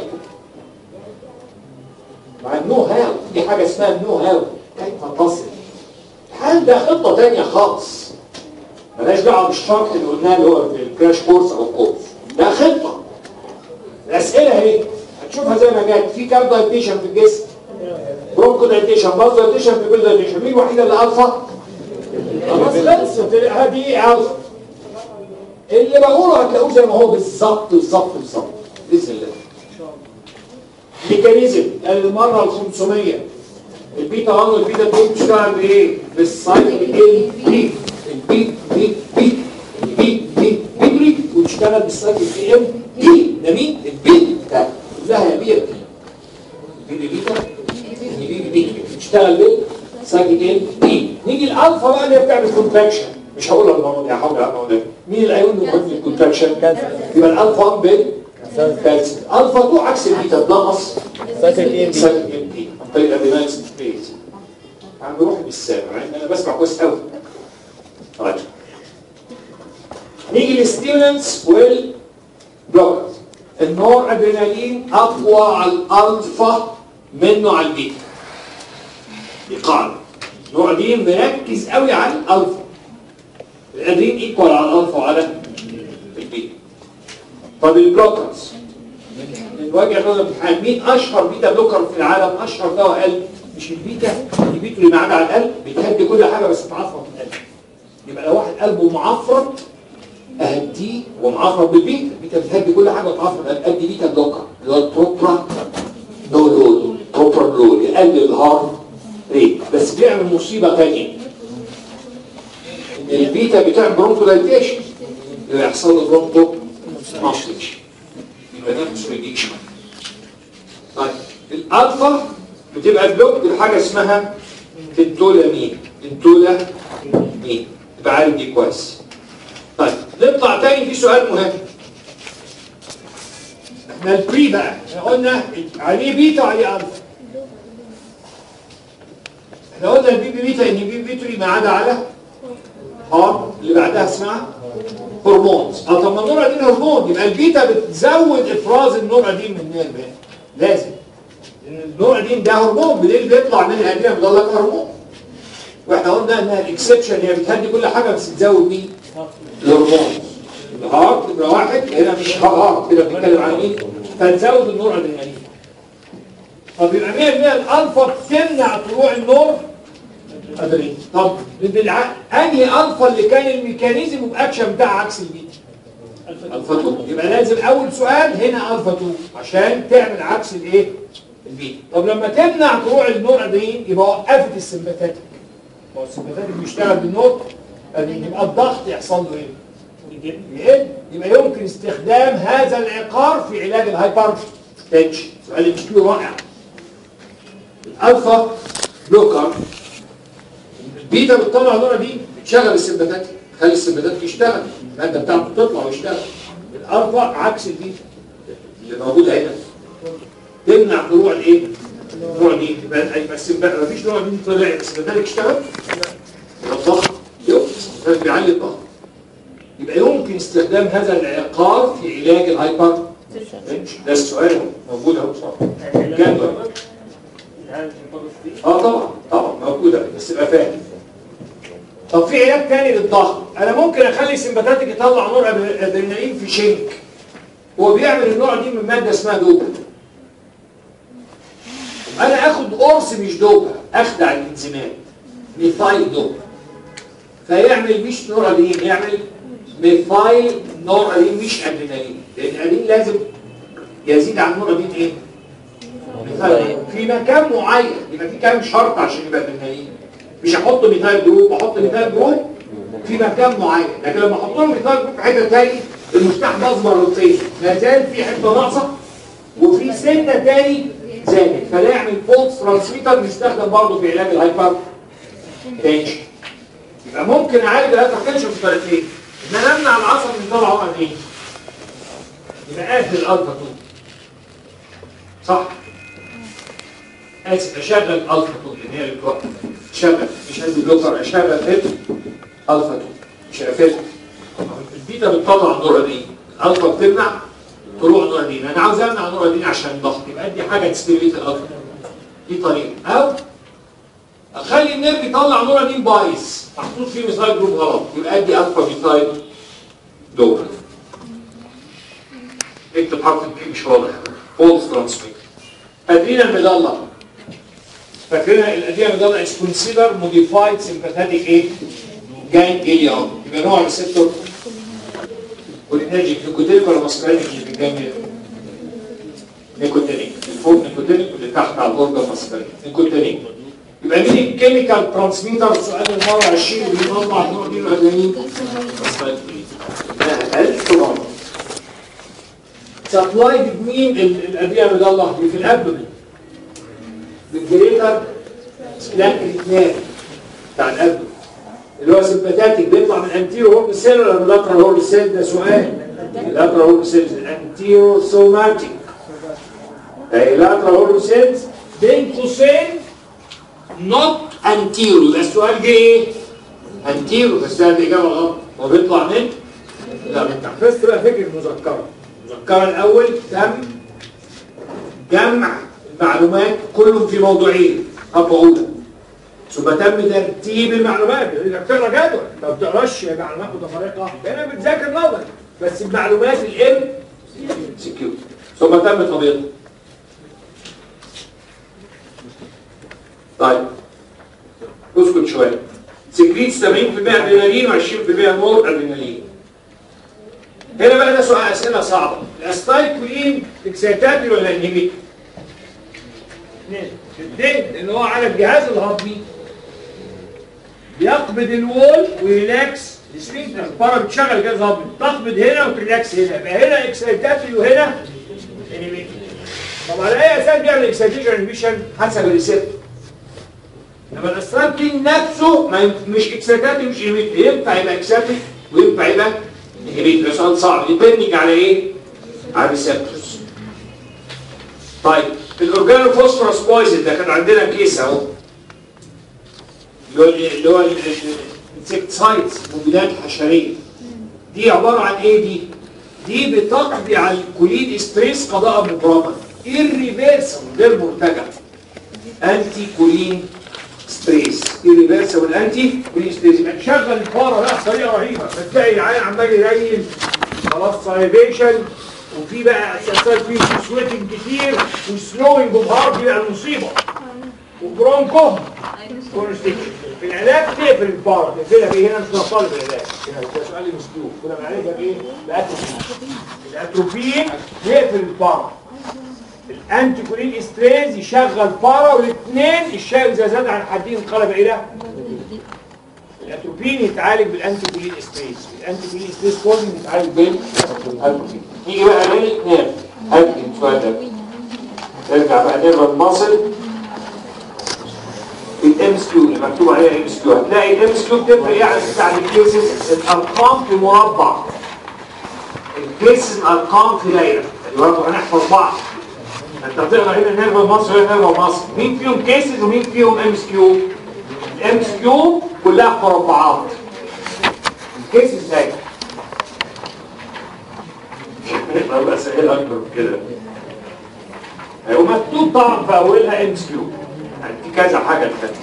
مع النو هاو دي حاجه اسمها النو هاو كيف تصل الحال ده خطه تانيه خالص ملهاش دعوه بالشرح اللي قلناه اللي هو في الكراش كورس او الكورس ده خطه الاسئله اهي هتشوفها زي ما جت في كام دايتيشن في الجسم برونكو دايتيشن باز دايتيشن في كل دايتيشن مين الوحيده اللي الفا خلاص خلصت هذه الفا اللي بقوله هتلاقوه زي ما هو بالظبط بالظبط بالظبط باذن الله ميكانيزم المره ال 500 البيتا 1 والبيتا 2 بتشتغل بايه؟ بالسايكل ال بي البي بي بي البي بي بي وتشتغل بالسايكل بي ام بي ده مين؟ البي ده كلها يا بيرك البي بيتا البي بي بتشتغل بايه؟ سايكل ال بي نيجي الالفا بقى اللي هي بتعمل كونتراكشن مش هقول لك الموضوع ده هحاول اعمل مين الايون اللي بتعمل الكونتراكشن؟ يبقى الالفا 1 بال كالسيوم الفا 2 عكس البيتا اتنقص سايكل اي ام سايكل ام دي عن طريق الادرينالين سبيس عم بروح بالسامع مع ان انا بسمع كويس قوي طيب نيجي للستيمولانس والبلوكرز النور ادرينالين اقوى على الالفا منه على البيتا دي قاعده النوع دي مركز قوي على الالفا الادرين ايكوال على الالفا وعلى البيتا طب البلوكرز الوجه نظر الامتحان مين اشهر بيتا بلوكر في العالم اشهر دواء قلب مش البيتا البيتا اللي معانا على القلب بتهدي كل حاجه بس تعفرط القلب يبقى لو واحد قلبه معفرط اهديه ومعفرط بالبيتا البيتا بتهدي كل حاجه وتعفرط القلب ادي بيتا بلوكر اللي هو البروبرا نولول بروبرا نولول يقلل الهارت ريت بس بيعمل مصيبه ثانيه ان البيتا بتعمل برونكو دايتيشن اللي يحصل له برونكو ماستيشن يبقى ده مش ريديكشن طيب الالفا بتبقى بلوك بحاجه اسمها التولامين التولامين تبقى عارف دي كويس طيب نطلع تاني في سؤال مهم احنا البري بقى احنا قلنا عليه بيتا وعليه الفا احنا قلنا البي بي بيتا ان بي بيتري ما عدا على ار اللي بعدها اسمها هرمونز اه طب ما النورادين هرمون يبقى البيتا بتزود افراز النورادين من النيرف لازم لان النورادين ده هرمون بدليل بيطلع من الادرينال بيضل لك هرمون واحنا قلنا انها الاكسبشن هي بتهدي كل حاجه بس تزود مين؟ الهرمون الهارت يبقى واحد هنا مش هارت كده بنتكلم عن مين؟ فتزود النورادرينالين طب يبقى 100% الالفا بتمنع طلوع النور ادرينالين طب بالع... انهي الفا اللي كان الميكانيزم والاكشن بتاع عكس البيتا الفا 2 يبقى لازم اول سؤال هنا الفا 2 عشان تعمل عكس الايه البيتا طب لما تمنع طلوع النور ادرينالين يبقى وقفت السمباثاتيك هو السمباثاتيك بيشتغل بالنور ادرينالين يبقى الضغط يحصل له ايه يقل يبقى يمكن استخدام هذا العقار في علاج الهايبر تنشن سؤال الكيو رائع الالفا بلوكر البيتا بتطلع نورا دي بتشغل السمباتات تخلي السمباتات يشتغل الماده بتاعته تطلع ويشتغل الالفا عكس البيتا اللي موجوده هنا تمنع طلوع الايه؟ النوع دي يبقى يبقى السمبات مفيش نوع دي طلع السمباتات يشتغل يبقى الضغط يقف السمباتات بيعلي الضغط يبقى يمكن استخدام هذا العقار في علاج الهايبر ده السؤال موجود اهو جدول اه طبعا طبعا موجوده بس تبقى فاهم طب في علاج تاني للضغط انا ممكن اخلي سمباتاتيك يطلع نور ادرينالين في شنك هو بيعمل النوع دي من ماده اسمها دوبا انا اخد قرص مش دوبا اخدع الانزيمات ميثايل دوبا فيعمل مش نور ادرينالين يعمل ميثايل نور ادرينالين مش ادرينالين لان الادرينالين لازم يزيد عن نور ادرينالين ايه؟ ميثايل في مكان معين يبقى في كام شرط عشان يبقى ادرينالين مش هحط ميثايل جروب احط ميثايل جروب في مكان معين لكن لما احط له ميثايل جروب في حته تاني المفتاح باظ مرتين ما زال في حته ناقصه وفي سنه تاني زادت فنعمل فولكس ترانسميتر نستخدم برضه في علاج الهايبر تنشن يبقى ممكن اعالج الهايبر تنشن بطريقتين ان انا امنع العصب من طلع عقد ايه؟ يبقى اقفل الالفا 2 صح؟ اسف اشغل الفا 2 لان هي اللي بتوقف شغل مش عندي بلوكر اشغل الفا 2 مش هقفلها البيتا بتطلع نورادين الالفا بتمنع طلوع نورادين انا عاوز امنع نورادين عشان الضغط يبقى ادي حاجه تستيميت الالفا دي طريقه او اخلي النيرف يطلع نورادين بايظ محطوط فيه ميثايل جروب غلط يبقى ادي الفا ميثايل دور اكتب حرف البي مش واضح فولس ترانسميت ادرينا المضله فاكرين الادرينا المضله از كونسيدر موديفايد سمباثيك ايه جانجليون يبقى نوع ريسبتور والانرجي نيكوتينيك ولا ماسكرينيك اللي في الجنب نيكوتينيك الفوق نيكوتينيك واللي تحت على الاورجن ماسكرينيك نيكوتينيك يبقى مين الكيميكال ترانسميتر سؤال المره 20 اللي بيطلع نوع دي الادرينالين ألف مرة سبلايد بمين الادويه المضله دي في الابدومين بالجريتر سبلانك نير بتاع الابدومين اللي هو سمباتاتيك بيطلع من انتيرو هورن سيل ولا من لاترال هورن سيل ده سؤال لاترال هورن سيل الانتيرو سوماتيك اي لاترال هورن سيل بين قوسين نوت انتيرو يبقى السؤال جه ايه؟ انتيرو بس ده الاجابه غلط هو بيطلع من لا من تحت بس تبقى فكره المذكره المذكره الاول تم جمع المعلومات كلهم في موضوعين خطوه اولى ثم تم ترتيب المعلومات انك بتقرا جدول ما بتقراش معلومات متفرقه هنا بتذاكر نظري بس المعلومات الام سكيو ثم تم تبييضها طيب اسكت شويه سكريت 70% ادرينالين و20% نور ادرينالين هنا بقى ده سؤال اسئله صعبه الاستايكولين اكسيتاتي ولا انهبيتور؟ الاثنين لان هو على الجهاز الهضمي بيقبض الوول ويلاكس السفنكتر البارا بتشغل الجهاز الهضمي تقبض هنا وتريلاكس هنا يبقى هنا اكسيتاتي وهنا انهبيتور طب على اي اساس بيعمل اكسيتيشن انهبيشن حسب الريسبتور انما الاستراتين نفسه ما ينف- مش اكسيتاتي مش انهبيتور ينفع يبقى اكسيتاتي وينفع يبقى انهبيتور ده سؤال صعب يبنج على ايه؟ على الريسبتورز طيب الاورجانو فوسفورس بويزن ده كان عندنا كيس اهو اللي هو اللي هو الانسكتسايدز مبيدات حشريه دي عباره عن ايه دي؟ دي بتقضي على الكولين ستريس قضاء مبرما irreversible غير مرتجع انتي كولين ستريس irreversible انتي كولين ستريس يبقى تشغل الفاره بقى بطريقه رهيبه فتلاقي العيان عمال يريل خلاص سايفيشن وفي بقى اساسات فيه سويتنج كتير وسلوينج اوف هارت دي بقى المصيبه وبرونكو كونستيكشن في العلاج تقفل البارا تقفلها بايه هنا مش طالب العلاج هنا ده سؤال مسلوب كنا بنعالجها بايه؟ باتروبين الاتروبين يقفل البارا الانتي كولين استريز يشغل بارا والاثنين الشاي اذا زاد عن حدين انقلب الى الاتروبين يتعالج بالانتي كولين استريز الانتي كولين استريز كولين يتعالج بالاتروبين نيجي بقى للاثنين هات السؤال ده نرجع بقى نقرا المصل الام اس كيو اللي مكتوب عليها ام اس كيو هتلاقي الام اس كيو بتفرق يعني بتاع الكيسز الارقام في مربع الكيسز الارقام في دايره يعني برضه هنحفظ بعض انت بتقرا هنا نيرف مصر هنا نيرف مصر مين فيهم كيسز ومين فيهم ام اس كيو الام اس كيو كلها في مربعات الكيسز دايره نقرا بقى سهل اكتر من كده ايوه مكتوب طبعا في اولها ام اس كيو يعني في كذا حاجه تانية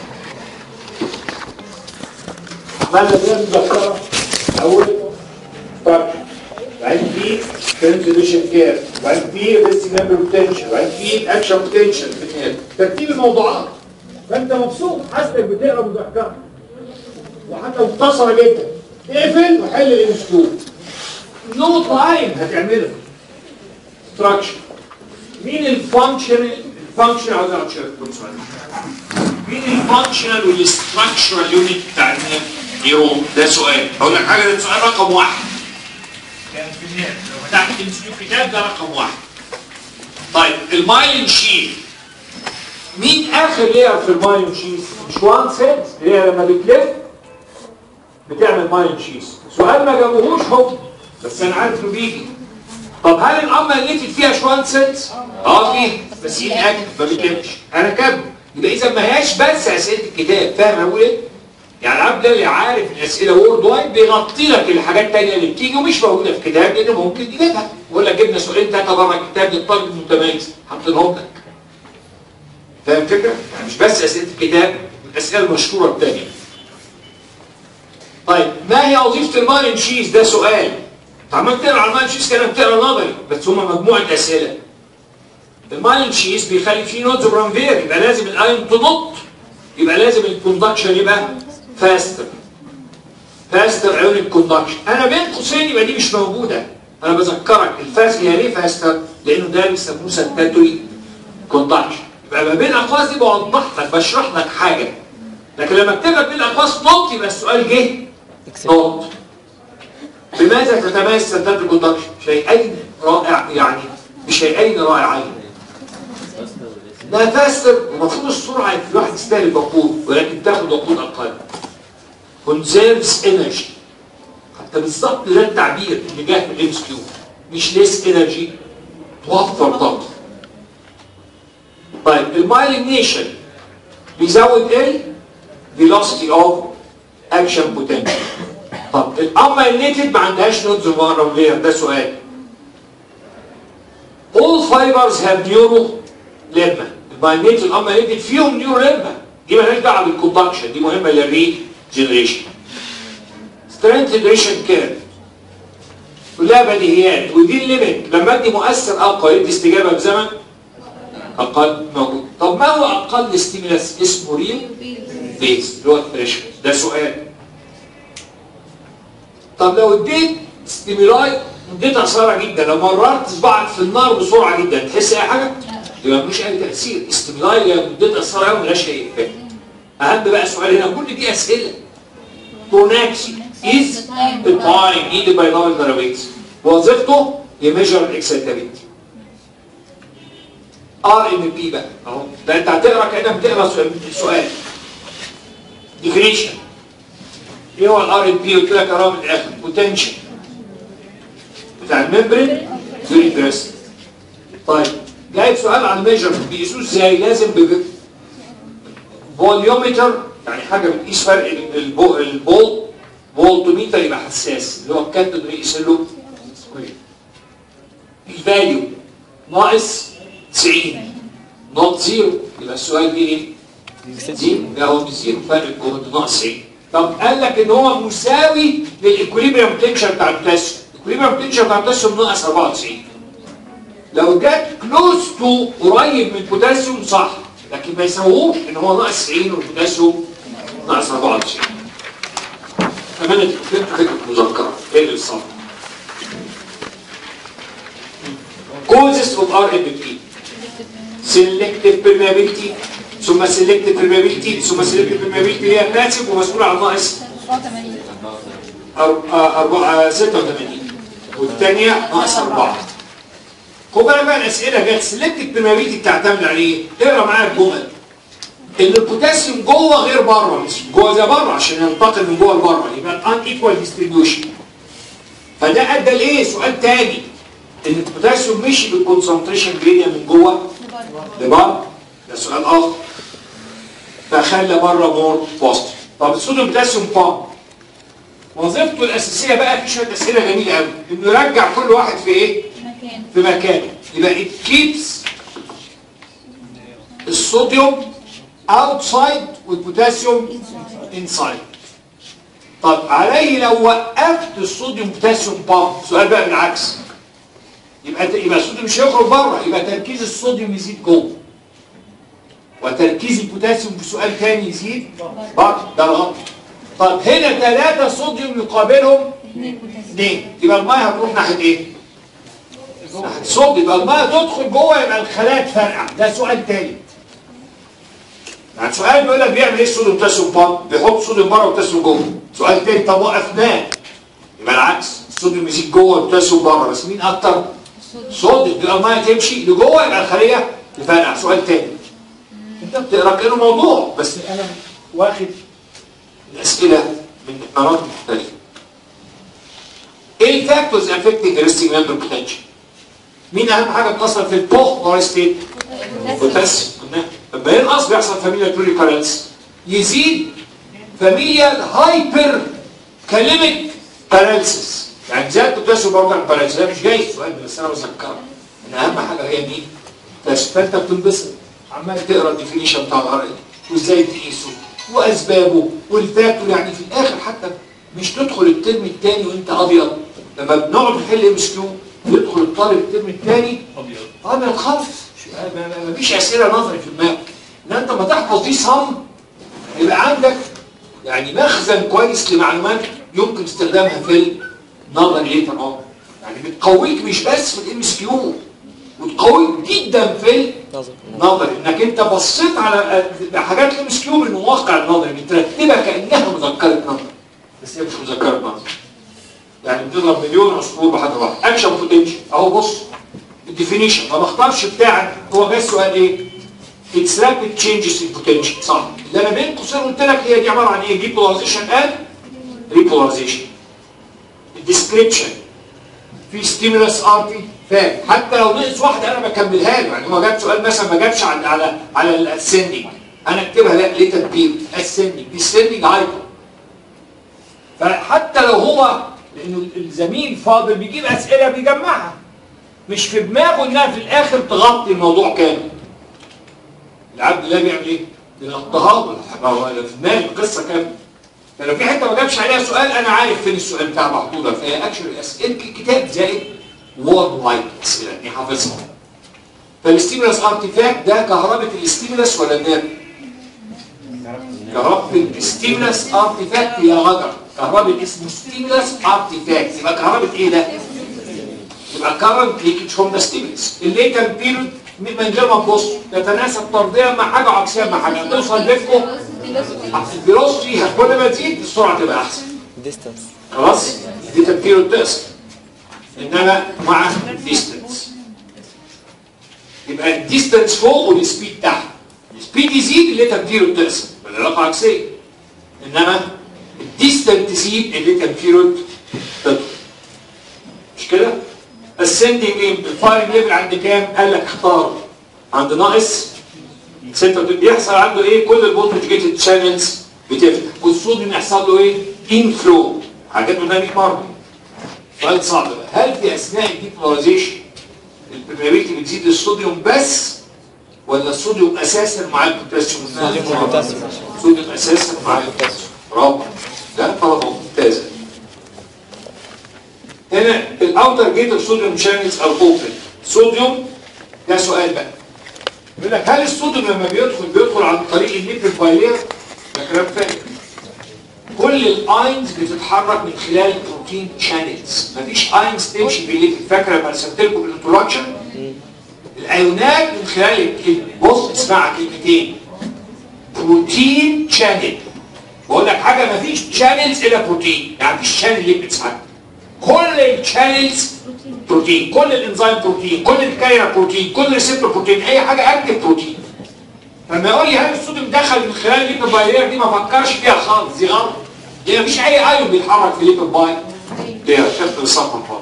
عملنا دي مذكره اول طرح بعدين في ترانزيشن كير بعدين في ريسك نمبر بوتنشال بعدين في اكشن بوتنشال ترتيب الموضوعات فانت مبسوط حاسسك بتقرا مذكره وحتى مختصره جدا اقفل وحل الام اس كيو نو تايم هتعملها ستراكشر مين الفانكشنال الفانكشنال عاوز اقعد شويه كل سؤال مين الفانكشنال والاستراكشرال يونت بتاع النيرون ده سؤال اقول لك حاجه ده سؤال رقم واحد كان في كتاب لو فتحت ام سي كيو كتاب ده رقم واحد طيب المايلين شيل مين اخر لير في المايلين شيز مش وان سيت اللي هي لما بتلف بتعمل مايلين شيز سؤال ما جابوهوش هو بس انا عارف انه بيجي طب هل الامه اللي فيها شوان سيلز اه فيه بس هي اكل ما بتلفش انا كاتبه يبقى اذا ما هياش بس اسئله الكتاب فاهم انا بقول ايه يعني العبد اللي عارف الاسئله وورد وايد بيغطي لك الحاجات الثانيه اللي بتيجي ومش موجوده في الكتاب لان ممكن يجيبها يقول لك جبنا سؤالين ثلاثه بره الكتاب للطالب المتميز حاطينهم لك فاهم الفكره؟ يعني مش بس اسئله الكتاب الاسئله المشهوره الثانيه طيب ما هي وظيفه المارين شيز ده سؤال انت عمال تقرا على المارين شيز كانك بتقرا نظري بس هم مجموعه اسئله المارين شيز بيخلي فيه نودز برانفير يبقى لازم الايون تنط يبقى لازم الكوندكشن يبقى فاستر فاستر عيون الكوندكشن انا بين قوسين يبقى دي مش موجوده انا بذكرك الفاست هي ليه فاستر لانه ده بيسموه سنتاتوري كوندكشن يبقى ما بين اقواس دي بوضح لك بشرح لك حاجه لكن لما اكتب لك بين اقواس نوت يبقى السؤال جه نوت بماذا تتميز سنتاتوري كوندكشن شيئين رائع يعني بشيئين رائعين ده فاستر المفروض السرعه الواحد يستهلك وقود ولكن تاخد وقود اقل conserves energy حتى بالظبط ده التعبير اللي جه في الام كيو مش less energy توفر طاقه طيب المايلينيشن بيزود ال velocity of action potential طب الامايلينيتد ما عندهاش نودز رمليه ده سؤال all fibers have neuro لما المايلينيتد الامايلينيتد فيهم نيورو لما دي مالهاش دعوه بالكوندكشن دي مهمه للري جنريشن سترينث جنريشن كيرف كلها بديهيات ودي الليميت لما ادي مؤثر اقوى يدي استجابه بزمن اقل موجود طب ما هو اقل ستيمولاس اسمه ريل بيز اللي هو الثريشولد ده سؤال طب لو اديت ستيمولاي مدتها قصيره جدا لو مررت صباعك في النار بسرعه جدا تحس اي حاجه؟ يبقى ملوش اي تاثير ستيمولاي اللي مدتها قصيره قوي ملهاش اي افكت اهم بقى سؤال هنا كل دي اسئله بروناكسي از التايم ايد باي نوبل نرابيتس وظيفته يميجر الاكسيتابيلتي ار ام بي بقى اهو ده انت هتقرا كانك بتقرا سؤال سؤال ديفينيشن ايه هو الار ام بي قلت لك اقراه من الاخر بوتنشال بتاع الممبرين دوري بريست طيب جايب سؤال عن ميجر بيقيسوه ازاي لازم ب فوليومتر يعني حاجه بتقيس فرق البو البول فولتوميتر يبقى حساس اللي هو الكاتب بيقيس له سكوير الفاليو ناقص 90 نوت زيرو يبقى السؤال دي ايه؟ دي ده هو بزيرو فرق الجهد ناقص 90 طب قال لك ان هو مساوي للايكوليبريم تنشن بتاع البوتاسيوم الايكوليبريم تنشن بتاع البوتاسيوم ناقص 94 لو جت كلوز تو قريب من البوتاسيوم صح لكن ما يساووش ان هو ناقص 90 والبوتاسيوم ناقص 94 أمانة فكرة فكرة مذكرة ايه اللي الصف causes of RMP selective permeability ثم selective permeability ثم selective permeability هي الناتج ومسؤول عن ناقص 86 والثانية ناقص 4 خد بالك بقى الاسئله جت سيلكتيف برمابيلتي بتعتمد على ايه؟ اقرا معايا الجمل ان البوتاسيوم جوه غير بره مش جوه زي بره عشان ينتقل من جوه لبره يبقى الان ايكوال ديستريبيوشن فده ادى لايه؟ سؤال تاني ان البوتاسيوم مشي بالكونسنتريشن جريديا من جوه لبره ده سؤال اخر فخلى بره مور بوزيتيف طب الصوديوم بوتاسيوم بامب وظيفته الاساسيه بقى في شويه اسئله جميله قوي انه يرجع كل واحد في ايه؟ مكان في مكانه يبقى it keeps الصوديوم outside والبوتاسيوم inside طب عليه لو وقفت الصوديوم بوتاسيوم بامب سؤال بقى بالعكس يبقى يبقى الصوديوم مش هيخرج بره يبقى تركيز الصوديوم يزيد جوه وتركيز البوتاسيوم في سؤال تاني يزيد بره ده الغلط طب هنا ثلاثة صوديوم يقابلهم اثنين بوتاسيوم اثنين يبقى الميه هتروح ناحيه ايه؟ ناحيه الصوت يبقى الميه تدخل جوه يبقى الخلايا تفرقع ده سؤال تاني يعني سؤال بيقول لك بيعمل ايه الصوديوم بوتاسيوم بامب؟ بيحط صوديوم بره وبوتاسيوم جوه سؤال تاني طب وقفناه يبقى العكس الصوديوم يزيد جوه والبوتاسيوم بره بس مين اكتر؟ صوديوم يبقى الميه تمشي لجوه يبقى الخليه تفرقع سؤال تاني انت بتقرا كانه موضوع بس انا واخد الاسئله من مناطق مختلفه ايه الفاكتورز افكتنج ريستنج ممبر بوتنشال مين اهم حاجه بتاثر في البوخ ستيت بوتاسيوم قلنا لما ينقص بيحصل فاميليا توريكالنس يزيد فاميليا هايبر كاليميك باراليسيس يعني زياده البوتاسيوم برضه باراليسيس ده مش جاي السؤال ده بس انا بذكرك ان اهم حاجه هي مين؟ بس فانت بتنبسط عمال تقرا الديفينيشن بتاع الار وازاي تقيسه واسبابه والفاكتور يعني في الاخر حتى مش تدخل الترم الثاني وانت ابيض لما بنقعد نحل ام اس كيو يدخل الطالب الترم الثاني ابيض ابيض خالص ما- ما- ما فيش اسئله نظري في دماغك ان انت ما تحفظ دي صم يبقى عندك يعني مخزن كويس لمعلومات يمكن استخدامها في النظر ليتر اون يعني بتقويك مش بس في الام اس كيو وتقويك جدا في نظر النظر انك انت بصيت على حاجات الام اس كيو من واقع النظر مترتبه كانها مذكره نظر بس هي مش مذكره نظر يعني بتضرب مليون عصفور بحجر واحد اكشن بوتنشال اهو بص الديفينيشن ما بختارش بتاعك هو جاي السؤال ايه؟ اتس رابيد تشينجز ان بوتنشال صح اللي انا بين قوسين قلت لك هي دي عباره عن ايه؟ ديبولاريزيشن اند ريبولاريزيشن الديسكريبشن في ستيمولس ارتي فاهم حتى لو نقص واحده انا بكملها له يعني هو جاب سؤال مثلا ما جابش على على على الاسندنج انا اكتبها لا ليه تدبير اسندنج ديسندنج هايبر فحتى لو هو لانه الزميل فاضل بيجيب اسئله بيجمعها مش في دماغه انها في الاخر تغطي الموضوع كامل العبد ده بيعمل ايه؟ بيغطيها ما هو في دماغي القصه كامله فلو في حته ما جابش عليها سؤال انا عارف فين السؤال بتاع محطوطه فهي اكشن اسئله الكتاب زائد وورد وايد اسئله يعني حافظها فالستيمولس ارتيفاكت ده كهرباء الاستيمولس ولا النار؟ كهرباء الستيمولس ارتيفاكت يا غدر كهرباء اسمه ستيمولس ارتيفاكت يبقى كهرباء ايه ده؟ يبقى كارنت ليكج فروم ذا ستيمولس الليتر بيريود من غير ما تبص تتناسب طرديا مع حاجه وعكسيا مع حاجه توصل بينكم الفيلوسفي كل ما تزيد السرعه تبقى احسن ديستانس خلاص دي تفكيره تقصر انما مع الديستنس يبقى الديستنس فوق والسبيد تحت السبيد يزيد اللي تفكيره تقصر بالعلاقه عكسيه انما الديستنس تزيد اللي تفكيره تطلع مش كده؟ السندنج الفايرنج ليفل عند كام؟ قال لك اختار عند ناقص 6 بيحصل عنده ايه؟ كل الفولتج جيتد شانلز بتفتح والصوديوم يحصل له ايه؟ انفلو حاجات منها 100 مره سؤال صعب بقى هل في اثناء الديبولاريزيشن البرميابيلتي بتزيد الصوديوم بس ولا الصوديوم اساسا مع البوتاسيوم؟ صوديوم وبوتاسيوم. الصوديوم اساسا مع البوتاسيوم برافو ده طلبه ممتازه هنا الاوتر جيت الصوديوم شانلز او اوبن صوديوم ده سؤال بقى يقول لك هل الصوديوم لما بيدخل بيدخل عن طريق الليبيد بايلير ده كلام فارغ كل الاينز بتتحرك من خلال البروتين شانلز مفيش اينز تمشي بالليبيد فاكره لما رسمت لكم الانترودكشن الايونات من خلال بص اسمع كلمتين بروتين شانل بقول لك حاجه مفيش شانلز الا بروتين يعني مفيش شانل ليبيدز حتى كل الشانلز بروتين كل الانزيم بروتين كل الكارير بروتين كل ريسبتور بروتين اي حاجه اكتف بروتين لما يقول لي هل الصوديوم دخل من خلال الليبيد بايلير دي ما فكرش فيها خالص دي غلط دي مفيش اي ايون بيتحرك في الليبيد باي دي شفت الصفحه خالص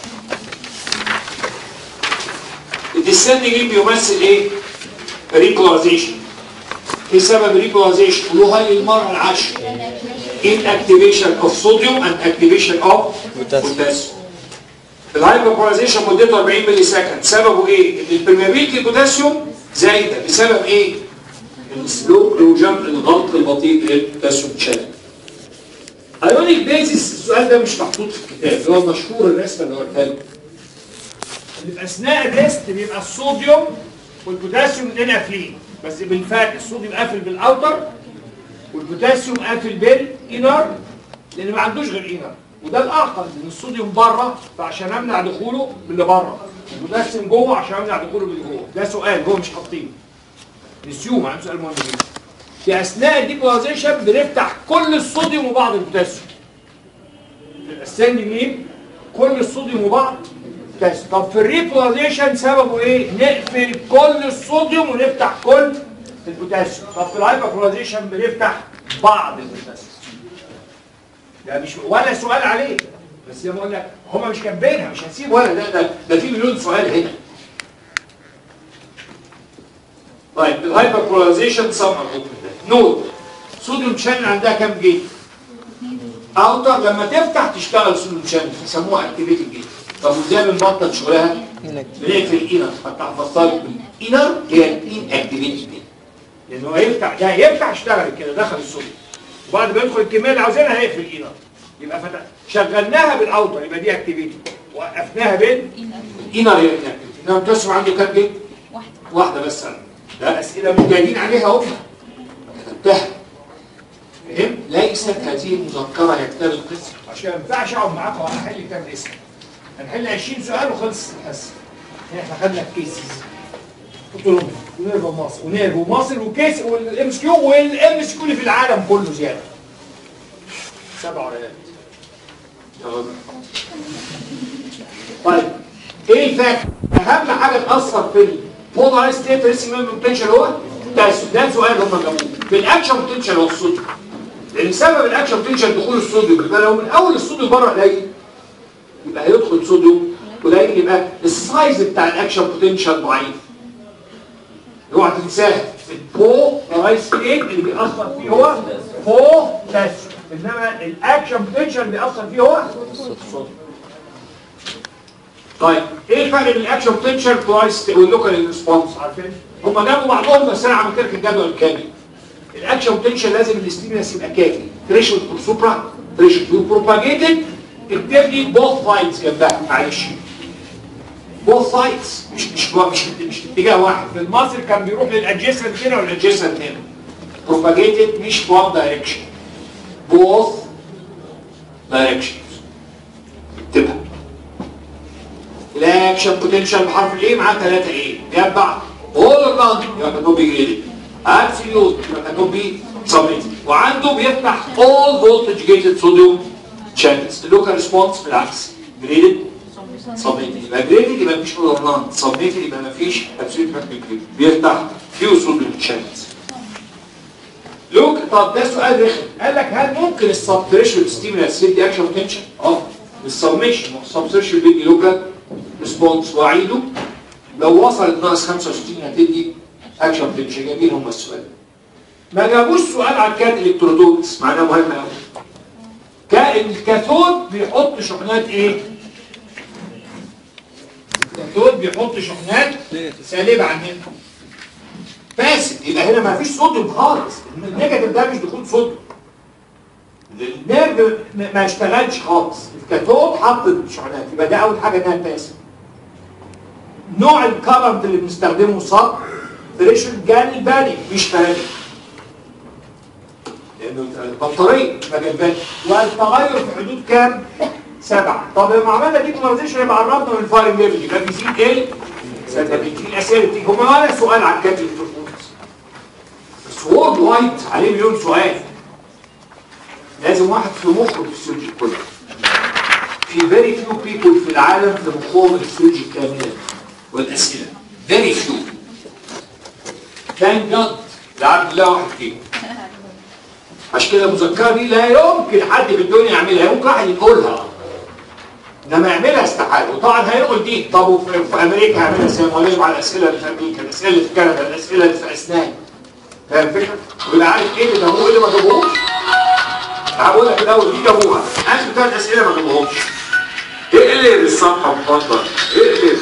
الديسندنج بيمثل ايه؟ ريبولاريزيشن ايه سبب ريبولاريزيشن؟ قولوها لي المره العاشره inactivation of sodium and activation of Potassium. potassium. الهايبربولاريزيشن مدته 40 ملي سكند سببه ايه؟ ان البرميابيلتي البوتاسيوم زايده بسبب ايه؟ السلو كلوجن الغلط البطيء للبوتاسيوم شانل. ايونيك بيزيس السؤال ده مش محطوط في الكتاب اللي هو المشهور الرسمه اللي قلتها لكم. اللي في اثناء الريست بيبقى الصوديوم والبوتاسيوم الاثنين قافلين بس بالفرق الصوديوم قافل بالاوتر والبوتاسيوم قافل بالانر لان ما عندوش غير انر وده الاعقل لان الصوديوم بره فعشان امنع دخوله باللي بره البوتاسيوم جوه عشان امنع دخوله باللي جوه ده سؤال جوه مش حاطينه نسيوه مع إنه سؤال مهم جدا في اثناء الديبولاريزيشن بنفتح كل الصوديوم وبعض البوتاسيوم الاسندنج مين كل الصوديوم وبعض بوتاسيوم طب في الريبولاريزيشن سببه ايه؟ نقفل كل الصوديوم ونفتح كل البوتاسيوم طب في الهايبربولاريزيشن بنفتح بعض البوتاسيوم ده مش ولا سؤال عليه بس زي ما بقول لك هم مش كاتبينها مش هنسيب ولا ده ده ده في مليون سؤال هنا طيب الهايبربولاريزيشن سمر نوت صوديوم شانل عندها كام جيت؟ اوتر لما تفتح تشتغل صوديوم شانل يسموها اكتيفيتد جيت طب وازاي بنبطل شغلها؟ بنقفل الانر حتى حفظتها لكم الانر هي الان اكتيفيتد جيت لانه هيفتح ده هيفتح اشتغل كده دخل الصوديوم وبعد ما يدخل الكميه اللي عاوزينها هيقفل الانر يبقى فتح شغلناها بالاوتر يبقى دي اكتيفيتي وقفناها بين الانر هي الاكتيفيتي انما بتسمع عنده كام جيت؟ واحدة واحده بس عنده ده اسئله مجاهدين عليها هم كتبتها فهم؟ ليست هذه مذكره هي كتاب القسم عشان ما ينفعش اقعد معاكم وانا احل كتاب الاسم هنحل 20 سؤال وخلص الحصه احنا خدنا الكيسز اوتونومي ونيرف وماصل ونيرف وماصل وكيس والام اس كيو والام اس كيو اللي في العالم كله زياده سبع ورقات تمام طيب ايه الفاكت؟ اهم حاجه تاثر في البولار ستيت ريسنج بوتنشال هو التاسم ده سؤال هم جابوه في الاكشن بوتنشال هو الصوديوم لان سبب الاكشن بوتنشال دخول الصوديوم يبقى لو من اول الصوديوم بره قليل يبقى هيدخل صوديوم قليل يبقى السايز بتاع الاكشن بوتنشال ضعيف اوعى تنساها البو رايس ستيت اللي بيأثر فيه هو بوتاسيوم انما الاكشن بوتنشال اللي بيأثر فيه هو الصوديوم طيب ايه الفرق بين الاكشن بوتنشال برايس واللوكال ريسبونس عارفين هم جابوا بعضهم بس انا عملت لك الجدول الكامل الاكشن بوتنشال لازم الاستيمولس يبقى كافي ثريشولد فور سوبرا ثريشولد فور بروباجيتد اكتب لي بوث سايدز جنبها معلش بوث سايدز مش مش مش مش اتجاه واحد في المصري كان بيروح للادجيسنت هنا والادجيسنت هنا بروباجيتد مش في وان دايركشن بوث دايركشنز اكتبها الاكشن بوتنشال بحرف الايه معاه 3 ايه يتبع اول نون يبقى مكتوب بي جريدد ابسوليوت يبقى مكتوب بي سبميت وعنده بيفتح اول فولتج جيتد صوديوم شانلز اللوكال ريسبونس بالعكس جريدد سبميت يبقى جريدد يبقى مفيش اول نون سبميت يبقى مفيش ابسوليوت بيفتح فيو صوديوم شانلز لوك طب ده سؤال رخم قال لك هل ممكن السبتريشن ستيمولاس يدي اكشن بوتنشال؟ اه السبميشن السبتريشن بيدي لوكال ريسبونس واعيده لو وصلت ناقص 65 هتدي اكشن بوتنشال جميل هم السؤال ما جابوش سؤال عن كات الكترودوتس معناه مهم قوي كان الكاثود بيحط شحنات ايه؟ الكاثود بيحط شحنات سالبه عن هنا فاسد يبقى هنا ما فيش صوديوم خالص النيجاتيف ده مش دخول صوديوم النيرف ما ما اشتغلش خالص الكاثود حط شحنات يبقى ده اول حاجه انها فاسد نوع الكرنت اللي بنستخدمه صب فريشن جانباني مش فاني لانه البطاريه ما جنباني والتغير في حدود كام؟ سبعه طب لما عملنا دي بولاريزيشن يبقى قربنا من الفايرنج ليفل يبقى بيزيد ايه؟ سبعين في الاسئله بتيجي هم ولا سؤال عن كام البرفورمانس بس وورد وايد عليه مليون سؤال لازم واحد في مخه الفسيولوجي كله في very few people في العالم في مخهم الفسيولوجي كاملا والاسئله very few thank God لعبد الله واحد فيهم عشان كده المذكره دي لا يمكن حد في الدنيا يعملها يمكن واحد يقولها انما يعملها استحاله وطبعا هيقول دي طب وفي في امريكا هيعملها ازاي ما هو على الاسئله اللي في امريكا الاسئله اللي في كندا الاسئله اللي في اسنان فاهم الفكره؟ ويبقى عارف ايه اللي جابوه وايه اللي ما جابوهوش هقول لك الاول دي جابوها اخر ثلاث اسئله ما جابوهمش اقلب الصفحه اتفضل اقلب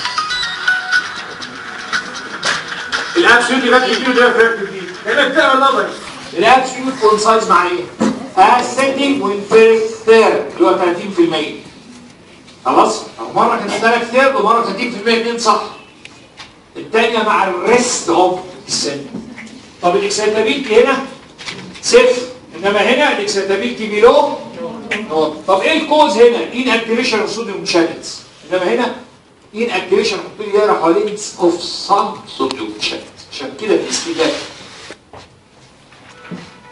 الابسوليوت يبقى فيه ده فرق كتير كانك بتقرا نظري الابسوليوت كونسايز مع ايه؟ اسيتنج والفيرست ثيرد اللي هو 30% خلاص؟ أو مره كانت ثلاث ثيرد ومره 30% اثنين صح الثانيه مع الريست اوف السن طب الاكسيتابيلتي هنا صفر انما هنا الاكسيتابيلتي بيلو نقط. طب ايه الكوز هنا؟ ان اكتيفيشن اوف صوديوم شانلز انما هنا ان اكتيفيشن حط لي دايره حوالين اوف سم صوديوم شانلز عشان كده الاستجابه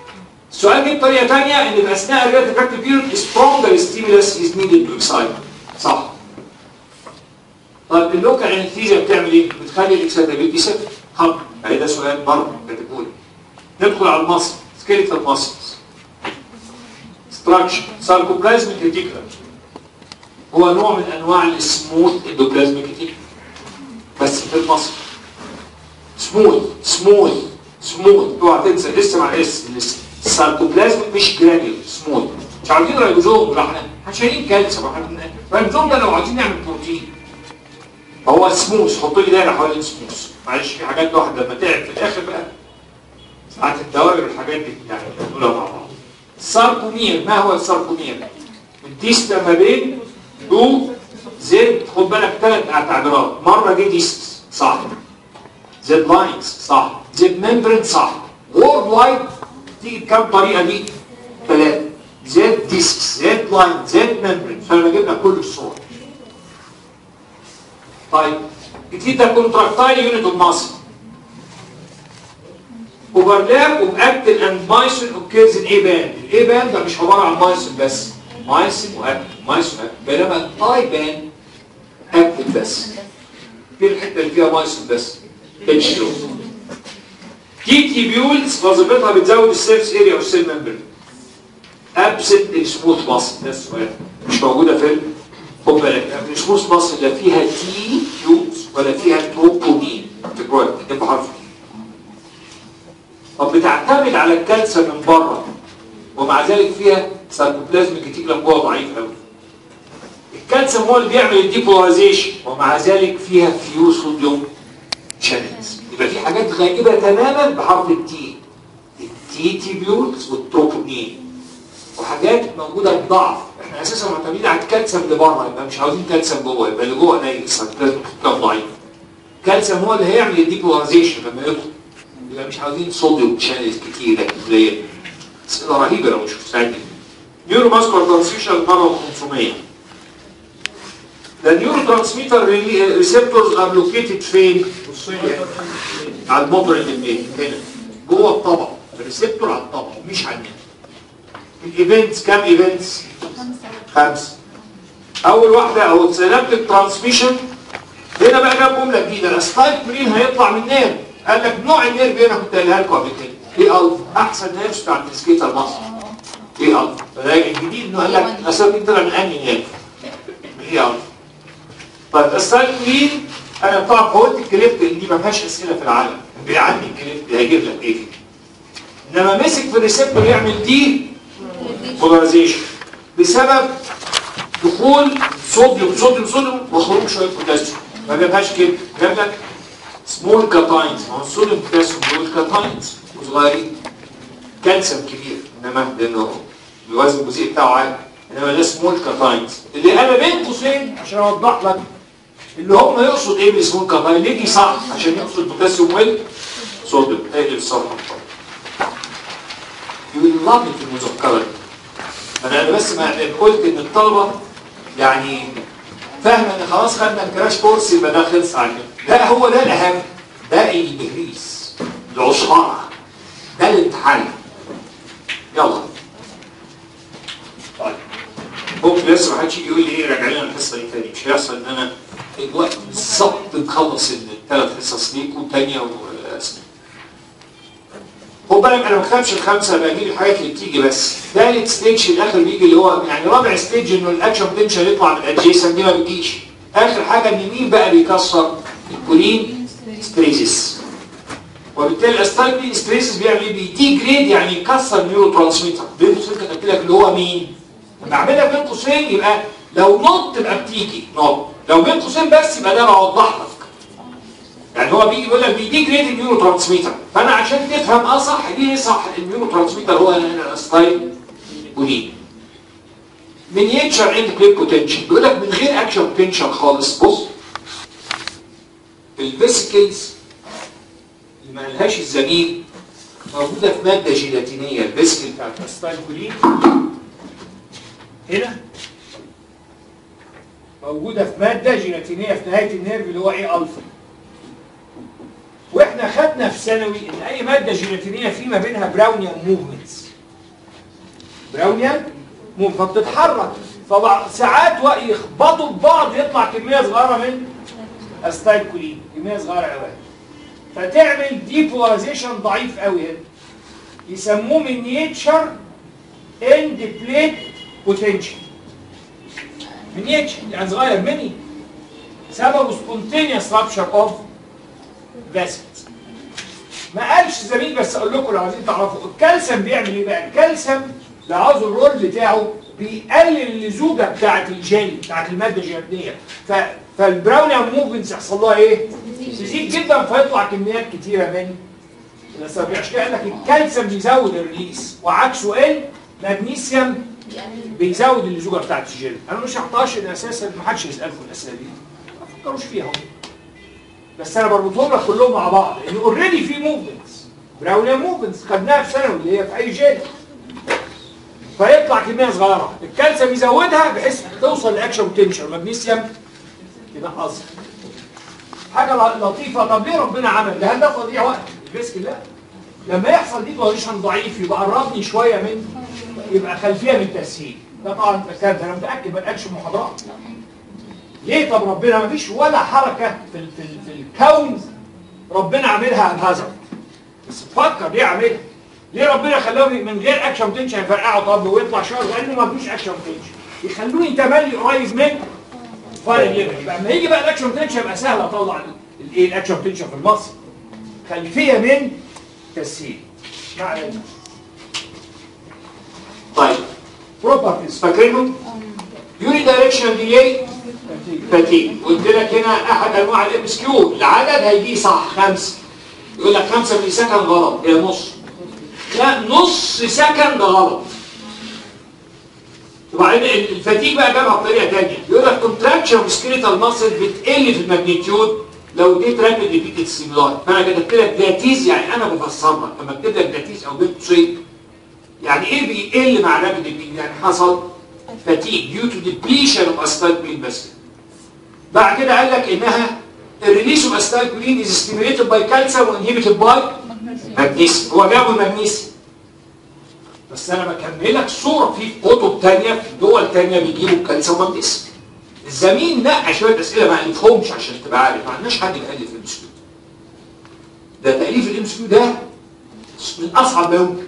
السؤال جه بطريقه ثانيه ان في اثناء الريت افكتيف بيريود سترونجر ستيمولس از نيدد تو اكسايت صح طيب اللوكال انستيزيا بتعمل ايه؟ بتخلي الاكسيتابيلتي صفر خط اهي ده سؤال برضه كاتبولي ندخل على المصل سكيلتال ماسلز ستراكشر ساركوبلازميك ريتيكولار هو نوع من انواع السموث اندوبلازميك ريتيكولار بس في المصل سموث سموث سموث اوعى تنسى لسه مع اس الساركوبلازميك مش جرانيول سموث مش عاوزين رايبوزوم ولا احنا احنا شايلين كالسيوم احنا الرايبوزوم ده لو عايزين نعمل بروتين هو سموث حط لي دايره حوالين سموث معلش في حاجات واحده لما تعب في الاخر بقى ساعات الدوائر والحاجات دي يعني نقولها مع بعض الساركومير ما هو الساركومير الديستا ما بين دو زد خد بالك ثلاث تعبيرات مره دي ديست صح زد لاينز صح زد ممبرين صح وورد وايد تيجي بكام طريقه دي ثلاثه زد ديسك زد لاين زد ممبرين فانا جبنا كل الصور طيب جديد ده كونتراكتايل يونت اوف ماسل اوفرلاب اوف اكتل اند مايسن اوكيرز ان اي باند الاي باند ده مش عباره عن مايسن بس مايسن واكتل مايسن واكتل بينما التاي باند اكتل بس دي الحته اللي فيها مايسن بس تنشلو تي تي بيولز وظيفتها بتزود السيرفس اريا والسيل ممبرين ابسنت السموث ماسل ده السؤال مش موجوده في خد بالك السموث ماسل لا فيها تي تيوبس ولا فيها تروبونين تكرار تكتب حرف طب بتعتمد على الكالسيوم من بره ومع ذلك فيها ساركوبلازميك ريتيكولم جوه ضعيف قوي الكالسيوم هو اللي بيعمل الديبولاريزيشن ومع ذلك فيها فيو صوديوم شانلز يبقى في حاجات غائبه تماما بحرف التي التي تيبيولز والتروبونين وحاجات موجوده بضعف احنا اساسا معتمدين على الكالسيوم اللي بره يبقى مش عاوزين كالسيوم جوه يبقى اللي جوه قليل ساركوبلازميك ريتيكولم ضعيف الكالسيوم هو اللي هيعمل الديبولاريزيشن لما يدخل يبقى مش عاوزين صوديوم شانلز كتير لكن قليل اسئله رهيبه لو مش مستعد نيورو ماسكولار ترانسميشن مره 500 The neurotransmitter re- receptors are located فين؟ بصوا لي على الموتور اللي هنا جوه الطبق الريسبتور على الطبق مش على النت الايفنتس كام ايفنتس؟ خمسه اول واحده او سينابتيك ترانسميشن هنا بقى جاب جمله جديده الاسبايك منين هيطلع من نيرف قال لك نوع النيرف هنا كنت قايلها لكم قبل كده ايه الف احسن نيرف بتاع التسكيتر مصر ايه الف فده الجديد انه قال لك الاسبايك طلع من انهي نيرف ايه الف طيب السايد مين انا طبعا قلت الكليب دي ما فيهاش اسئله في العالم اللي عندي الكليب دي هيجيب لك ايه فيه انما مسك في الريسبتور يعمل دي بولاريزيشن بسبب دخول صوديوم صوديوم صوديوم وخروج شويه بوتاسيوم ما جابهاش كده جاب لك سمول كاتاينز ما هو الصوديوم بوتاسيوم دول كاتاينز وصغيرين كالسيوم كبير انما لانه الوزن الجزيئي بتاعه عالي انما ده سمول كاتاينز اللي انا بين قوسين عشان اوضح لك اللي هم يقصد ايه بالسمول كاتاين ليه دي صح عشان يقصد بوتاسيوم ويل صوديوم هي اللي الصراحه يقول في المذكره دي انا أنا بس ما قلت ان الطلبه يعني فاهمه ان خلاص خدنا الكراش كورس يبقى ده خلص على كده لا هو ده الاهم ده البهريس العصاره ده الامتحان يلا طيب ممكن لسه ما حدش يجي يقول لي ايه راجع لنا الحصه دي تاني مش هيحصل ان انا الوقت بالظبط نخلص الثلاث حصص ليك والثانيه واسماء خد بالك انا ما بكتبش الخمسه بجيب الحاجات اللي بتيجي بس ثالث ستيج في الاخر بيجي اللي هو يعني رابع ستيج انه الاكشن بوتنشال يطلع من الادجيسن دي ما بتجيش اخر حاجه ان مين بقى بيكسر الكولين ستريسيس وبالتالي الاستايكلين ستريسيس بيعمل ايه بيدي جريد يعني يكسر نيورو ترانسميتر بين قوسين كتبت لك اللي هو مين لما اعملها بين قوسين يبقى لو نط تبقى بتيجي نط لو بين قوسين بس يبقى ده بوضح لك يعني هو بيجي يقول لك بيدي جريد النيورو ترانسميتر فانا عشان تفهم اه صح ليه صح النيورو ترانسميتر هو الاستايل وليه مينيتشر اند بلاي بوتنشال بيقول لك من غير اكشن بوتنشال خالص بص الفيسيكلز اللي ما لهاش الزميل موجوده في ماده جيلاتينيه الفيسيكل بتاعت الاستايل كولين هنا موجوده في ماده جيلاتينيه في نهايه النيرف اللي هو ايه الفا واحنا خدنا في ثانوي ان اي ماده جيلاتينيه في ما بينها براونيان موفمنتس براونيان موف فبتتحرك فساعات وق- يخبطوا ببعض يطلع كميه صغيره من استايل كولين كميه صغيره قوي فتعمل ديبولاريزيشن ضعيف قوي هنا يسموه مينيتشر اند بليت بوتنشال مينيتشر يعني صغير مني سببه سبونتينيوس رابشر اوف فاسكتس ما قالش زميل بس اقول لكم لو عايزين تعرفوا الكالسيوم بيعمل ايه بقى الكالسيوم لو عاوز الرول بتاعه بيقلل اللزوجه بتاعه الجيل بتاعه الماده الجيراتينيه ف فالبراونيا موفمنتس يحصل لها ايه؟ تزيد جدا فيطلع كميات كتيره من الاسابيع عشان كده قال لك الكالسيوم بيزود الريليس وعكسه المغنيسيوم بيزود اللزوجه بتاعت الجلد انا مش هحطهاش ان اساسا ما حدش يسالكم الاسئله دي ما تفكروش فيها هم. بس انا بربطهم لك كلهم مع بعض لان اوريدي في موفمنتس براونيا موفمنتس خدناها في ثانوي اللي هي في اي جيل فيطلع كميه صغيره الكالسيوم يزودها بحيث توصل لاكشن بوتنشال مغنيسيوم ينقصها حاجه ل- لطيفه طب ليه ربنا عمل ده هل ده تضييع وقت الريسك لا لما يحصل دي بوزيشن ضعيف يبقى قربني شويه من يبقى خلفيه من تسهيل ده طبعا كلام انا متاكد ما قالش محاضرات ليه طب ربنا ما فيش ولا حركه في ال- في, ال- في الكون ربنا عاملها بهذا بس تفكر ليه عاملها ليه ربنا خلاهم من غير اكشن بوتنشال يفرقعوا طب ويطلع شهر لانه ما فيش اكشن بوتنشال يخلوني تملي قريب من فاير ليفل يبقى لما يجي بقى الاكشن بوتنشال يبقى سهل اطلع الايه الاكشن بوتنشال في المصل خلفيه من تسهيل ما علينا طيب بروبرتيز فاكرينهم؟ يوني دايركشن ديلي فاتيج قلت لك هنا احد انواع الام اس كيو العدد هيجي صح خمسه يقول لك 5 ملي سكند غلط هي نص لا نص سكند غلط وبعدين الفتيج بقى جابها بطريقه ثانيه يقول لك كونتراكشن اوف سكريتال ماسل بتقل في الماجنتيود لو دي رابيد ريبيتد سيميلار فانا كتبت لك ذاتيز يعني انا بفسر لك لما اكتب لك ذاتيز او بيت شيء يعني ايه بيقل مع رابيد ريبيتد يعني حصل فتيج ديو تو ديبليشن اوف استايل بس بعد كده قال لك انها الريليس اوف استايل از ستيميوليتد باي كالسيوم وانهبيتد باي مغنيسيوم هو جابوا المغنيسيوم بس انا بكملك صوره في كتب ثانيه في دول ثانيه بيجيبوا الكالسيوم ومغنيسيوم الزميل نقى شويه اسئله ما الفهمش عشان تبقى عارف ما عندناش حد بيالف الام اس كيو ده تاليف الام اس كيو ده من اصعب ما يمكن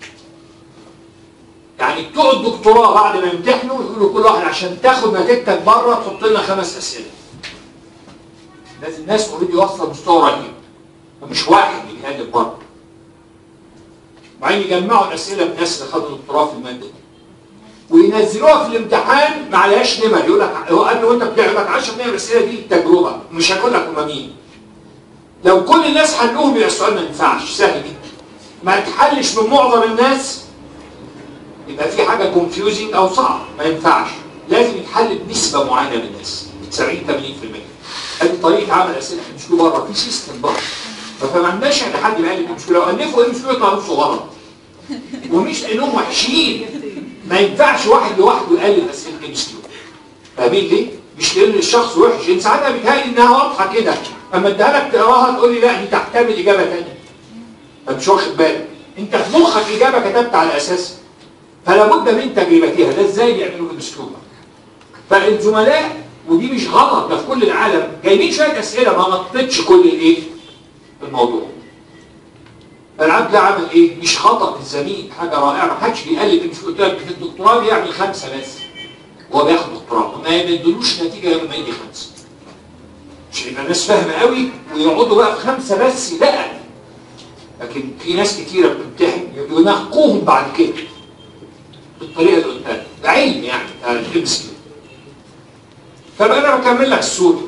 يعني بتوع الدكتوراه بعد ما يمتحنوا يقولوا كل واحد عشان تاخد نتيجتك بره تحط لنا خمس اسئله لازم الناس اوريدي واصله لمستوى رهيب ومش واحد اللي بيقلب بره وبعدين يجمعوا الاسئله من الناس اللي خدوا دكتوراه في الماده دي وينزلوها في الامتحان ما عليهاش نمر يقول لك هو قال له وانت بتعمل لك 10 من الاسئله دي تجربه مش هقول لك هم مين لو كل الناس حلوهم يبقى السؤال ما ينفعش سهل جدا ما يتحلش من معظم الناس يبقى في حاجه كونفيوزنج او صعب ما ينفعش لازم يتحل بنسبه معينه من الناس 70 80% ادي طريقه عمل اسئله مش بره في سيستم بره فما عندناش احنا حد بيقلب مش لو الفوا مش يطلع نصه غلط ومش لانهم وحشين ما ينفعش واحد لوحده يقلب اسئله ام اس كيو فاهمين ليه؟ مش لان الشخص وحش انت ساعتها بيتهيألي انها واضحه كده اما اديها لك تقراها تقول لي لا دي تحتمل اجابه ثانيه فمش واخد بالك انت في مخك اجابه كتبت على اساسها فلا بد من تجربتها ده ازاي بيعملوا الاسلوب فالزملاء ودي مش غلط ده في كل العالم جايبين شويه اسئله ما غطتش كل الايه الموضوع العبد ده عمل ايه مش خطا في الزميل حاجه رائعه ما حدش بيقلب مش قلت لك في الدكتوراه بيعمل خمسه بس هو بياخد دكتوراه ما يدلوش نتيجه غير ما يجي خمسه مش يبقى الناس فاهمه قوي ويقعدوا بقى في خمسه بس لا لكن في ناس كتيره بتمتحن ينقوهم بعد كده بالطريقه اللي قلتها لك. ده علم يعني الامس فبقى انا بكمل لك الصوره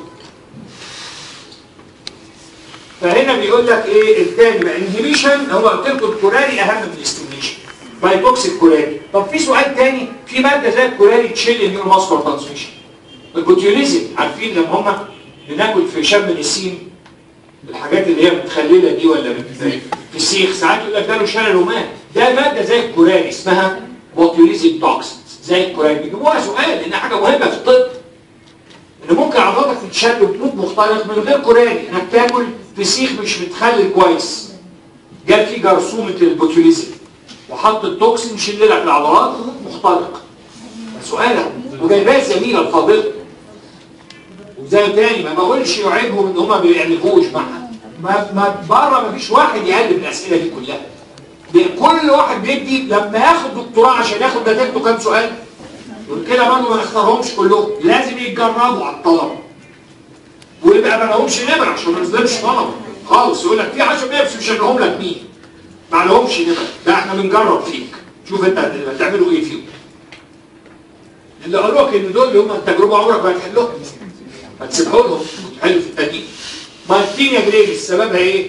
فهنا بيقول لك ايه الثاني بقى انهبيشن هو قلت لكم الكوراري اهم من الاستيميشن بايبوكسي الكوراري طب في سؤال تاني في ماده زي الكوراري تشيل النيورو ماسكولار ترانسميشن البوتيوليزم عارفين لما هم بناكل في شم النسيم الحاجات اللي هي متخلله دي ولا بت- فسيخ ساعات يقول لك ده له شلل ومات ده ماده زي الكوراري اسمها بوتيوليزم توكسينز زي الكوراري بيجيبوها سؤال لانها حاجه مهمه في الطب ان ممكن عضلاتك تتشل وتموت مختلط من غير كوراري انك تاكل فسيخ مش متخلل كويس جاب فيه جرثومه البوتيوليزم وحط التوكسين يشيل لك العضلات وتموت مختلق سؤالك وجايباه الزميله الفاضله وزي تاني ما بقولش يعيبهم ان هم ما بيألفوش ما ما, ما بره ما فيش واحد يألف الاسئله دي كلها دي كل واحد بيدي لما ياخد دكتوراه عشان ياخد نتيجته كام سؤال يقول كده برضه ما نختارهمش كلهم لازم يتجربوا على الطلبه ويبقى ما لهمش نمر عشان ما نظلمش طلبه خالص يقول لك في 10% بس مش هنقولهم لك مين ما لهمش نمر ده احنا بنجرب فيك شوف انت هتعملوا ايه فيهم اللي قالوا لك ان دول اللي هم التجربه عمرك ما هتحلهم هتسيبهم لهم حلو في التانيين مالتينيا جريفيس سببها ايه؟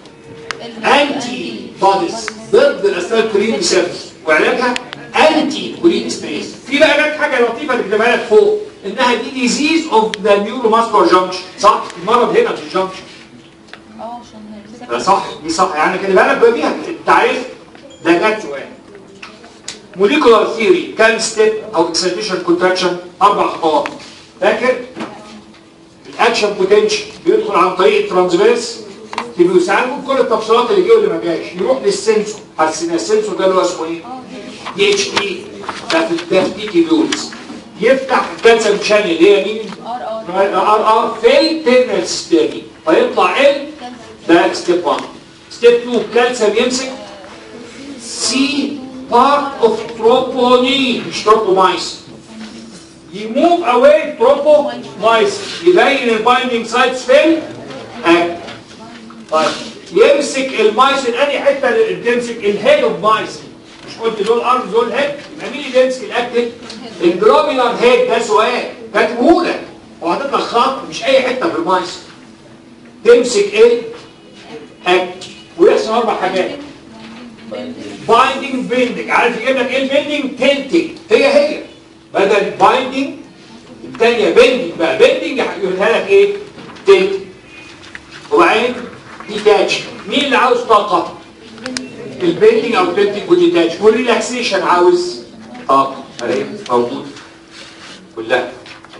انتي بوديز ضد الاسنان كولين ريسبتورز وعلاجها انتي كولين ستريس في بقى جت حاجه لطيفه نكتبها لك فوق انها دي ديزيز اوف ذا نيورو ماسكولار جانكشن صح؟ المرض هنا في الجانكشن اه عشان ده صح دي صح يعني خلي بالك بقى بيها التعريف ده جت سؤال موليكولار ثيوري كام ستيب او اكسلتيشن كونتراكشن اربع خطوات فاكر الاكشن بوتنشال بيدخل عن طريق الترانسفيرس اللي بيساعدوا بكل التفصيلات اللي جه واللي ما جاش يروح للسنسور حسنا السنسور ده اللي هو اسمه ايه؟ دي اتش دي ده في ده في دي فيولز يفتح الكالسيوم شانل اللي هي مين؟ ار ار ار ار في التيرنال ستيرني فيطلع ال ده ستيب 1 ستيب 2 كالسيوم يمسك سي بارت اوف تروبونين مش تروبومايسين يموف اواي تروبومايسين يبين البايندينج سايتس فين اكت طيب يمسك المايسين انهي حته اللي بتمسك الهيد اوف مايسين مش قلت دول ارمز دول هيد يبقى مين اللي يمسك الاكتف الجلوبيلار هيد ده سؤال كاتبهولك وهتطلع خط مش اي حته في المايسين تمسك ايه اكت ويحصل اربع حاجات بايندينج بيندنج عارف يجيب لك ايه البيندنج تلتنج هي هي بدل بايندينج الثانيه بيندنج بقى بيندنج هيقولها لك ايه تلت وبعدين ديتاتش مين اللي عاوز طاقه البيندنج او تلتنج وديتاتش والريلاكسيشن عاوز طاقه اهي موجود كلها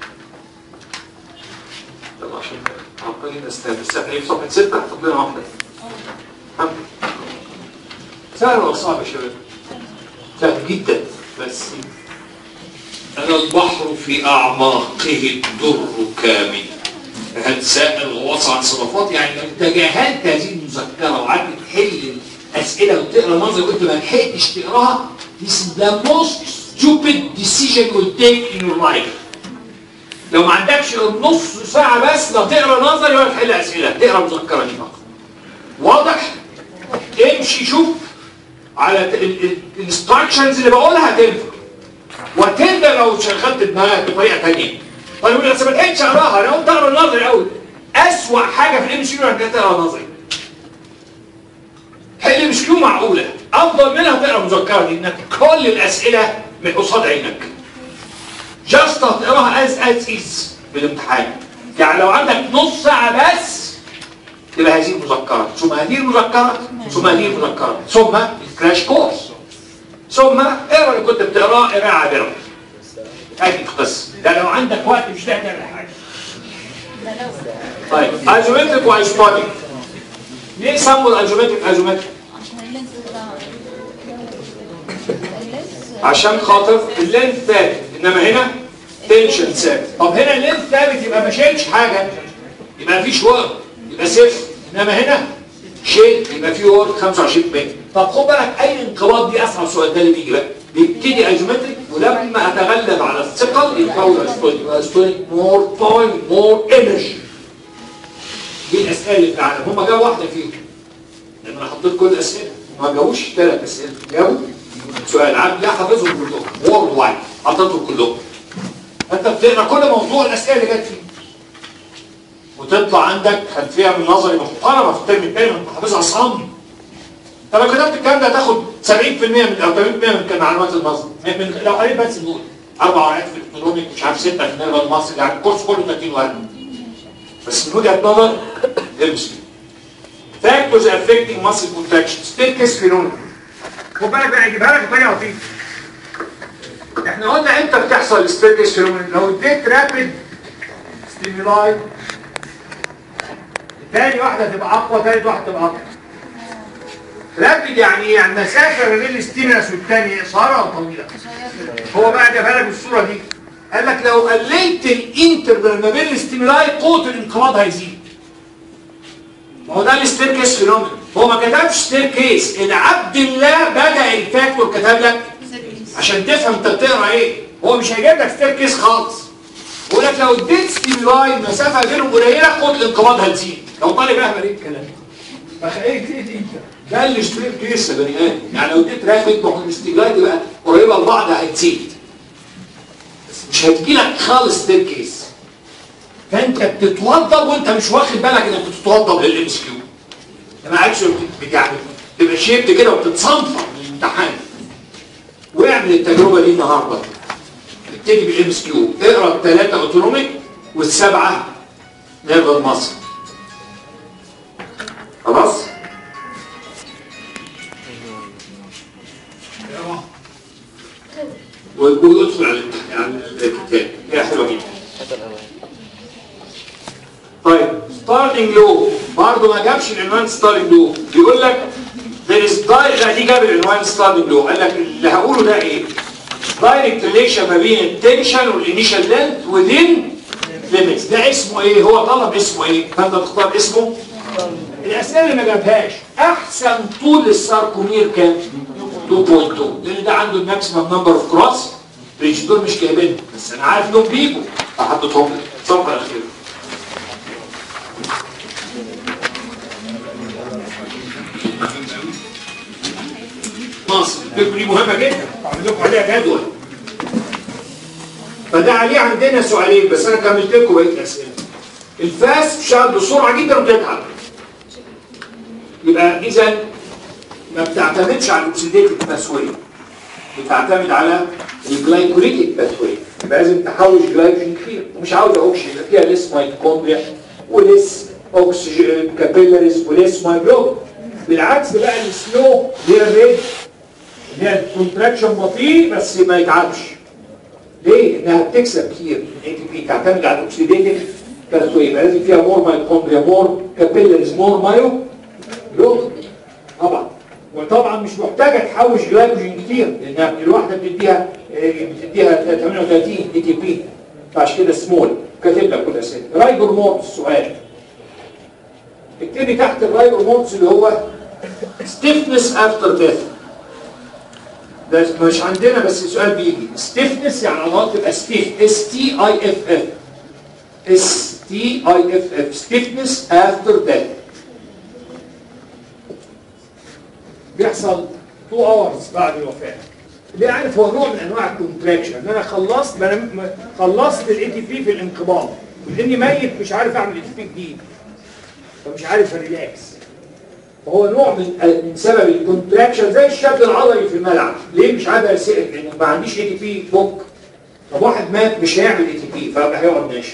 طب عشان عقلي نستنى بس احنا في صفحه 6 هتاخد لنا واحده الحمد لله سهل ولا صعب يا شباب؟ سهل جدا بس أنا البحر في أعماقه الدر كامل هل سائل غواص عن صدفات يعني لو تجاهلت هذه المذكرة وقعدت تحل أسئلة وتقرا نظري وأنت ما لحقتش تقراها This is the most stupid decision you will take in your life لو ما عندكش نص ساعة بس لا تقرا نظري ولا تحل أسئلة تقرا مذكرة دي فقط واضح؟ امشي شوف على الانستراكشنز اللي بقولها هتنفع وتنفع لو شغلت دماغك بطريقه ثانيه طيب يقول لك ما لحقتش اقراها انا قلت اقرا النظري الاول اسوأ حاجه في الام سي كيو انك تقرا نظري حل ام سي كيو معقوله افضل منها تقرا مذكره دي انك كل الاسئله من قصاد عينك جاست هتقراها از از از بالامتحان يعني لو عندك نص ساعه بس تبقى هذه المذكرة ثم هذه المذكرة ثم هذه المذكرة ثم الكراش كورس ثم اقرا اللي كنت بتقراه قراءة عابرة هذه القصة ده لو عندك وقت مش هتعمل حاجة طيب ايزومتريك وايزوتونيك ليه سموا الايزومتريك ايزومتريك؟ عشان اللينس بتاع اللينس عشان خاطر اللينث ثابت انما هنا تنشن ثابت طب هنا اللينث ثابت يبقى ما شيلش حاجة يبقى مفيش ورك يبقى صفر انما هنا شيل يبقى فيه ورك 25 متر طب خد بالك اي انقباض دي اصعب سؤال ده اللي بيجي بقى بيبتدي ايزومتريك ولما اتغلب على الثقل يتكون استونيك استونيك مور بوينت مور انرجي دي الاسئله اللي في العالم هم جابوا واحده فيهم لان انا حطيت كل الاسئله ما جابوش ثلاث اسئله جابوا سؤال عام لا حافظهم كلهم وورد وايد حطيتهم كلهم انت بتقرا كل موضوع الاسئله اللي جت فيه وتطلع عندك خلفيه من نظري محترمه في الترم الثاني انت حافظها صم طب لو كتبت الكلام ده هتاخد 70% من او 80% من معلومات النظر من من- لو قريت بس دول اربع ورقات في الالكترونيك مش عارف سته في النيرفال المصري يعني الكورس كله 30 ورقه بس من وجهه نظر امشي فاكتورز افكتنج ماسل كونتراكشن ستيل كيس فينومينا خد بالك بقى اجيبها لك بطريقه لطيفه احنا قلنا امتى بتحصل ستيل كيس فينومينا لو اديت رابيد ستيمولاي تاني واحدة تبقى أقوى تالت واحدة تبقى أقوى رابد يعني ايه؟ يعني مسافة ما بين الستيمولاس والتانية قصيرة أو طويلة هو بقى جابها لك بالصورة دي قال لك لو قللت الانترفال ما بين الاستيمولاي قوه الانقباض هيزيد ما هو ده الستيركيس فينومين هو ما كتبش ستيركيس العبد الله بدا الفاكتور كتب لك عشان تفهم انت بتقرا ايه هو مش هيجيب لك ستيركيس خالص بيقول لك لو اديت ستيمولاي المسافه بينهم قليله قوه الانقباض هتزيد لو طالب اهبل ايه الكلام ده فخليك تقيت انت ده اللي اشتريت كيس يا بني ادم يعني لو اديت رابط ما هو الاستيمولاي تبقى قريبه لبعض هتزيد بس مش هتجيلك خالص ستيركيس فانت بتتوضب وانت مش واخد بالك انك بتتوضب للام اس كيو ما عادش يعني تبقى شيبت كده وبتتصنفر من الامتحان واعمل التجربه دي النهارده ابتدي بالام اس كيو اقرا الثلاثه اوتونوميك والسبعه نيرفر مصر خلاص اقرا. وادخل على على الكتاب هي حلوه جدا طيب ستارتنج لو برضه ما جابش العنوان ستارتنج لو بيقول لك there is direct لا دي جاب العنوان ستارتنج لو قال لك اللي هقوله ده ايه؟ دايركت ريليشن ما بين التنشن والانيشال لينث within limits ده اسمه ايه؟ هو طلب اسمه ايه؟ فانت تختار اسمه الاسئله اللي ما جابهاش احسن طول للساركومير كام؟ 2.2 لان ده عنده الماكسيمم نمبر اوف كروس ريتش دول مش جايبينهم بس انا عارف انهم بيجوا فحطيتهم لك صفحه الاخيره مصر الفكره دي مهمه جدا اعمل لكم عليها جدول فده عليه عندنا سؤالين بس انا كملت لكم بقيه الاسئله الفاس بيشتغل بسرعه جدا وتتعب يبقى اذا ما بتعتمدش على الاكسيديتيف باثوي بتعتمد على الجلايكوليتيك باثوي يبقى لازم تحوش جلايكوجين كتير ومش عاوز اوكسجين يبقى فيها ليس ميتوكوندريا وليس اوكسجين كابيلاريز وليس مايجلوب بالعكس بقى السلو هي الريت اللي هي الكونتراكشن بطيء بس ما يتعبش ليه؟ انها بتكسب كتير الاي تي بي تعتمد على الاكسيديتيف باثوي يبقى لازم فيها مور مايتوكوندريا مور كابيلاريز مور مايو لو طبعا وطبعا مش محتاجه تحوش جلايكوجين كتير لانها الواحده بتديها آه، بتديها 38 اي تي بي فعشان كده سمول كاتب لك كل اسئله رايجور مورت السؤال اكتبي تحت الرايجور مورتس اللي هو stiffness after death ده مش عندنا بس السؤال بيجي stiffness يعني عضلات تبقى stiff S T I F F S T I F F stiffness after death بيحصل 2 hours بعد الوفاه اللي عارف هو نوع من انواع الكونتراكشن ان انا خلصت ما انا م- خلصت الاي تي بي في الانقباض لاني ميت مش عارف اعمل اي تي بي جديد فمش عارف اريلاكس فهو نوع من من سبب الكونتراكشن زي الشد العضلي في الملعب ليه مش عارف ارسل لان ما عنديش اي تي بي فوق طب واحد مات مش هيعمل اي تي بي فيبقى هيقعد ماشي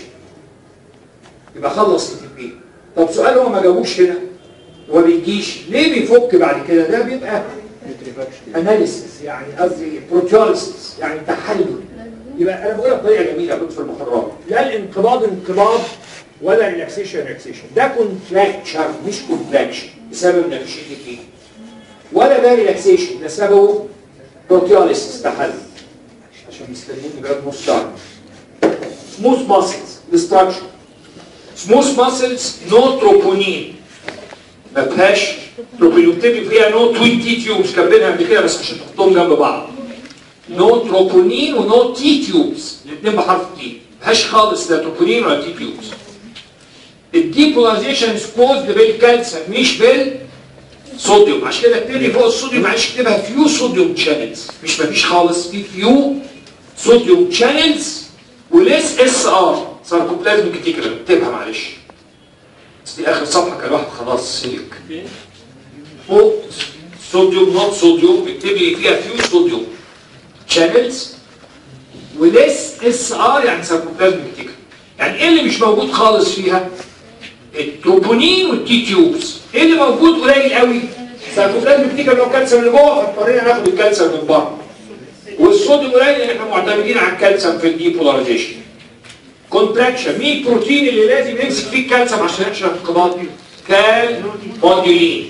يبقى خلص اي تي بي طب سؤال هو ما جابوش هنا وما بيجيش ليه بيفك بعد كده ده بيبقى اناليسيس يعني قصدي بروتيوليسيس يعني تحلل يبقى انا بقولها بطريقه جميله كنت في المحاضرات لا الانقباض انقباض ولا ريلاكسيشن ريلاكسيشن ده كونتراكشن مش كونتراكشن بسبب ان مفيش اي تي ولا ده ريلاكسيشن ده سببه بروتيوليسيس تحلل عشان مستنيني بقى نص ساعه سموث ماسلز ديستراكشن سموث ماسلز نو تروبونين ما فيهاش تروبونين بتبقى فيها نو توين تي تيوبس كاتبينها قبل كده بس عشان تحطهم جنب بعض نو تروبونين ونو تي تيوبس الاثنين بحرف تي ما فيهاش خالص لا تروبونين ولا تي تيوبس الديبولاريزيشن سبوزد بالكالسيوم مش بالصوديوم عشان كده اكتبي فوق الصوديوم معلش اكتبها فيو صوديوم شانلز مش مفيش خالص في فيو صوديوم شانلز وليس اس ار ساركوبلازم كتيكرا اكتبها معلش بس دي اخر صفحه كان الواحد خلاص سلك فوق صوديوم نوت صوديوم اكتبي فيها فيو صوديوم شانلز وليس اس ار يعني ساركوبلازم كتيكرا يعني ايه اللي مش موجود خالص فيها التروبونين والتي تيوبس ايه اللي موجود قليل قوي ساركوبلازم كتيكرا اللي هو الكالسيوم اللي جوه فاضطرينا ناخد الكالسيوم من بره والصوديوم قليل لان احنا معتمدين على الكالسيوم في الديبولاريزيشن كونتراكشن مين البروتين اللي لازم يمسك فيه الكالسيوم عشان ينشر انقباض كال موديولين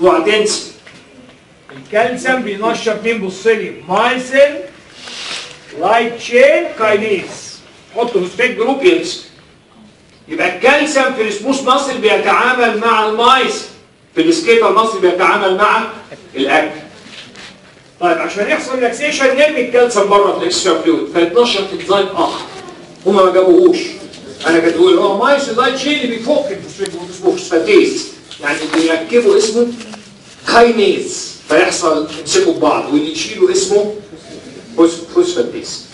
وبعدين الكالسيوم بينشط مين بص لي مايسين لايت تشين كاينيز حط فوسفات جروب ينسى يبقى الكالسيوم في السموث ماسل بيتعامل مع المايس في السكيتال ماسل بيتعامل مع الاكل طيب عشان يحصل ريلاكسيشن نرمي الكالسيوم بره في الاكسترا فلويد فيتنشط انزيم اخر هما ما جابوهوش انا كنت بقول هو مايس اللايت تشين اللي بيفك الفوسفاتيز يعني اللي يركبوا اسمه كاينيز فيحصل يمسكوا ببعض واللي يشيلوا اسمه فوس- فوسفاتيز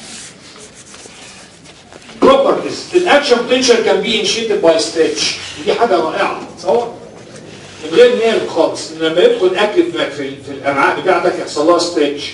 properties الاكشن potential can be initiated by stretch دي حاجه رائعه تصور من غير نيرف خالص إن لما يدخل اكل في في, في الامعاء بتاعتك يحصل لها ستريتش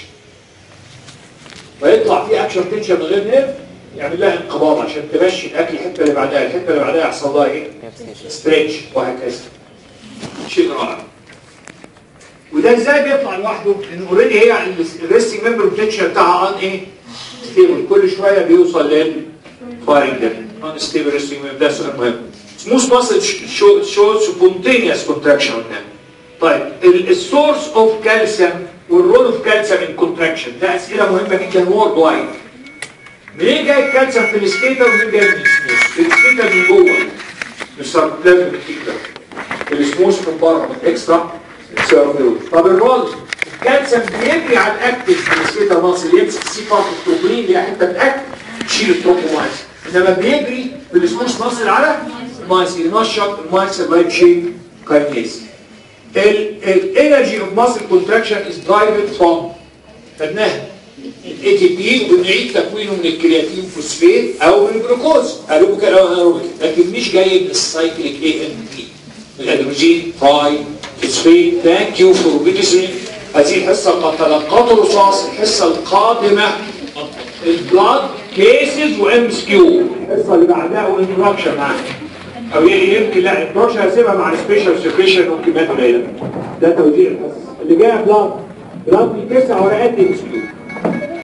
ويطلع في اكشن potential من غير نيرف يعمل لها انقباض عشان تمشي الاكل الحته اللي بعدها الحته اللي بعدها يحصل لها ايه؟ ستريتش وهكذا شيء رائع وده ازاي بيطلع لوحده؟ لان اوريدي هي الريستنج ممبر بوتنشال بتاعها ان ايه؟ ستيبل كل شويه بيوصل لل فايرنج ده ان ستيبل ريستنج ممبر ده سؤال مهم سموث ماسل شو شو سبونتينيوس كونتراكشن قدام طيب السورس اوف كالسيوم والرول اوف كالسيوم ان كونتراكشن ده اسئله مهمه جدا وورد وايد منين جاي الكالسيوم في السكيتر ومنين جاي من السموث؟ في السكيتر من جوه مستر لازم كده السموث من بره من اكسترا سيرفيوز طب الرول الكالسيوم بيجري على الاكتف في السكيتر ماسل يمسك السي بارت التوبرين اللي هي حته اكل تشيل التروبومايس انما بيجري بالسموث ماسل على المايس ينشط المايس اللايت تشين كاينيز الانرجي اوف ماسل كونتراكشن از درايفد فروم خدناها الاي تي بي وبنعيد تكوينه من الكرياتين فوسفات او من الجلوكوز اروبيك او اناروبيك لكن مش جاي من السايكليك اي ان بي الادروجين تراي فوسفات ثانك يو فور ويتنسينج هذه الحصه قد تلقته رصاص الحصه القادمه البلاد كيسز وام اس كيو الحصه اللي بعدها وانتراكشن معاها او يعني يمكن لا الانتراكشن هسيبها مع السبيشال سيكريشن وكميات قليله ده توجيه الحصه اللي جايه بلاد بلاد دي تسع ورقات ام اس كيو